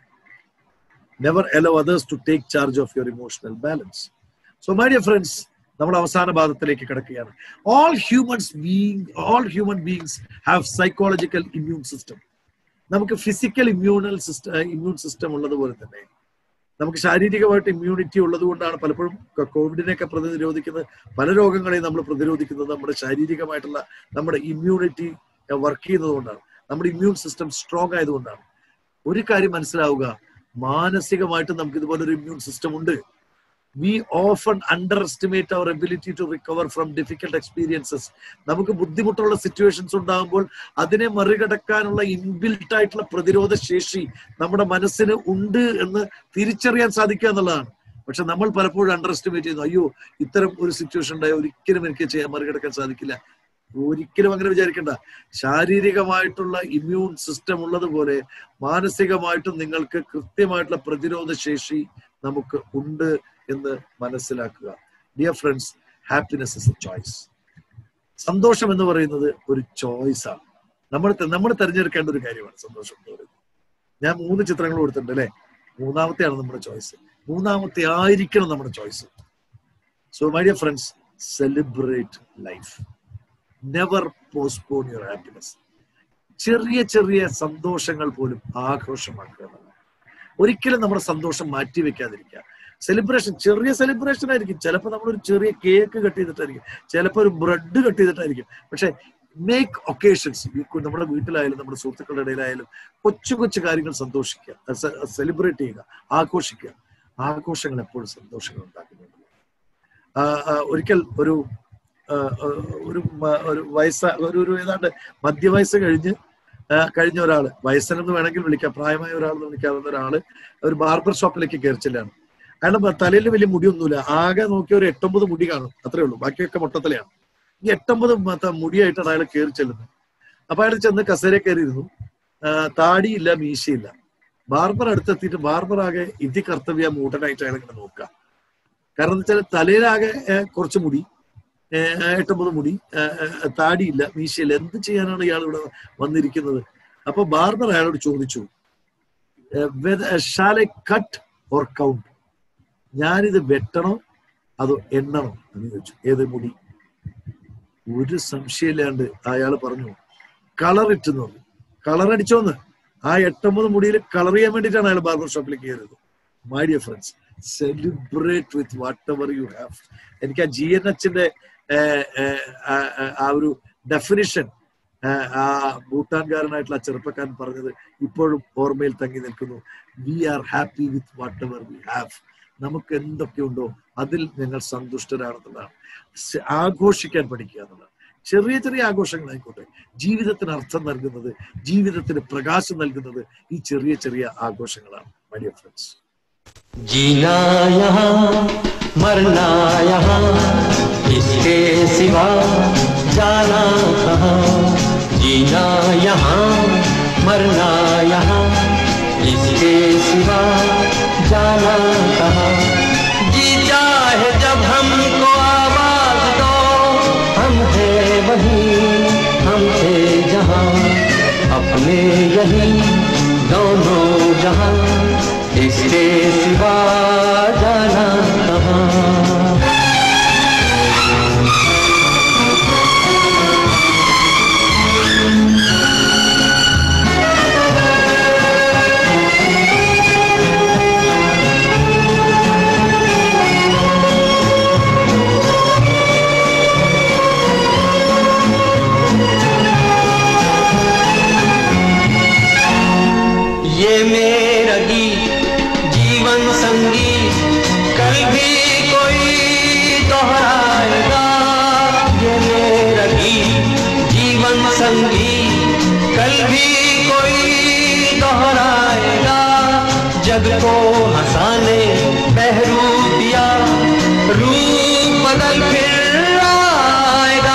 never allow others to take charge of your emotional balance so my dear friends നമ്മൾ അവസാന ഭാഗത്തിലേക്ക് കിടക്കുകയാണ് all humans being all human beings have psychological immune system നമുക്ക് physical immunal system immune system ഉള്ളതുപോലെ തന്നെ നമുക്ക് ശാരീരികമായിട്ട് immunity ഉള്ളത് കൊണ്ടാണ് പലപ്പോഴും ക- കോവിഡിനെയൊക്കെ പ്രതിരോധിക്കുന്നത് പല രോഗങ്ങളെയും നമ്മൾ പ്രതിരോധിക്കുന്നത് നമ്മുടെ ശാരീരികമായിട്ടുള്ള നമ്മുടെ ഇമ്മ്യൂണിറ്റി വർക്ക് ചെയ്യുന്നത് കൊണ്ടാണ് നമ്മുടെ ഇമ്മ്യൂൺ സിസ്റ്റം സ്ട്രോങ് ആയതുകൊണ്ടാണ് ഒരു കാര്യം മനസ്സിലാവുക മാനസികമായിട്ട് നമുക്ക് ഇതുപോലെ ഒരു ഇമ്മ്യൂൺ സിസ്റ്റം ഉണ്ട് V often under estimate our ability to recover from difficult experiences നമുക്ക് ബുദ്ധിമുട്ടുള്ള സിറ്റുവേഷൻസ് ഉണ്ടാകുമ്പോൾ അതിനെ മറികടക്കാനുള്ള ഇൻബിൽട്ട് ആയിട്ടുള്ള പ്രതിരോധ ശേഷി നമ്മുടെ മനസ്സിന് ഉണ്ട് എന്ന് തിരിച്ചറിയാൻ സാധിക്കുക എന്നുള്ളതാണ് പക്ഷെ നമ്മൾ പലപ്പോഴും അണ്ടർ എസ്റ്റിമേറ്റ് ചെയ്യുന്നു അയ്യോ ഇത്തരം ഒരു സിറ്റുവേഷൻ ഉണ്ടായ ഒരിക്കലും എനിക്ക് ചെയ്യാൻ മറികടക്കാൻ സാധിക്കില്ല ഒരിക്കലും അങ്ങനെ വിചാരിക്കണ്ട ശാരീരികമായിട്ടുള്ള ഇമ്മ്യൂൺ സിസ്റ്റം ഉള്ളതുപോലെ മാനസികമായിട്ടും നിങ്ങൾക്ക് കൃത്യമായിട്ടുള്ള പ്രതിരോധ ശേഷി നമുക്ക് ഉണ്ട് എന്ന് മനസ്സിലാക്കുക dear friends happiness is a choice സന്തോഷം എന്ന് പറയുന്നത് ഒരു ചോയ്സ് ആണ് നമ്മൾ തെ- നമ്മൾ തിരഞ്ഞെടുക്കേണ്ട ഒരു കാര്യമാണ് സന്തോഷം എന്ന് പറയുന്നത് ഞാൻ മൂന്ന് ചിത്രങ്ങൾ കൊടുത്തിട്ടുണ്ട് അല്ലെ മൂന്നാമത്തെയാണ് നമ്മുടെ ചോയ്സ് മൂന്നാമത്തെ ആയിരിക്കണം നമ്മുടെ choice so my dear friends celebrate life never postpone your happiness ചെറിയ ചെറിയ സന്തോഷങ്ങൾ പോലും ആഘോഷമാക്കുക എന്നുള്ളതാണ്. ഒരിക്കലും നമ്മുടെ സന്തോഷം മാറ്റി വെക്കാതിരിക്കുക സെലിബ്രേഷൻ ചെറിയ സെലിബ്രേഷൻ ആയിരിക്കും ചിലപ്പോൾ നമ്മളൊരു ചെറിയ കേക്ക് കട്ട് ചെയ്തിട്ടായിരിക്കും ചിലപ്പോൾ ഒരു ബ്രെഡ് കട്ട് ചെയ്തിട്ടായിരിക്കും പക്ഷെ മേക്ക് ഒക്കേഷൻസ് നമ്മുടെ വീട്ടിലായാലും നമ്മുടെ സുഹൃത്തുക്കളുടെ ഇടയിലായാലും കൊച്ചു കൊച്ചു കാര്യങ്ങൾ സന്തോഷിക്കുക സെലിബ്രേറ്റ് ചെയ്യുക ആഘോഷിക്കുക ആഘോഷങ്ങൾ എപ്പോഴും സന്തോഷങ്ങൾ ഉണ്ടാക്കുന്നുണ്ട് ആ, ആ, ഒരിക്കൽ ഒരു ആ, ആ, ഒരു മ- ഒരു വയസ്സ ഒരു ഒരു ഏതാണ്ട് മധ്യവയസ്സ് കഴിഞ്ഞ് ആ, കഴിഞ്ഞ ഒരാള് വയസ്സനെന്ന് വേണമെങ്കിൽ വിളിക്കാം പ്രായമായ ഒരാളെന്ന് വിളിക്കാവുന്ന ഒരാള് ഒരു ബാർബർ ഷോപ്പിലേക്ക് കയറിച്ചില്ലാണ് അയാളുടെ തലയിൽ വലിയ മുടിയൊന്നുമില്ല ആകെ നോക്കിയ ഒരു എട്ടൊമ്പത് മുടി കാണും അത്രേ ഉള്ളൂ ബാക്കിയൊക്കെ മൊട്ടത്തലയാണ് ഈ എട്ടൊമ്പത് മത്ത മുടിയായിട്ടാണ് അയാൾ കയറി ചെല്ലുന്നത് അപ്പൊ അയാൾ ചെന്ന് കസേര കയറിയിരുന്നു ആ, താടിയില്ല മീശയില്ല ബാർബർ അടുത്തെത്തിയിട്ട് ബാർബർ ആകെ ഇതി കർത്തവ്യ മൂട്ടനായിട്ട് അയാൾ ഇങ്ങനെ നോക്കുക കാരണം എന്താ വെച്ചാൽ തലയിലാകെ ഏ, കുറച്ച് മുടി ഏ, എട്ടൊമ്പത് മുടി ഏ, ഏ, താടിയില്ല മീശയില്ല എന്ത് ചെയ്യാനാണ് ഇയാൾ ഇവിടെ വന്നിരിക്കുന്നത് അപ്പൊ ബാർബർ അയാളോട് ചോദിച്ചു ഷാലെ കട്ട് ഓർ കൗണ്ട് ഞാനിത് വെട്ടണോ അതോ എണ്ണണോ എന്ന് ചോദിച്ചു ഏത് മുടി ഒരു സംശയമില്ലാണ്ട് അയാൾ പറഞ്ഞു കളർ ഇട്ടെന്ന് പറഞ്ഞു കളർ അടിച്ചോന്ന് ആ എട്ടൊമ്പത് മുടിയിൽ കളർ ചെയ്യാൻ വേണ്ടിയിട്ടാണ് അയാൾ ബാർബർ ഷോപ്പിലേക്ക് കയറിയത് my dear friends celebrate with whatever you have എനിക്ക് ആ ജി എൻ എച്ചിന്റെ ആ ഒരു ഡെഫിനിഷൻ ആ ഭൂട്ടാൻകാരനായിട്ടുള്ള ആ ചെറുപ്പക്കാരൻ പറഞ്ഞത് ഇപ്പോഴും ഓർമ്മയിൽ തങ്ങി നിൽക്കുന്നു we are happy with whatever we have നമുക്ക് എന്തൊക്കെയുണ്ടോ അതിൽ ഞങ്ങൾ സന്തുഷ്ടരാണെന്നുള്ളതാണ് സ- ആഘോഷിക്കാൻ പഠിക്കുക എന്നുള്ളതാണ് ചെറിയ ചെറിയ ആഘോഷങ്ങളായിക്കോട്ടെ ജീവിതത്തിന് അർത്ഥം നൽകുന്നത് ജീവിതത്തിന് പ്രകാശം നൽകുന്നത് ഈ ചെറിയ ചെറിയ ആഘോഷങ്ങളാണ് മൈ ഡിയർ ഫ്രണ്ട്സ് जीना यहाँ मरना यहाँ इसके सिवा जाना कहाँ जीना यहाँ मरना यहाँ इसके सिवा जाना कहाँ जी चाहे जब हमको आवाज दो हम थे वहीं हम थे जहाँ अपने यही दोनों जहाँ इसके सिवा जाना कहाँ ये मेरा गीत जीवन संगीत कल भी कोई दोहराएगा ये मेरा गीत जीवन संगीत कल भी कोई दोहराएगा जग को हंसाने बहरू दिया रूप बदल फिर आएगा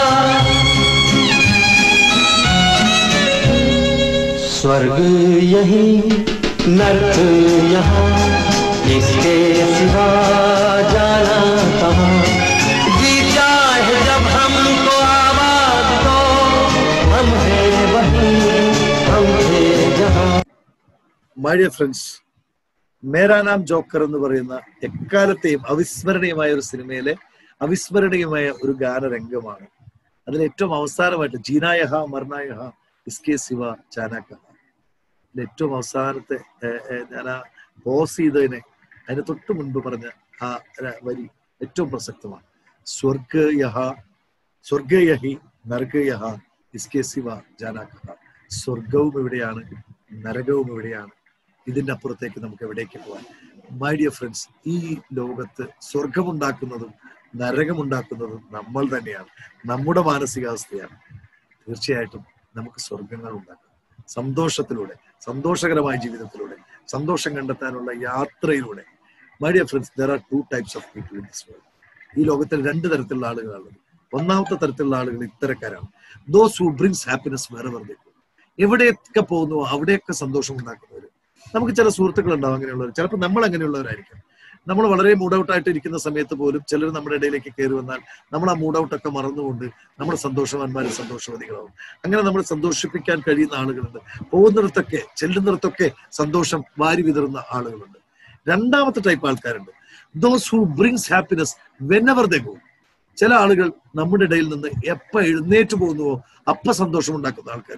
स्वर्ग यही नर्क यहाँ इसके सिवा जाना कहाँ जी चाहे जब हमको आवाज दो हम थे वहीं हम थे जहाँ മൈ ഡിയർ ഫ്രണ്ട്സ് മേരാ നാം ജോക്കർ എന്ന് പറയുന്ന എക്കാലത്തെയും അവിസ്മരണീയമായ ഒരു സിനിമയിലെ അവിസ്മരണീയമായ ഒരു ഗാനരംഗമാണ് അതിൽ ഏറ്റവും അവസാനമായിട്ട് ജീനായഹ മർണായഹ ഇസ്കെ ശിവ ചാനാക്കഹ ഇതിൽ ഏറ്റവും അവസാനത്തെ ഏർ, ഏർ, ഞാൻ ആ പോസ് ചെയ്തതിനെ അതിന് തൊട്ട് മുൻപ് പറഞ്ഞ ആ ര- വരി ഏറ്റവും പ്രസക്തമാണ് സ്വർഗയഹ സ്വർഗയഹി നർഗയഹ ഇസ്കെ ശിവ ജാനാക്കഹ സ്വർഗവും ഇവിടെയാണ് നരകവും ഇവിടെയാണ് ഇതിന്റെ അപ്പുറത്തേക്ക് നമുക്ക് എവിടേക്ക് പോകാൻ മൈ ഡിയർ ഫ്രണ്ട്സ് ഈ ലോകത്ത് സ്വർഗമുണ്ടാക്കുന്നതും നരകമുണ്ടാക്കുന്നതും നമ്മൾ തന്നെയാണ് നമ്മുടെ മാനസികാവസ്ഥയാണ് തീർച്ചയായിട്ടും നമുക്ക് സ്വർഗങ്ങൾ ഉണ്ടാക്കാം സന്തോഷത്തിലൂടെ സന്തോഷകരമായ ജീവിതത്തിലൂടെ സന്തോഷം കണ്ടെത്താനുള്ള യാത്രയിലൂടെ my dear friends there are two types of people in this world ഈ ലോകത്തിൽ രണ്ട് തരത്തിലുള്ള ആളുകളാണുള്ളത് ഒന്നാമത്തെ തരത്തിലുള്ള ആളുകൾ ഇത്തരക്കാരാണ് ദോസ് ഹു ബ്രിങ്സ് ഹാപ്പിനെസ് വേറെ വെറുതെ എവിടെയൊക്കെ പോകുന്നു അവിടെയൊക്കെ സന്തോഷം ഉണ്ടാക്കുന്നവർ നമുക്ക് ചില സുഹൃത്തുക്കൾ ഉണ്ടാവും അങ്ങനെയുള്ളവർ ചിലപ്പോൾ നമ്മൾ അങ്ങനെയുള്ളവരായിരിക്കും നമ്മൾ വളരെ മൂഡ് ഔട്ട് ആയിട്ട് ഇരിക്കുന്ന സമയത്ത് പോലും ചിലർ നമ്മുടെ ഇടയിലേക്ക് കയറി വന്നാൽ നമ്മൾ ആ മൂഡ് ഔട്ട് ഒക്കെ മറന്നുകൊണ്ട് നമ്മൾ സന്തോഷവാന്മാരും സന്തോഷവതികളാവും അങ്ങനെ നമ്മൾ സന്തോഷിപ്പിക്കാൻ കഴിയുന്ന ആളുകളുണ്ട് പോകുന്നിടത്തൊക്കെ ചെല്ലുന്നിടത്തൊക്കെ സന്തോഷം വാരി വിതറുന്ന ആളുകളുണ്ട് രണ്ടാമത്തെ ടൈപ്പ് ആൾക്കാരുണ്ട് those who brings happiness whenever they go ചില ആളുകൾ നമ്മുടെ ഇടയിൽ നിന്ന് എപ്പ എഴുന്നേറ്റ് പോകുന്നുവോ അപ്പ സന്തോഷം ഉണ്ടാക്കുന്ന ആൾക്കാരുണ്ട്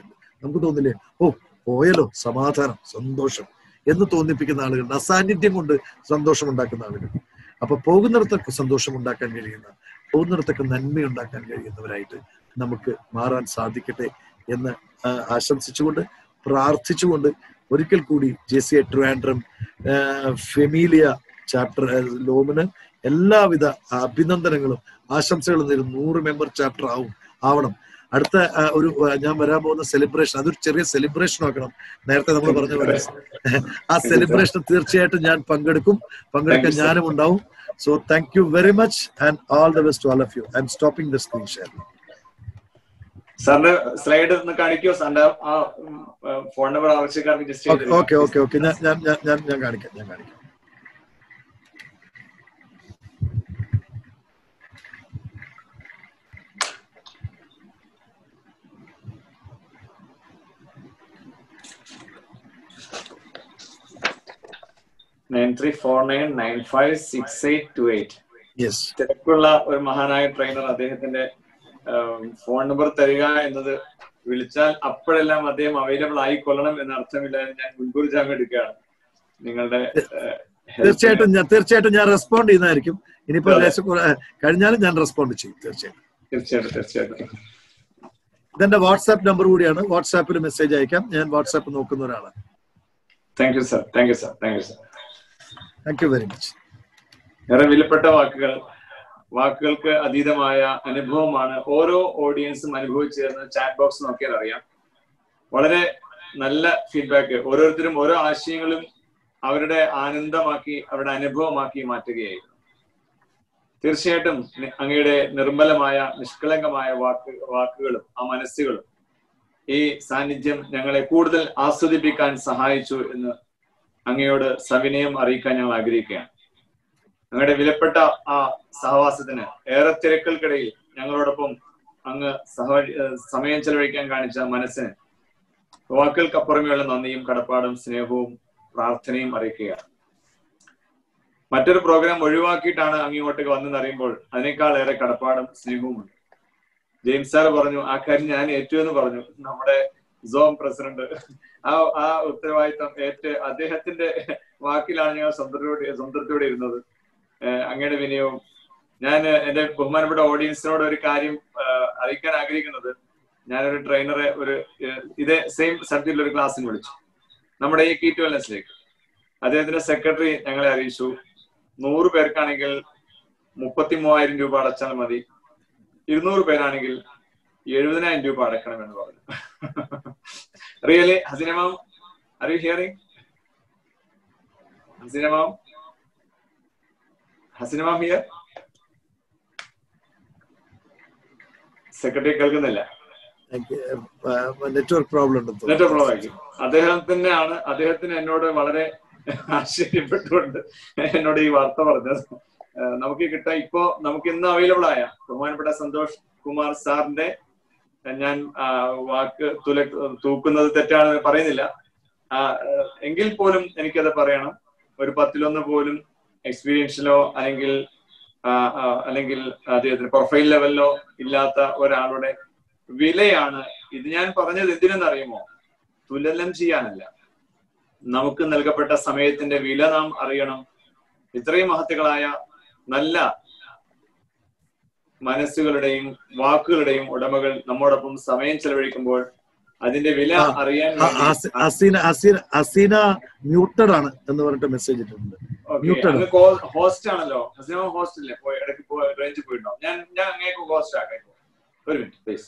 നമുക്ക് തോന്നില്ലേ ഓ പോയല്ലോ സമാധാനം സന്തോഷം എന്ന് തോന്നിപ്പിക്കുന്ന ആളുകളുണ്ട് അസാന്നിധ്യം കൊണ്ട് സന്തോഷം ഉണ്ടാക്കുന്ന ആളുകൾ അപ്പൊ പോകുന്നിടത്തൊക്കെ സന്തോഷം ഉണ്ടാക്കാൻ കഴിയുന്ന പോകുന്നിടത്തൊക്കെ നന്മ ഉണ്ടാക്കാൻ കഴിയുന്നവരായിട്ട് നമുക്ക് മാറാൻ സാധിക്കട്ടെ എന്ന് ആ, ആശംസിച്ചുകൊണ്ട് പ്രാർത്ഥിച്ചുകൊണ്ട് ഒരിക്കൽ കൂടി ജെ സി എ ട്രിവാൻഡ്രം ഫെമീലിയ ചാപ്റ്റർ ലോമിന് എല്ലാവിധ അഭിനന്ദനങ്ങളും ആശംസകളും നേരും നൂറ് മെമ്പർ ചാപ്റ്റർ ആവും ആവണം അടുത്ത ആ, ഒരു ആ, ഞാൻ വരാൻ പോകുന്ന സെലിബ്രേഷൻ അതൊരു ചെറിയ സെലിബ്രേഷൻ ആക്കണം നേരത്തെ നമ്മൾ പറഞ്ഞ പോലെ ആ സെലിബ്രേഷൻ തീർച്ചയായിട്ടും ഞാൻ പങ്കെടുക്കും പങ്കെടുക്കാൻ Thank you, sir. ഞാനും ഉണ്ടാവും so thank you very much and all the best all of you I'm stopping the screen share സാറിന്റെ സ്ലൈഡ് ഒന്ന് കാണിക്കോ സാറിന്റെ ആ ഫോൺ നമ്പർ ആവശ്യക്കാർക്ക് just okay okay okay okay ഞാൻ ഞാൻ ഞാൻ ഞാൻ ഞാൻ കാണിക്കാം ഞാൻ കാണിക്കാം nine three four nine nine five six eight two eight yes തിരക്കുള്ള ഒരു മഹാനായ ട്രെയിനർ അദ്ദേഹത്തിന്റെ ഫോൺ നമ്പർ തരിക എന്നത് വിളിച്ചാൽ അപ്പോഴെല്ലാം അദ്ദേഹം അവൈലബിൾ ആയിക്കൊള്ളണം എന്ന അർത്ഥമില്ല എന്ന് ഞാൻ മുൻകൂർ ജാമ്യം എടുക്കുകയാണ് നിങ്ങളുടെ ഏഹ്, help ന് തീർച്ചയായിട്ടും ഞാൻ തീർച്ചയായിട്ടും ഞാൻ റെസ്പോണ്ട് ചെയ്യുന്നതായിരിക്കും ഇനിയിപ്പോ അതെ. ലേശം കുറെ- കഴിഞ്ഞാലും ഞാൻ റെസ്പോണ്ട് ചെയ്യും തീർച്ചയായിട്ടും തീർച്ചയായിട്ടും തീർച്ചയായിട്ടും ഇതെന്റെ വാട്സാപ്പ് നമ്പർ കൂടിയാണ് വാട്സാപ്പിൽ മെസ്സേജ് അയക്കാം ഞാൻ വാട്സാപ്പ് നോക്കുന്ന ഒരാളാണ് thank you sir thank you sir thank you sir thank you very much ഏറെ വിലപ്പെട്ട വാക്കുകൾ വാക്കുകൾക്ക് അതീതമായ അനുഭവമാണ് ഓരോ ഓഡിയൻസും അനുഭവിച്ചിരുന്ന ചാറ്റ് ബോക്സ് നോക്കിയാൽ അറിയാം വളരെ നല്ല ഫീഡ്ബാക്ക് ഓരോരുത്തരും ഓരോ ആശയങ്ങളും അവരുടെ ആനന്ദമാക്കി അവരുടെ അനുഭവമാക്കി മാറ്റുകയായിരുന്നു തീർച്ചയായിട്ടും നി- അങ്ങയുടെ നിർമ്മലമായ നിഷ്കളങ്കമായ വാക്ക് വാക്കുകളും ആ മനസ്സുകളും ഈ സാന്നിധ്യം ഞങ്ങളെ കൂടുതൽ ആസ്വദിപ്പിക്കാൻ സഹായിച്ചു എന്ന് അങ്ങയോട് സവിനയം അറിയിക്കാൻ ഞങ്ങൾ ആഗ്രഹിക്കുകയാണ് അങ്ങയുടെ വിലപ്പെട്ട ആ സഹവാസത്തിന് ഏറെ തിരക്കൽക്കിടയിൽ ഞങ്ങളോടൊപ്പം അങ്ങ് സഹ ഏഹ് സമയം ചെലവഴിക്കാൻ കാണിച്ച മനസ്സിന് വാക്കുകൾക്കപ്പുറമേയുള്ള നന്ദിയും കടപ്പാടും സ്നേഹവും പ്രാർത്ഥനയും അറിയിക്കുകയാണ് മറ്റൊരു പ്രോഗ്രാം ഒഴിവാക്കിയിട്ടാണ് അങ്ങ് ഇങ്ങോട്ടേക്ക് വന്നെന്ന് അറിയുമ്പോൾ അതിനേക്കാൾ ഏറെ കടപ്പാടും സ്നേഹവുമുണ്ട് ജെയിംസ് സാർ പറഞ്ഞു ആ കാര്യം ഞാൻ ഏറ്റു എന്ന് പറഞ്ഞു നമ്മുടെ സോം പ്രസിഡന്റ് ആ ആ ഉത്തരവാദിത്തം ഏറ്റ് അദ്ദേഹത്തിന്റെ വാക്കിലാണ് ഞങ്ങൾ സംതൃപ്തിയോടെ സംതൃപ്തിയോടെ ഇരുന്നത് ഏഹ് അങ്ങയുടെ വിനയവും ഞാൻ എന്റെ ബഹുമാനപ്പെട്ട ഓഡിയൻസിനോട് ഒരു കാര്യം ഏഹ് അറിയിക്കാൻ ആഗ്രഹിക്കുന്നത് ഞാനൊരു ട്രെയിനറെ ഒരു ഏഹ് ഇതേ സെയിം സബ്ജക്റ്റിൽ ഒരു ക്ലാസ്സിന് വിളിച്ചു നമ്മുടെ ഈ കീറ്റ് വെൽനസിലേക്ക് അദ്ദേഹത്തിന്റെ സെക്രട്ടറി ഞങ്ങളെ അറിയിച്ചു നൂറ് പേർക്കാണെങ്കിൽ മുപ്പത്തി മൂവായിരം രൂപ അടച്ചാൽ മതി ഇരുന്നൂറ് പേരാണെങ്കിൽ എഴുപതിനായിരം രൂപ അടക്കണം എന്ന് പറഞ്ഞു really Hasina ma'am are you hearing Hasina ma'am Hasina ma'am here secretary കേൾക്കുന്നില്ല നെറ്റ്വർക്ക് പ്രോബ്ലം ഉണ്ടെന്ന് നെറ്റ് പ്രോബ്ലം ആയിരിക്കും അദ്ദേഹത്തിനെയാണ് അദ്ദേഹത്തിന് എന്നോട് വളരെ ആശ്ചര്യപ്പെട്ടുകൊണ്ട് എന്നോട് ഈ വാർത്ത പറഞ്ഞത് ഏഹ് നമുക്ക് കിട്ടാൻ ഇപ്പോ നമുക്ക് ഇന്ന് അവൈലബിൾ ആയ ബഹുമാനപ്പെട്ട സന്തോഷ് കുമാർ സാറിന്റെ ഏഹ് ഞാൻ ആ, വാക്ക് തുല തൂക്കുന്നത് തെറ്റാണെന്ന് പറയുന്നില്ല ആ, ഏഹ് എങ്കിൽ പോലും എനിക്കത് പറയണം ഒരു പത്തിലൊന്ന് പോലും എക്സ്പീരിയൻസിലോ അല്ലെങ്കിൽ ആ, ആ, അല്ലെങ്കിൽ അദ്ദേഹത്തിന് പ്രൊഫൈൽ ലെവലിലോ ഇല്ലാത്ത ഒരാളുടെ വിലയാണ് ഇത് ഞാൻ പറഞ്ഞത് എന്തിനെന്നറിയുമോ തുലനം ചെയ്യാനല്ല നമുക്ക് നൽകപ്പെട്ട സമയത്തിന്റെ വില നാം അറിയണം ഇത്രയും മഹത്തുക്കളായ നല്ല മനസ്സുകളുടെയും വാക്കുകളുടെയും ഉടമകൾ നമ്മോടൊപ്പം സമയം ചെലവഴിക്കുമ്പോൾ അതിന്റെ വില ആ, അറിയാൻ ആ, വേണ്ടി അസി- അസീന അസീന അസീന മ്യൂട്ടഡ് ആണ് എന്ന് പറഞ്ഞിട്ട് മെസ്സേജ് ഇട്ടിട്ടുണ്ട് ഓക്കെ muted. അങ്ങ് ഹോസ്റ്റ് ആണല്ലോ ഹസിനോ ഹോസ്റ്റ് ഇല്ലേ പോയി ഇടയ്ക്ക് പോയി റേഞ്ച് പോയിട്ടുണ്ടോ ഞാൻ ഞാൻ അങ്ങേക്ക് ഹോസ്റ്റ് ആക്കാം ഇപ്പോ. ഒരു മിനിറ്റ് പ്ലീസ്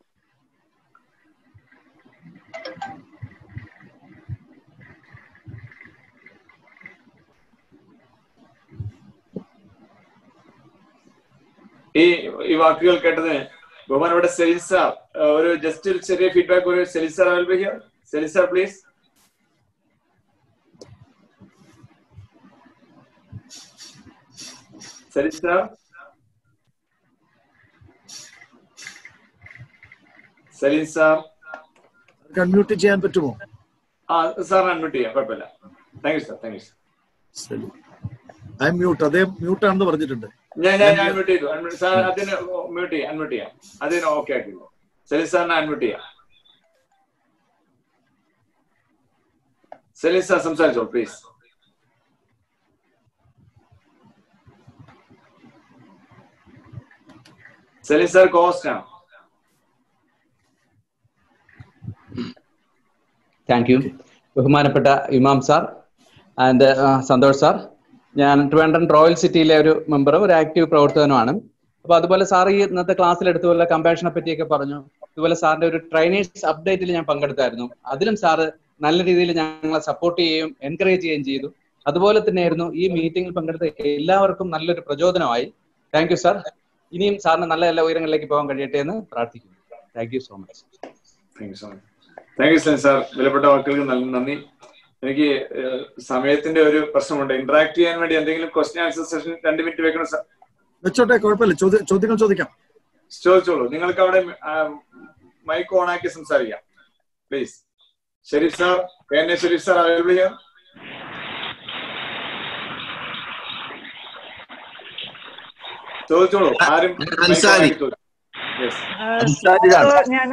ഈ ഈ വാക്കുകൾ കേട്ടത് ബഹുമാനപ്പെട്ട സെലിൻ സാർ ഒരു ജസ്റ്റ് ഒരു ചെറിയ ഫീഡ്ബാക്ക് ഒരു Celine sir available here Celine sir please Celine sir Celine sir unmute ചെയ്യാൻ പറ്റുമോ ആ സാറിന് അൺമ്യൂട്ട് ചെയ്യാം കുഴപ്പമില്ല thank you sir thank you sir ശരി ഐ മ്യൂട്ട് അദ്ദേഹം മ്യൂട്ട് ആണെന്ന് പറഞ്ഞിട്ടുണ്ട് ഞാൻ ഞാൻ ഞാൻ മ്യൂട്ട് ചെയ്തു Unmute- സാർ അതിന് മ്യൂട്ട് ചെയ്യാം അൺമ്യൂട്ട് ചെയ്യാം അതിന് ഓക്കെ ആക്കി സെലിൻ സാറിനെ അൺമ്യൂട്ട് ചെയ്യാം സെലിൻ സാർ സംസാരിച്ചോളൂ പ്ലീസ് സെലിൻ സാർ കോസ്റ്റ് ആണ് താങ്ക് യു ബഹുമാനപ്പെട്ട Imam sir and Santhosh sir ഞാൻ ട്രിവാൻഡ്രം റോയൽ സിറ്റിയിലെ ഒരു മെമ്പറും ഒരു ആക്റ്റീവ് പ്രവർത്തകനുമാണ് അപ്പൊ അതുപോലെ സാർ ഈ ഇന്നത്തെ ക്ലാസ്സിൽ എടുത്തുപോലെ കമ്പാഷനെ പറ്റിയൊക്കെ പറഞ്ഞു അതുപോലെ സാറിന്റെ ഒരു ട്രെയിനേഴ്സ് അപ്ഡേറ്റിൽ ഞാൻ പങ്കെടുത്തായിരുന്നു അതിലും സാറ് നല്ല രീതിയിൽ ഞങ്ങളെ സപ്പോർട്ട് ചെയ്യുകയും എൻകറേജ് ചെയ്യുകയും ചെയ്തു അതുപോലെ തന്നെയായിരുന്നു ഈ മീറ്റിംഗിൽ പങ്കെടുത്ത എല്ലാവർക്കും നല്ലൊരു പ്രചോദനമായി താങ്ക് യു സാർ ഇനിയും സാറിന് നല്ല നല്ല ഉയരങ്ങളിലേക്ക് പോകാൻ കഴിയട്ടെ എന്ന് പ്രാർത്ഥിക്കുന്നു thank you so much thank you so much thank you സെൻ സാർ വിലപ്പെട്ട വാക്കുകൾക്ക് നല്ല നന്ദി എനിക്ക് ഏഹ്, സമയത്തിന്റെ ഒരു പ്രശ്നമുണ്ട് ഇന്ററാക്ട് ചെയ്യാൻ വേണ്ടി എന്തെങ്കിലും ക്വസ്റ്റ്യൻ ആൻസർ സെഷൻ രണ്ട് മിനിറ്റ് വെക്കണം സാർ വെച്ചോട്ടെ കുഴപ്പമില്ല ചോദ്യ ചോദ്യങ്ങൾ ചോദിക്കാം ചോദിച്ചോളൂ നിങ്ങൾക്ക് അവിടെ മൈക്ക് ഓൺ ആക്കി സംസാരിക്കാം please Sharif sir K N A Sharif sir available ചെയ്യാം ചോദിച്ചോളൂ ആരും mic on അൻസാരി. ആക്കി ചോദിച്ചു. Yes. അൻസാരിയാണ്. ഞാൻ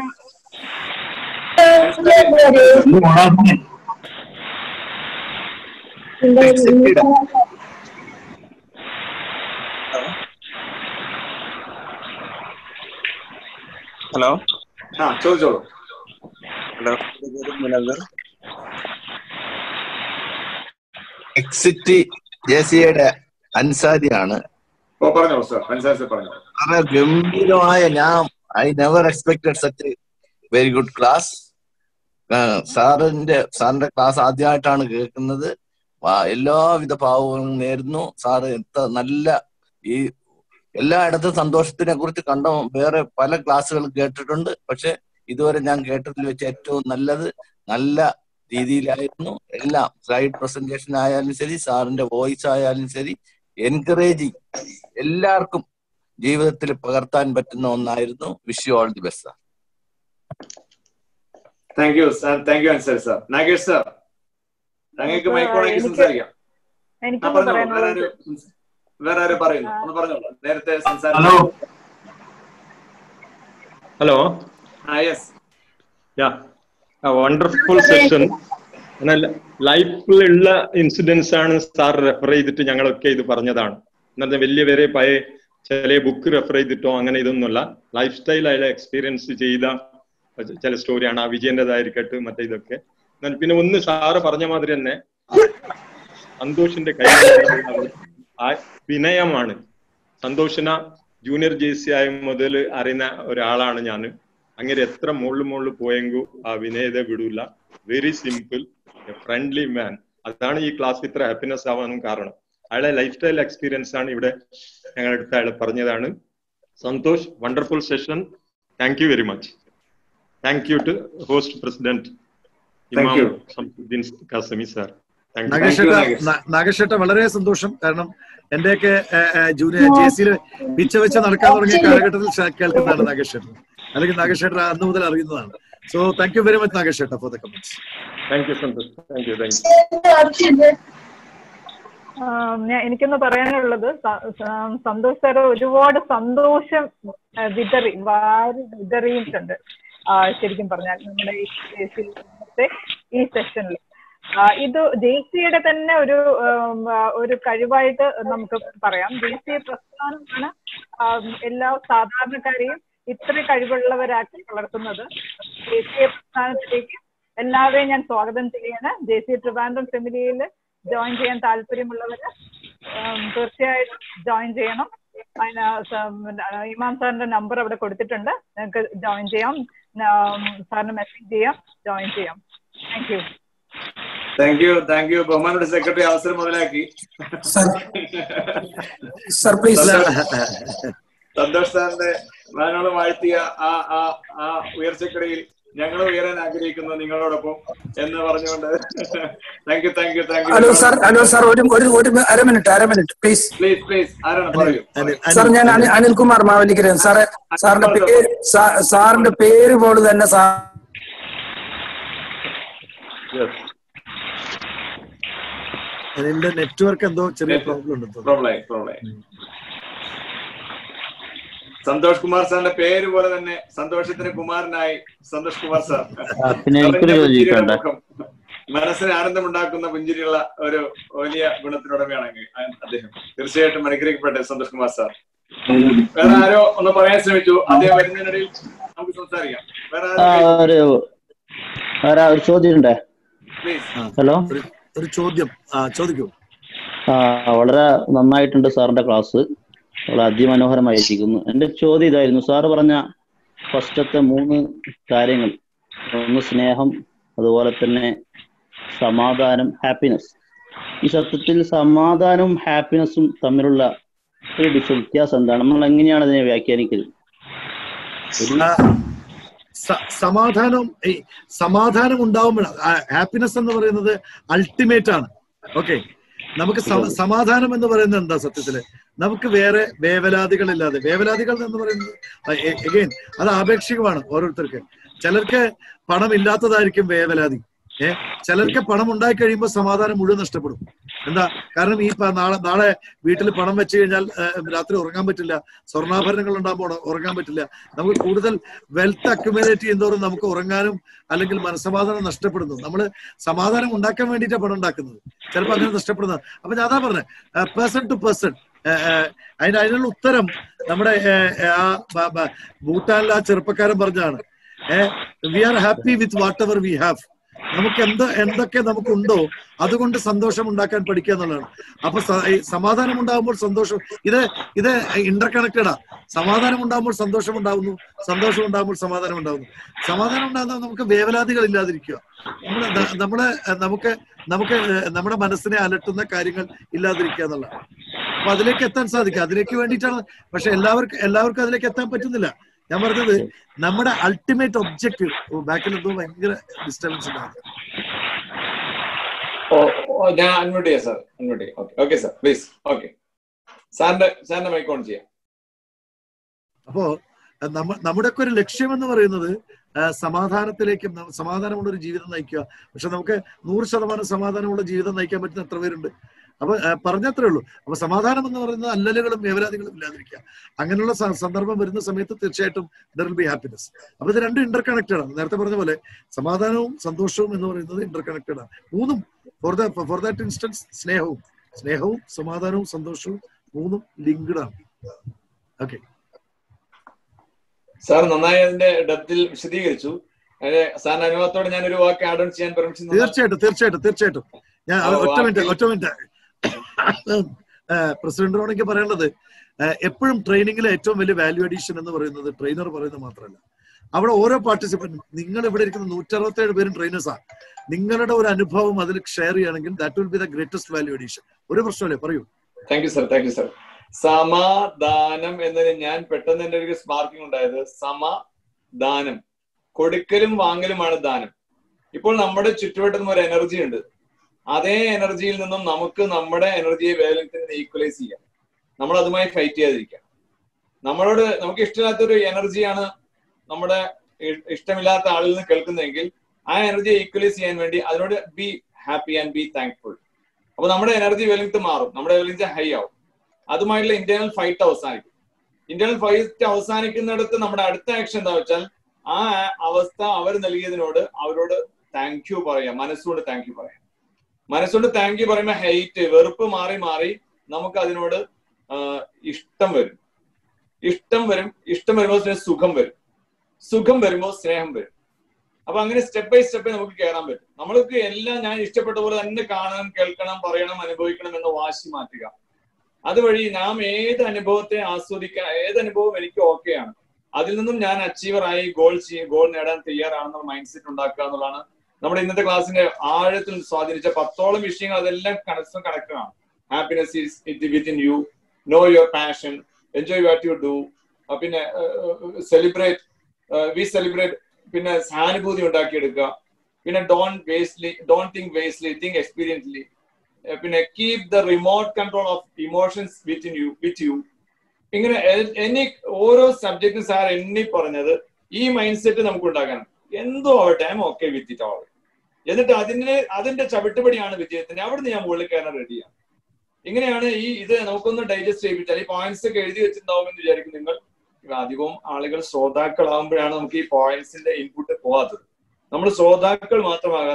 ഹലോ ആ ചോദിച്ചോളൂ ഹലോ മുനവർ എക്സിറ്റ് ജെസിയുടെ അൻസാരിയാണ് ഓ പറഞ്ഞോളൂ സാർ അൻസാരി സാർ പറഞ്ഞോളൂ വളരെ ഗംഭീരമായ ഞാൻ I never expected such very good class സാറിന്റെ സാറിന്റെ ക്ലാസ് ആദ്യമായിട്ടാണ് കേൾക്കുന്നത് വാ- എല്ലാവിധ ഭാവങ്ങളും നേരുന്നു സാറ് എത്ര നല്ല ഈ എല്ലായിടത്തും സന്തോഷത്തിനെ കുറിച്ച് കണ്ട വേറെ പല ക്ലാസ്സുകൾ കേട്ടിട്ടുണ്ട് പക്ഷെ ഇതുവരെ ഞാൻ കേട്ടതിൽ വെച്ച് ഏറ്റവും നല്ലത് നല്ല രീതിയിലായിരുന്നു എല്ലാം സ്ലൈഡ് പ്രസന്റേഷൻ ആയാലും ശരി സാറിന്റെ വോയിസ് ആയാലും ശരി എൻകറേജിങ് എല്ലാവർക്കും ജീവിതത്തിൽ പകർത്താൻ പറ്റുന്ന ഒന്നായിരുന്നു wish you all the best sir thank you sir thank you Ansari sir Nagesh sir താങ്കൾക്ക് മൈക്ക് ഓൺ ആക്കി എനിക്ക് സംസാരിക്കാം ആ എനിക്കൊന്ന് പറഞ്ഞോളൂ വേറെ പറയാനുള്ളത് ആരും വേറെ ആരും പറയുന്നു ഒന്ന് പറഞ്ഞോളൂ നേരത്തെ ഹലോ സംസാരിച്ചു ഹലോ ആ യെസ് യാ വണ്ടർഫുൾ സെഷൻ എന്നാൽ ലൈഫിലുള്ള ഇൻസിഡൻസ് ആണ് സാർ റെഫർ ചെയ്തിട്ട് ഞങ്ങളൊക്കെ ഇത് പറഞ്ഞതാണ് എന്നാൽ വലിയ പേരെ പഴയ ചില ബുക്ക് റെഫർ ചെയ്തിട്ടോ അങ്ങനെ ഇതൊന്നുമല്ല ലൈഫ് സ്റ്റൈൽ അയാളെ എക്സ്പീരിയൻസ് ചെയ്ത ചില സ്റ്റോറിയാണ് ആ വിജയന്റേതായിരിക്കട്ടെ മറ്റേ ഇതൊക്കെ എന്നാൽ പിന്നെ ഒന്ന് സാറ് പറഞ്ഞ മാതിരി തന്നെ സന്തോഷിന്റെ കൈ ആ വിനയമാണ് സന്തോഷിന ജൂനിയർ ജെ സി ആയ മുതൽ അറിയുന്ന ഒരാളാണ് ഞാൻ അങ്ങനെ എത്ര മുകളിൽ മുകളിൽ പോയെങ്കിൽ ആ വിനയത വിടൂല വെരി സിമ്പിൾ ഫ്രണ്ട്ലി മാൻ അതാണ് ഈ ക്ലാസ് ഇത്ര ഹാപ്പിനെസ് ആവാനും കാരണം അയാളെ ലൈഫ് സ്റ്റൈൽ എക്സ്പീരിയൻസ് ആണ് ഇവിടെ ഞങ്ങളുടെ അടുത്ത് അയാൾ പറഞ്ഞതാണ് Santhosh wonderful session thank you very much thank you to host president Thank Imam you. Shamsuddin Qasmi sir thank you നാഗേഷേട്ട ന- നാഗേഷേട്ട വളരെ സന്തോഷം കാരണം എന്റെയൊക്കെ ജൂനിയർ ജെ സിയിൽ പിച്ച വെച്ച് നടക്കാൻ തുടങ്ങിയ കാലഘട്ടത്തിൽ ശ- കേൾക്കുന്നതാണ് നാഗേഷേട്ടൻ അല്ലെങ്കിൽ നാഗേഷേട്ടൻ അന്ന് മുതൽ അറിയുന്നതാണ് so thank you very much നാഗേഷേട്ട for the comments thank you Santhosh thank you thank you ആം, ഞാൻ എനിക്കൊന്ന് പറയാനുള്ളത് സ- സ- സന്തോഷ് സാറ് ഒരുപാട് സന്തോഷം ആ, വിതറി വാരി വിതറിയിട്ടുണ്ട് ആ, ശരിക്കും പറഞ്ഞാൽ നമ്മുടെ ഈ ദേശീയത്തെ ഈ സെഷനിൽ ഇത് ദേശീയയുടെ തന്നെ ഒരു ആം, ആ, ഒരു കഴിവായിട്ട് നമുക്ക് പറയാം ദേശീയ പ്രസ്ഥാനമാണ് ആം, എല്ലാ സാധാരണക്കാരെയും ഇത്ര കഴിവുള്ളവരാക്കി വളർത്തുന്നത് ദേശീയ പ്രസ്ഥാനത്തിലേക്ക് എല്ലാവരെയും ഞാൻ സ്വാഗതം ചെയ്യാണ് ദേശീയ ട്രിവാൻഡ്രം ഫെമിലിയിൽ ജോയിൻ ചെയ്യാൻ താല്പര്യമുള്ളവര് ഉം, തീർച്ചയായിട്ടും ജോയിൻ ചെയ്യണം അതിന് സ- പിന്നെ, ഇമാം സാറിന്റെ നമ്പർ അവിടെ കൊടുത്തിട്ടുണ്ട് നിങ്ങൾക്ക് ജോയിൻ ചെയ്യാം ഉം, സാറിന് മെസ്സേജ് ചെയ്യാം ജോയിൻ ചെയ്യാം thank you thank you thank you ബഹുമാനയുടെ സെക്രട്ടറി അവസരം മുതലാക്കി സർ പ്ലീസ് സന്തോഷ് സന്തോഷ് സാറിന്റെ വാനോളം വാഴ്ത്തിയ ആ ആ ആ ഉയർച്ചക്കടയിൽ ഞങ്ങൾ ഉയരാൻ ആഗ്രഹിക്കുന്നു നിങ്ങളോടൊപ്പം എന്ന് പറഞ്ഞുകൊണ്ട് thank you thank you thank you hello sir hello sir ഒരു ഒരു ഒരു അര മിനിറ്റ് അര മിനിറ്റ് പ്ലീസ് പ്ലീസ് പ്ലീസ് ആരാണ് പറയൂ സാർ ഞാൻ അനി- അനിൽകുമാർ മാവലിക്കരൻ സാറ് സാറിന്റെ പേര് സാ- സാറിന്റെ പേര് പോലെ തന്നെ സാർ അതിന്റെ നെറ്റ്വർക്ക് എന്തോ ചെറിയ പ്രോബ്ലം ഉണ്ട് പ്രോബ്ലം പ്രോബ്ലം സന്തോഷ് കുമാർ സാറിന്റെ പേര് പോലെ തന്നെ സന്തോഷത്തിന് കുമാരനായി സന്തോഷ് കുമാർ സാർ ആ, പിന്നെ എനിക്കൊരു നിറഞ്ഞ ചോദ്യം പുഞ്ചിരിയുടെ ചോദിക്കണ്ടേ? മുഖം. മനസ്സിന് ആനന്ദമുണ്ടാക്കുന്ന പുഞ്ചിരിയുള്ള ഒരു വലിയ ഗുണത്തിനുടമയാണ് അങ്ങ് അദ്ദേഹം തീർച്ചയായിട്ടും അനുഗ്രഹിക്കപ്പെട്ടെ സന്തോഷ് കുമാർ സാർ വേറെ ആരോ ഒന്ന് പറയാൻ ശ്രമിച്ചു അദ്ദേഹം വരുന്നതിനിടയിൽ നമുക്ക് സംസാരിക്കാം വേറെ ആ, ആരോ ഒരു ആരാ ഒരു ചോദ്യം ഉണ്ടേ പ്ലീസ് ഹലോ ഒരു ചോദ്യം ആ ചോദിക്കൂ ആ വളരെ നന്നായിട്ടുണ്ട് സാറിന്റെ ക്ലാസ് വളരെ അതിമനോഹരമായിരിക്കുന്നു എന്റെ ചോദ്യം ഇതായിരുന്നു സാറ് പറഞ്ഞ ഫസ്റ്റത്തെ മൂന്ന് കാര്യങ്ങൾ ഒന്ന് സ്നേഹം അതുപോലെ തന്നെ സമാധാനം ഹാപ്പിനെസ് ഈ സത്യത്തിൽ സമാധാനവും ഹാപ്പിനെസ്സും തമ്മിലുള്ള ഒരു ഡിഫ് വ്യത്യാസം എന്താണ് നമ്മൾ എങ്ങനെയാണ് അതിനെ വ്യാഖ്യാനിക്കൽ ആ, സ- സമാധാനം ഈ സമാധാനം ഉണ്ടാവുമ്പോഴാണ് ഹാപ്പിനെസ് എന്ന് പറയുന്നത് അൾട്ടിമേറ്റ് ആണ് ഓക്കെ നമുക്ക് സ- സമാധാനം എന്ന് പറയുന്നത് എന്താ സത്യത്തില് നമുക്ക് വേറെ വേവലാതികളില്ലാതെ വേവലാതികൾ എന്ന് പറയുന്നത് എഗെയിൻ അത് ആപേക്ഷികമാണ് ഓരോരുത്തർക്ക് ചിലർക്ക് പണം ഇല്ലാത്തതായിരിക്കും വേവലാതി ഏ ചിലർക്ക് പണം ഉണ്ടായി കഴിയുമ്പോൾ സമാധാനം മുഴുവൻ നഷ്ടപ്പെടും എന്താ കാരണം ഈ പ- നാളെ നാളെ വീട്ടിൽ പണം വെച്ച് കഴിഞ്ഞാൽ ഏ, രാത്രി ഉറങ്ങാൻ പറ്റില്ല സ്വർണ്ണാഭരണങ്ങൾ ഉണ്ടാകുമ്പോൾ ഉറങ്ങാൻ പറ്റില്ല നമുക്ക് കൂടുതൽ വെൽത്ത് അക്യുമുലേറ്റ് ചെയ്യുന്നതോറും നമുക്ക് ഉറങ്ങാനും അല്ലെങ്കിൽ മനസ്സമാധാനം നഷ്ടപ്പെടുന്നു നമ്മൾ സമാധാനം ഉണ്ടാക്കാൻ വേണ്ടിയിട്ടാണ് പണം ഉണ്ടാക്കുന്നത് ചിലപ്പോൾ അങ്ങനെ നഷ്ടപ്പെടുന്നത് അപ്പൊ ഞാൻ അതാ പറഞ്ഞത് പേഴ്സൺ ടു പേഴ്സൺ അതിന് അതിനുള്ള ഉത്തരം നമ്മുടെ ഏ, ഏ, ആ ബ- ബ- ഭൂട്ടാനിലെ ആ ചെറുപ്പക്കാരൻ പറഞ്ഞാണ് we are happy with whatever we have നമുക്ക് എന്ത് എന്തൊക്കെ നമുക്കുണ്ടോ അതുകൊണ്ട് സന്തോഷം ഉണ്ടാക്കാൻ പഠിക്കുക എന്നുള്ളതാണ് അപ്പൊ സ- ഈ സമാധാനം ഉണ്ടാകുമ്പോൾ സന്തോഷം ഇത് ഇത് ഇന്റർ കണക്റ്റഡാ സമാധാനം ഉണ്ടാകുമ്പോൾ സന്തോഷം ഉണ്ടാകുന്നു സന്തോഷം ഉണ്ടാകുമ്പോൾ സമാധാനം ഉണ്ടാകുന്നു സമാധാനം ഉണ്ടാകുന്ന നമുക്ക് വേവലാതികൾ ഇല്ലാതിരിക്കുക നമ്മുടെ ന- നമ്മുടെ ഏഹ്, നമുക്ക് നമുക്ക് ഏഹ്, നമ്മുടെ മനസ്സിനെ അലട്ടുന്ന കാര്യങ്ങൾ ഇല്ലാതിരിക്കുക എന്നുള്ളതാണ് അപ്പൊ അതിലേക്ക് എത്താൻ സാധിക്കും അതിലേക്ക് വേണ്ടിയിട്ടാണ് പക്ഷെ എല്ലാവർക്കും എല്ലാവർക്കും അതിലേക്ക് എത്താൻ പറ്റുന്നില്ല ഞാൻ പറഞ്ഞത് നമ്മുടെ അൾട്ടിമേറ്റ് ഒബ്ജക്റ്റീവ് ബാക്കിൽ എന്തോ ഭയങ്കര ഡിസ്റ്റർബൻസ് ഉണ്ടാകും ഓ ഓ, ഞാൻ അൺമ്യൂട്ട് ചെയ്യാം സാർ അൺമ്യൂട്ട് ചെയ്യാം okay okay sir please okay സാറിന്റെ സാറിന്റെ മൈക്ക് ഓൺ ചെയ്യാം അപ്പോ അഹ് നമ്മ നമ്മുടെയൊക്കെ ഒരു ലക്ഷ്യം എന്ന് പറയുന്നത് ആഹ് സമാധാനത്തിലേക്കും ന- സമാധാനമുള്ള ഒരു ജീവിതം നയിക്കുക പക്ഷെ നമുക്ക് നൂറ് ശതമാനം സമാധാനമുള്ള ജീവിതം നയിക്കാൻ പറ്റുന്ന എത്ര പേരുണ്ട് അപ്പൊ ആഹ് പറഞ്ഞത്രേ ഉള്ളൂ അപ്പൊ സമാധാനം എന്ന് പറയുന്നത് അല്ലലുകളും വേവലാതികളും ഇല്ലാതിരിക്കുക അങ്ങനെയുള്ള സ- സന്ദർഭം വരുന്ന സമയത്ത് തീർച്ചയായിട്ടും ദർ വിൽ ബി ഹാപ്പിനെസ് അപ്പൊ ഇത് രണ്ടും ഇന്റർ കണക്റ്റഡ് ആണ് നേരത്തെ പറഞ്ഞ പോലെ സമാധാനവും സന്തോഷവും എന്ന് പറയുന്നത് ഇന്റർ കണക്റ്റഡ് ആണ് മൂന്നും for the for that instance സ്നേഹവും സ്നേഹവും സമാധാനവും സന്തോഷവും മൂന്നും ലിങ്ക്ഡ് ആണ് ഓക്കെ സാർ നന്നായി അതിന്റെ ഡെപ്തിൽ വിശദീകരിച്ചു അതിന്റെ സാറിന്റെ അനുഭവത്തോടെ ഞാൻ ഒരു വാക്ക് ആഡ് ഓൺ ചെയ്യാൻ പെർമിഷൻ തീർച്ചയായിട്ടും തീർച്ചയായിട്ടും തീർച്ചയായിട്ടും ഞാൻ ആ, ഒറ്റ വാക്കിൽ- മിനിറ്റ് ഒറ്റ മിനിറ്റ് പ്രസിഡന്റിനോട് എനിക്ക് പറയാനുള്ളത് എപ്പോഴും ട്രെയിനിങ്ങിലെ ഏറ്റവും വലിയ വാല്യൂ അഡീഷൻ എന്ന് പറയുന്നത് ട്രെയിനർ പറയുന്നത് മാത്രമല്ല അവിടെ ഓരോ പാർട്ടിസിപ്പന്റും നിങ്ങൾ ഇവിടെ ഇരിക്കുന്ന നൂറ്ററുപത്തേഴ് പേരും ട്രെയിനേഴ്സാണ് നിങ്ങളുടെ ഒരു അനുഭവം അതിൽ ഷെയർ ചെയ്യുകയാണെങ്കിൽ that will be the greatest value addition ഒരു പ്രശ്നമല്ലേ പറയൂ thank you sir thank you sir സമാധാനം എന്നതിന് ഞാൻ പെട്ടെന്ന് എന്റെ ഒരു സ്പാർക്കിംഗ് ഉണ്ടായത് സമദാനം കൊടുക്കലും വാങ്ങലുമാണ് ദാനം ഇപ്പോൾ നമ്മുടെ ചുറ്റുവട്ടം ഒരു എനർജി ഉണ്ട് അതേ എനർജിയിൽ നിന്നും നമുക്ക് നമ്മുടെ എനർജിയെ വേഗത്തിൽ ഈക്വലൈസ് ചെയ്യാം നമ്മൾ അതുമായി ഫൈറ്റ് ചെയ്യാതിരിക്കാം നമ്മളോട് നമുക്ക് ഇഷ്ടമില്ലാത്തൊരു എനർജിയാണ് നമ്മുടെ ഇ- ഇഷ്ടമില്ലാത്ത ആളിൽ നിന്ന് കേൾക്കുന്നതെങ്കിൽ ആ എനർജിയെ ഈക്വലൈസ് ചെയ്യാൻ വേണ്ടി അതിനോട് be happy and be thankful അപ്പൊ നമ്മുടെ എനർജി വെലിങ്ത്ത് മാറും നമ്മുടെ വെലിങ്ത്ത് ഹൈ ആവും അതുമായിട്ടുള്ള ഇന്റേണൽ ഫൈറ്റ് അവസാനിക്കും ഇന്റേണൽ ഫൈറ്റ് അവസാനിക്കുന്നിടത്ത് നമ്മുടെ അടുത്ത ആക്ഷൻ എന്താ വെച്ചാൽ ആ അവസ്ഥ അവർ നൽകിയതിനോട് അവരോട് താങ്ക് യു പറയാം മനസ്സുകൊണ്ട് താങ്ക് യു പറയാം മനസ്സുകൊണ്ട് താങ്ക് യു പറയുമ്പോൾ ഹെയ്റ്റ് വെറുപ്പ് മാറി മാറി നമുക്ക് അതിനോട് ആ, ഇഷ്ടം വരും ഇഷ്ടം വരും ഇഷ്ടം വരുമ്പോൾ സ്നേഹം സുഖം വരും സുഖം വരുമ്പോൾ സ്നേഹം വരും അപ്പൊ അങ്ങനെ സ്റ്റെപ്പ് ബൈ സ്റ്റെപ്പ് നമുക്ക് കയറാൻ പറ്റും നമ്മൾക്ക് എല്ലാം ഞാൻ ഇഷ്ടപ്പെട്ട പോലെ തന്നെ കാണണം കേൾക്കണം പറയണം അനുഭവിക്കണം എന്ന വാശി മാറ്റുക അതുവഴി നാം ഏത് അനുഭവത്തെ ആസ്വദിക്കാൻ ഏത് അനുഭവം എനിക്ക് ഓക്കെയാണ് അതിൽ നിന്നും ഞാൻ അച്ചീവർ ആയി ഗോൾ ചെയ്യ ഗോൾ നേടാൻ തയ്യാറാണെന്നുള്ള മൈൻഡ് സെറ്റ് ഉണ്ടാക്കുക എന്നുള്ളതാണ് നമ്മുടെ ഇന്നത്തെ ക്ലാസ്സിന്റെ ആഴത്തിൽ സ്വാധീനിച്ച പത്തോളം വിഷയങ്ങൾ അതെല്ലാം കണക്ഷൻ കണക്റ്റഡ് ആണ് happiness is it within you know your passion enjoy what you do പിന്നെ സെലിബ്രേറ്റ് വി സെലിബ്രേറ്റ് പിന്നെ സഹാനുഭൂതി ഉണ്ടാക്കിയെടുക്കുക പിന്നെ don't wastely don't think wastely think experiencely പിന്നെ keep the remote control of emotions within you with you ഇങ്ങനെ എ- എണ്ണി ഓരോ സബ്ജക്റ്റും സാർ എണ്ണി പറഞ്ഞത് ഈ മൈൻഡ് സെറ്റ് നമുക്ക് ഉണ്ടാക്കണം എന്തോ ആവട്ടെ I okay with it all എന്നിട്ട് അതിന്റെ അതിന്റെ ചവിട്ടുപടിയാണ് വിജയത്തിന് അവിടുന്ന് ഞാൻ മുകളിൽ കയറാൻ റെഡിയാണ് ഇങ്ങനെയാണ് ഈ ഇത് നമുക്കൊന്ന് ഡൈജസ്റ്റ് ചെയ്യിപ്പിച്ചാൽ ഈ പോയിന്റ്സ് ഒക്കെ എഴുതി വെച്ചിട്ടുണ്ടാവുമെന്ന് വിചാരിക്കും നിങ്ങൾ അധികവും ആളുകൾ ശ്രോതാക്കളാകുമ്പോഴാണ് നമുക്ക് ഈ പോയിന്റ്സിന്റെ ഇൻപുട്ട് പോകാത്തത് നമ്മൾ ശ്രോതാക്കൾ മാത്രമാകാതെ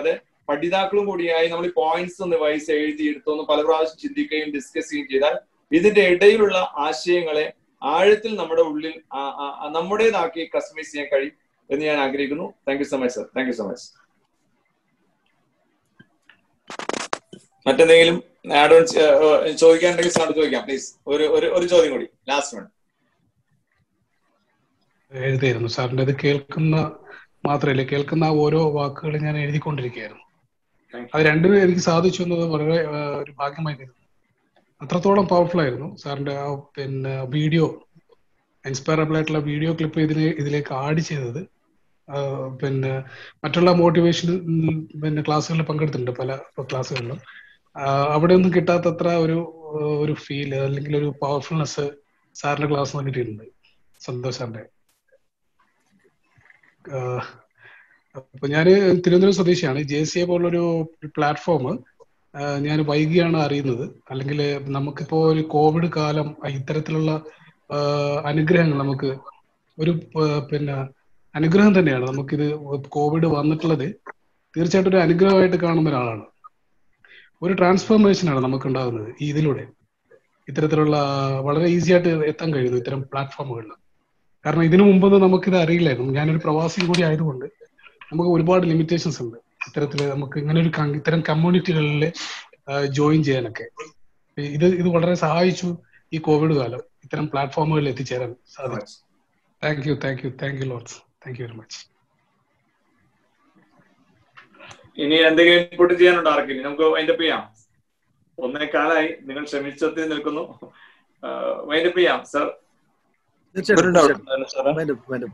പഠിതാക്കളും കൂടിയായി നമ്മൾ പോയിന്റ്സ് ഒന്ന് വൈസ് എഴുതി എടുത്തൊന്ന് പല പ്രാവശ്യം ചിന്തിക്കുകയും ഡിസ്കസ് ചെയ്യുകയും ചെയ്താൽ ഇതിന്റെ ഇടയിലുള്ള ആശയങ്ങളെ ആഴത്തിൽ നമ്മുടെ ഉള്ളിൽ ആ- ആ- ആ നമ്മുടേതാക്കി കസ്റ്റമൈസ് ചെയ്യാൻ കഴിയും എന്ന് ഞാൻ ആഗ്രഹിക്കുന്നു thank you so much sir thank you so much മറ്റെന്തെങ്കിലും ആഡ് ഓൺ ചോദിക്കാനുണ്ടെങ്കിൽ സാർ ചോദിക്കാം പ്ലീസ് ഒരു ഒരു ഒരു ചോദ്യം കൂടി ലാസ്റ്റ് വൺ എഴുതിയിരുന്നു സാറിന്റെ ഇത് കേൾക്കുന്ന മാത്രമല്ല കേൾക്കുന്ന ആ ഓരോ വാക്കുകൾ ഞാൻ എഴുതിക്കൊണ്ടിരിക്കുകയായിരുന്നു അത് രണ്ടും എനിക്ക് സാധിച്ചു എന്നത് വളരെ ആ, ഒരു ഭാഗ്യമായി കരുതുന്നു അത്രത്തോളം പവർഫുൾ ആയിരുന്നു സാറിന്റെ ആ പിന്നെ വീഡിയോ ഇൻസ്പയറബിൾ ആയിട്ടുള്ള വീഡിയോ ക്ലിപ്പ് ഇതിനെ ഇതിലേക്ക് ആഡ് ചെയ്തത് ആ, പിന്നെ മറ്റുള്ള മോട്ടിവേഷൻ പിന്നെ ക്ലാസ്സുകളിൽ പങ്കെടുത്തിട്ടുണ്ട് പല ക്ലാസ്സുകളിലും ആ, അവിടെ ഒന്നും കിട്ടാത്തത്ര ഒരു ഒരു ഫീൽ അല്ലെങ്കിൽ ഒരു പവർഫുൾനെസ് സാറിന്റെ ക്ലാസ് കിട്ടിയിട്ടുണ്ട് സന്തോഷ് സാറിന്റെ ആഹ് അപ്പൊ ഞാൻ തിരുവനന്തപുരം സ്വദേശിയാണ് ജെ സി എ പോലുള്ളൊരു പ്ലാറ്റ്ഫോം ഞാൻ വൈകിയാണ് അറിയുന്നത് അല്ലെങ്കിൽ നമുക്കിപ്പോ ഒരു കോവിഡ് കാലം ഇത്തരത്തിലുള്ള ആഹ് അനുഗ്രഹങ്ങൾ നമുക്ക് ഒരു പ- പിന്നെ അനുഗ്രഹം തന്നെയാണ് നമുക്കിത് കോവിഡ് വന്നിട്ടുള്ളത് തീർച്ചയായിട്ടും ഒരു അനുഗ്രഹമായിട്ട് കാണുന്ന ഒരാളാണ് ഒരു ട്രാൻസ്ഫോർമേഷൻ ആണ് നമുക്ക് ഉണ്ടാകുന്നത് ഈ ഇതിലൂടെ ഇത്തരത്തിലുള്ള വളരെ ഈസി ആയിട്ട് എത്താൻ കഴിയുന്നു ഇത്തരം പ്ലാറ്റ്ഫോമുകളിൽ കാരണം ഇതിനു മുമ്പൊന്നും നമുക്കിത് അറിയില്ലായിരുന്നു ഞാനൊരു പ്രവാസി കൂടി ആയതുകൊണ്ട് നമുക്ക് ഒരുപാട് ലിമിറ്റേഷൻസ് ഉണ്ട് ഇത്തരത്തിൽ നമുക്ക് ഇങ്ങനെ ഒരു കം- ഇത്തരം കമ്മ്യൂണിറ്റികളിൽ ജോയിൻ ചെയ്യാനൊക്കെ ഇത് ഇത് വളരെ സഹായിച്ചു ഈ കോവിഡ് കാലം ഇത്തരം പ്ലാറ്റ്ഫോമുകളിൽ എത്തിച്ചേരാൻ സാധിച്ചു thank you thank you thank you lots thank you very much ഇനി എന്തെങ്കിലും ഇൻപുട്ട് ചെയ്യാനുണ്ടോ ആർക്കെങ്കിലും നമുക്ക് വൈൻഡപ്പ് ചെയ്യാം ഒന്നേ കാലായി നിങ്ങൾ ക്ഷമിച്ചത്തിൽ നിൽക്കുന്നു വൈൻഡപ്പ് ചെയ്യാം സർ തീർച്ചയായിട്ടും, ഒരു doubt തീർച്ചയായിട്ടും. ഉണ്ടായിരുന്നു സാറേ. Wind up, wind up.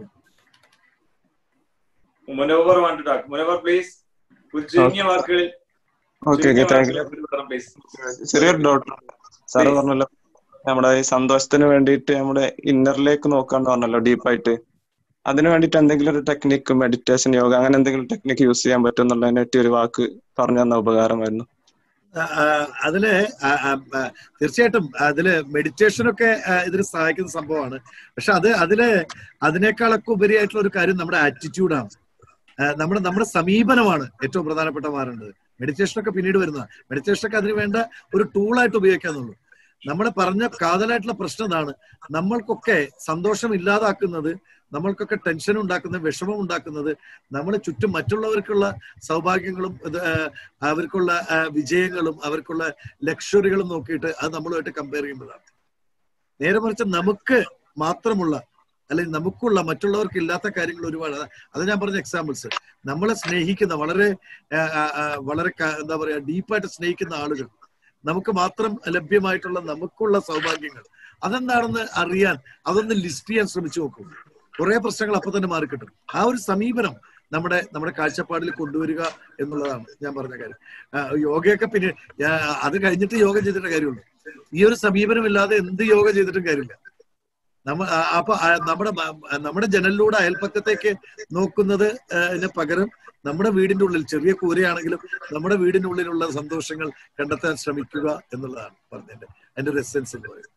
Munawar want talk Munawar please ചുരുങ്ങിയ വാക്കുകളിൽ okay okay thank you please ചെറിയൊരു ഡൗട്ട് സാറ് പറഞ്ഞല്ലോ നമ്മുടെ ഈ സന്തോഷത്തിന് വേണ്ടിയിട്ട് നമ്മുടെ ഇന്നറിലേക്ക് നോക്കാന്ന് പറഞ്ഞല്ലോ ഡീപ്പായിട്ട് അതിന് വേണ്ടിയിട്ട് എന്തെങ്കിലും ഒരു ടെക്നിക്ക് മെഡിറ്റേഷൻ യോഗ അങ്ങനെ എന്തെങ്കിലും ടെക്നിക്ക് യൂസ് ചെയ്യാൻ പറ്റും എന്നുള്ളതിനെ പറ്റി ഒരു വാക്ക് പറഞ്ഞു തന്ന ഉപകാരമായിരുന്നു ആ, ആ, അതില് ആ, ആ, ആ, തീർച്ചയായിട്ടും അതില് മെഡിറ്റേഷൻ ഒക്കെ ആ, ഇതിന് സഹായിക്കുന്ന സംഭവമാണ് പക്ഷെ അത് അതില് അതിനേക്കാളൊക്കെ ഉപരിയായിട്ടുള്ള ഒരു കാര്യം നമ്മുടെ ആറ്റിറ്റ്യൂഡാണ് നമ്മുടെ നമ്മുടെ സമീപനമാണ് ഏറ്റവും പ്രധാനപ്പെട്ട മാറേണ്ടത് മെഡിറ്റേഷൻ ഒക്കെ പിന്നീട് വരുന്ന മെഡിറ്റേഷൻ ഒക്കെ അതിന് വേണ്ട ഒരു ടൂളായിട്ട് ഉപയോഗിക്കാന്നുള്ളൂ നമ്മൾ പറഞ്ഞ കാതലായിട്ടുള്ള പ്രശ്നം ഇതാണ് നമ്മൾക്കൊക്കെ സന്തോഷം ഇല്ലാതാക്കുന്നത് നമ്മൾക്കൊക്കെ ടെൻഷൻ ഉണ്ടാക്കുന്നത് വിഷമം ഉണ്ടാക്കുന്നത് നമ്മൾ ചുറ്റും മറ്റുള്ളവർക്കുള്ള സൗഭാഗ്യങ്ങളും ഇത്, ആ, അവർക്കുള്ള ആ, വിജയങ്ങളും അവർക്കുള്ള ലക്ഷറികളും നോക്കിയിട്ട് അത് നമ്മളുമായിട്ട് കമ്പയർ ചെയ്യുമ്പോഴാണ് നേരെ മറിച്ച് നമുക്ക് മാത്രമുള്ള അല്ലെങ്കിൽ നമുക്കുള്ള മറ്റുള്ളവർക്ക് ഇല്ലാത്ത കാര്യങ്ങൾ ഒരുപാട് അതാ- അത് ഞാൻ പറഞ്ഞ എക്സാമ്പിൾസ് നമ്മളെ സ്നേഹിക്കുന്ന വളരെ ആ, ആ, ആ, വളരെ ക- എന്താ പറയാ ഡീപ്പായിട്ട് സ്നേഹിക്കുന്ന ആളുകൾ നമുക്ക് മാത്രം ലഭ്യമായിട്ടുള്ള നമുക്കുള്ള സൗഭാഗ്യങ്ങൾ അതെന്താണെന്ന് അറിയാൻ അതൊന്ന് ലിസ്റ്റ് ചെയ്യാൻ ശ്രമിച്ചു നോക്കൂ കുറെ പ്രശ്നങ്ങൾ അപ്പൊ തന്നെ മാറിക്കിട്ടും ആ ഒരു സമീപനം നമ്മുടെ നമ്മുടെ കാഴ്ചപ്പാടിൽ കൊണ്ടുവരിക എന്നുള്ളതാണ് ഞാൻ പറഞ്ഞ കാര്യം ആ, യോഗയൊക്കെ പിന്നെ ആ, അത് കഴിഞ്ഞിട്ട് യോഗ ചെയ്തിട്ട് കാര്യമുള്ളൂ ഈ ഒരു സമീപനം ഇല്ലാതെ എന്ത് യോഗ ചെയ്തിട്ടും കാര്യമില്ല നമ്മ ആ, അപ്പൊ ആ, നമ്മുടെ മ- നമ്മുടെ ജനലിലൂടെ അയൽപ്പക്കത്തേക്ക് നോക്കുന്നത് ആ, ന് പകരം നമ്മുടെ വീടിന്റെ ഉള്ളിൽ ചെറിയ കൂരയാണെങ്കിലും നമ്മുടെ വീടിന്റെ ഉള്ളിലുള്ള സന്തോഷങ്ങൾ കണ്ടെത്താൻ ശ്രമിക്കുക എന്നുള്ളതാണ് പറഞ്ഞതിന്റെ അതിന്റെ ഒരു എസെൻസ് എന്ന് പറയുന്നത്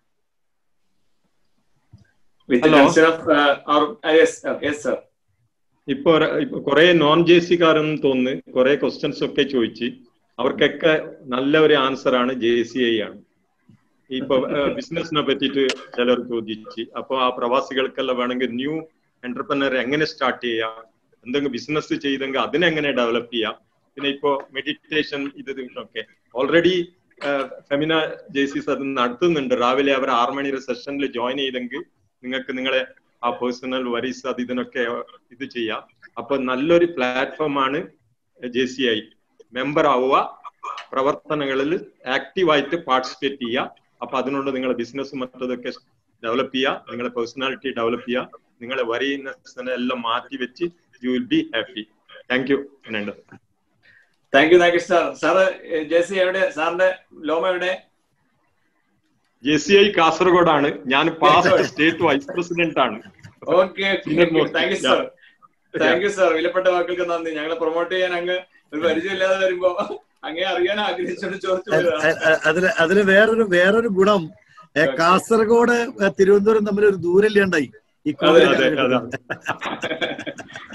with Hello. Concern of yes yes sir ഇപ്പൊ കുറെ നോൺ ജെ സിക്കാരെന്ന് തോന്നുന്നു കുറെ ക്വസ്റ്റ്യൻസ് ഒക്കെ ചോദിച്ച് അവർക്കൊക്കെ നല്ല ഒരു ആൻസർ ആണ് ജെ സി ഐ ആണ് ഇപ്പൊ ബിസിനസിനെ പറ്റിയിട്ട് ചിലർ ചോദിച്ച് അപ്പൊ ആ പ്രവാസികൾക്കെല്ലാം വേണമെങ്കിൽ ന്യൂ എന്റർപ്രണർ എങ്ങനെ സ്റ്റാർട്ട് ചെയ്യാം എന്തെങ്കിലും ബിസിനസ് ചെയ്തെങ്കിൽ അതിനെങ്ങനെ ഡെവലപ്പ് ചെയ്യാം പിന്നെ ഇപ്പോ മെഡിറ്റേഷൻ ഇത് ഒക്കെ ഓൾറെഡി ഫെമിന ജെയ്സീസ് അത് നടത്തുന്നുണ്ട് രാവിലെ അവർ ആറ് മണിയുടെ സെഷനിൽ ജോയിൻ ചെയ്തെങ്കിൽ നിങ്ങൾക്ക് നിങ്ങളെ ആ പേഴ്സണൽ വരീസ് അത് ഇതിനൊക്കെ ഇത് ചെയ്യാം അപ്പൊ നല്ലൊരു പ്ലാറ്റ്ഫോം ആണ് ജെ സി ഐ മെമ്പർ ആവുക പ്രവർത്തനങ്ങളിൽ ആക്റ്റീവായിട്ട് പാർട്ടിസിപ്പേറ്റ് ചെയ്യുക അപ്പൊ അതിനുള്ള നിങ്ങളെ ബിസിനസ് മറ്റതൊക്കെ ഡെവലപ്പ് ചെയ്യുക നിങ്ങളെ പേഴ്സണാലിറ്റി ഡെവലപ്പ് ചെയ്യുക നിങ്ങളെ വരീനെസ്സിനെ എല്ലാം മാറ്റി വെച്ച് you will be happy thank you എന്നുണ്ട് thank you thank you sir sir J C എവിടെ സാറിന്റെ ലോമ എവിടെ ജെ സി ഐ കാസർഗോഡാണ് ഞാൻ പാസ്റ്റ് സ്റ്റേറ്റ് വൈസ് പ്രസിഡന്റ് ആണ് okay thank you sir thank you sir വിലപ്പെട്ട വാക്കുകൾക്ക് നന്ദി ഞങ്ങളെ പ്രൊമോട്ട് ചെയ്യാൻ അങ്ങ് ഒരു പരിചയമില്ലാതെ വരുമ്പോ അങ്ങേ അറിയാൻ ആഗ്രഹിച്ചോണ്ട് ചോദിച്ചു അ- അ- അ- അതില് അതില് വേറൊരു വേറൊരു ഗുണം ഏ, കാസർഗോഡ് ഏ, തിരുവനന്തപുരം തമ്മിൽ ഒരു ദൂരമില്ലാണ്ടായി ഈ അതെ കോവിഡ് അതെ കാലഘട്ടത്തിൽ. അതെ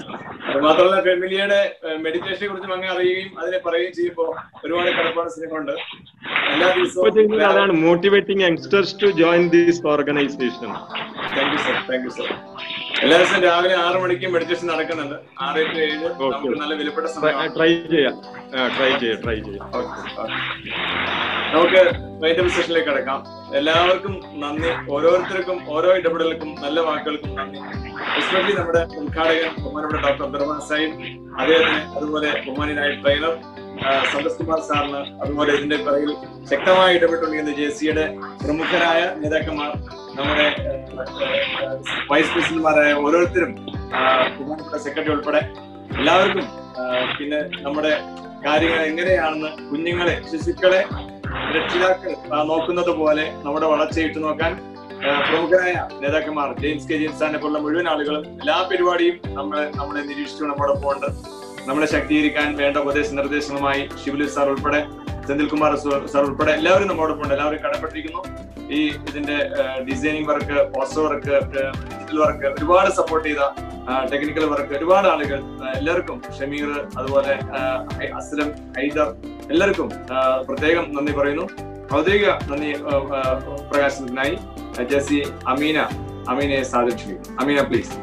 അത് മാത്രമല്ല ഫെമിലിയുടെ മെഡിറ്റേഷനെ കുറിച്ച് അങ്ങ് അറിയുകയും അതിനെ പറയുകയും ചെയ്യുമ്പോൾ ഒരുപാട് കടപ്പാട് സ്നേഹമുണ്ട് എല്ലാ ഇപ്പൊ ദിവസവും ചെയ്യുന്നത് അതാണ് motivating youngsters to join these organisation thank you sir thank you sir എല്ലാ ദിവസവും രാവിലെ ആറ് മണിക്ക് മെഡിറ്റേഷൻ നടക്കുന്നുണ്ട് ആറ് ടു ഏഴ് നമുക്ക് നല്ല വിലപ്പെട്ട സമയമാണ് ട്രൈ ചെയ്യാം ട്രൈ ചെയ്യാം ട്രൈ ചെയ്യാം നമുക്ക് വൈറ്റൽ സെഷനിലേക്ക് കിടക്കാം എല്ലാവർക്കും നന്ദി ഓരോരുത്തർക്കും ഓരോ ഇടപെടലുകൾക്കും നല്ല വാക്കുകൾക്കും നന്ദി എസ്പെഷ്യലി നമ്മുടെ ഉദ്ഘാടകൻ ബഹുമാനപ്പെട്ട ഡോക്ടർ അബ്ദുറഹ്മാൻ സാഹിബ് അദ്ദേഹത്തിന് അതുപോലെ ബഹുമാനായ ട്രെയിനർ സന്തോഷ് കുമാർ സാറിന് അതുപോലെ ഇതിന്റെ പിറകിൽ ശക്തമായി ഇടപെട്ടുകൊണ്ടിരിക്കുന്ന ജെ സിയുടെ പ്രമുഖരായ നേതാക്കന്മാർ നമ്മുടെ വൈസ് പ്രസിഡന്റുമാരായ ഓരോരുത്തരും ആ, ബഹുമാനപ്പെട്ട സെക്രട്ടറി ഉൾപ്പെടെ എല്ലാവർക്കും ആ, പിന്നെ നമ്മുടെ കാര്യങ്ങൾ എങ്ങനെയാണെന്ന് കുഞ്ഞുങ്ങളെ ശിശുക്കളെ രക്ഷിതാക്കൾ ആ, നോക്കുന്നത് പോലെ നമ്മുടെ വളർച്ചയിട്ട് നോക്കാൻ ആ, പ്രമുഖരായ നേതാക്കന്മാർ ജെയിംസ് കെ ജെയിംസാനെ പോലുള്ള മുഴുവൻ ആളുകളും എല്ലാ പരിപാടിയും നമ്മളെ നമ്മളെ നിരീക്ഷിച്ചു നമ്മോടൊപ്പം ഉണ്ട് നമ്മളെ ശക്തീകരിക്കാൻ വേണ്ട ഉപദേശ നിർദ്ദേശങ്ങളുമായി ഷിബുലു സാർ ഉൾപ്പെടെ സെന്തിൽകുമാർ സാർ ഉൾപ്പെടെ എല്ലാവരും നമ്മോടൊപ്പം ഉണ്ട് എല്ലാവരും കടപ്പെട്ടിരിക്കുന്നു ഈ ഇതിന്റെ designing work poster work digital work ഒരുപാട് സപ്പോർട്ട് ചെയ്ത ടെക്നിക്കൽ വർക്ക് ഒരുപാട് ആളുകൾ ആ, എല്ലാവർക്കും ഷമീർ അതുപോലെ ആ, അസ്ലം ഹൈദർ എല്ലാവർക്കും ആ, പ്രത്യേകം നന്ദി പറയുന്നു ഔദ്യോഗിക നന്ദി ആ, ആ, പ്രകാശനത്തിനായി ജെസി അമീന അമീനയെ സാധിച്ചു Ameena please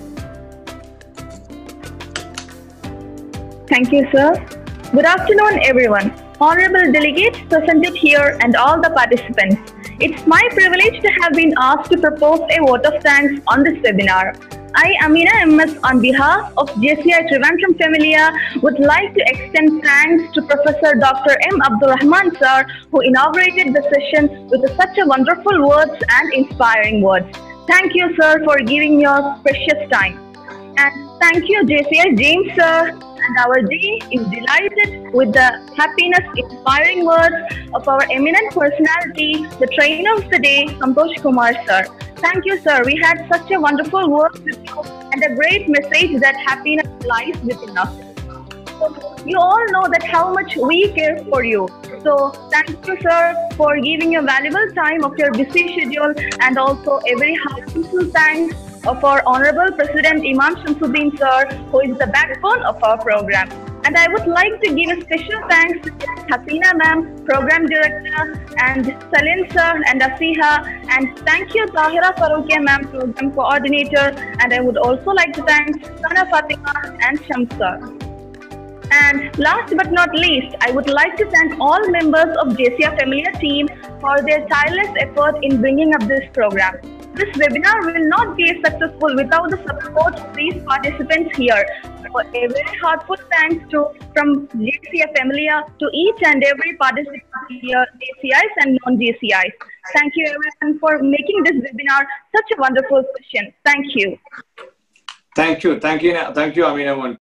Thank you, sir. Good afternoon, everyone. Honorable delegates presented here and all the participants. It's my privilege to have been asked to propose a vote of thanks on this webinar. I, Amina MS, on behalf of JCI Trivandrum Familia, would like to extend thanks to Professor Dr. M. Abdulrahman sir, who inaugurated the session with such a wonderful words and inspiring words. Thank you, sir, for giving your precious time. And thank you, JCI James, sir. And our day is delighted with the happiness inspiring words of our eminent personality, the trainer of the day, Santosh Kumar, sir. Thank you, sir. We had such a wonderful work with you and a great message that happiness lies within us. You all know that how much we care for you. So thank you, sir, for giving your valuable time of your busy schedule and also a very heartful thanks of our Honorable President Imam Shamsuddin, sir, who is the backbone of our program. And I would like to give a special thanks to Hasina ma'am, program director, and Salim sir and Asiha. And thank you, Tahira Faruqia ma'am, program coordinator. And I would also like to thank Sana Fatima and Shams sir. And last but not least, I would like to thank all members of JCA Familia team for their tireless effort in bringing up this program. This webinar will not be successful without the support of these participants here. So a very heartfelt thanks to from JCA Familia to each and every participant here, JCIs and non-JCIs. Thank you everyone for making this webinar such a wonderful session. Thank you. Thank you thank you thank you Ameena മോൻ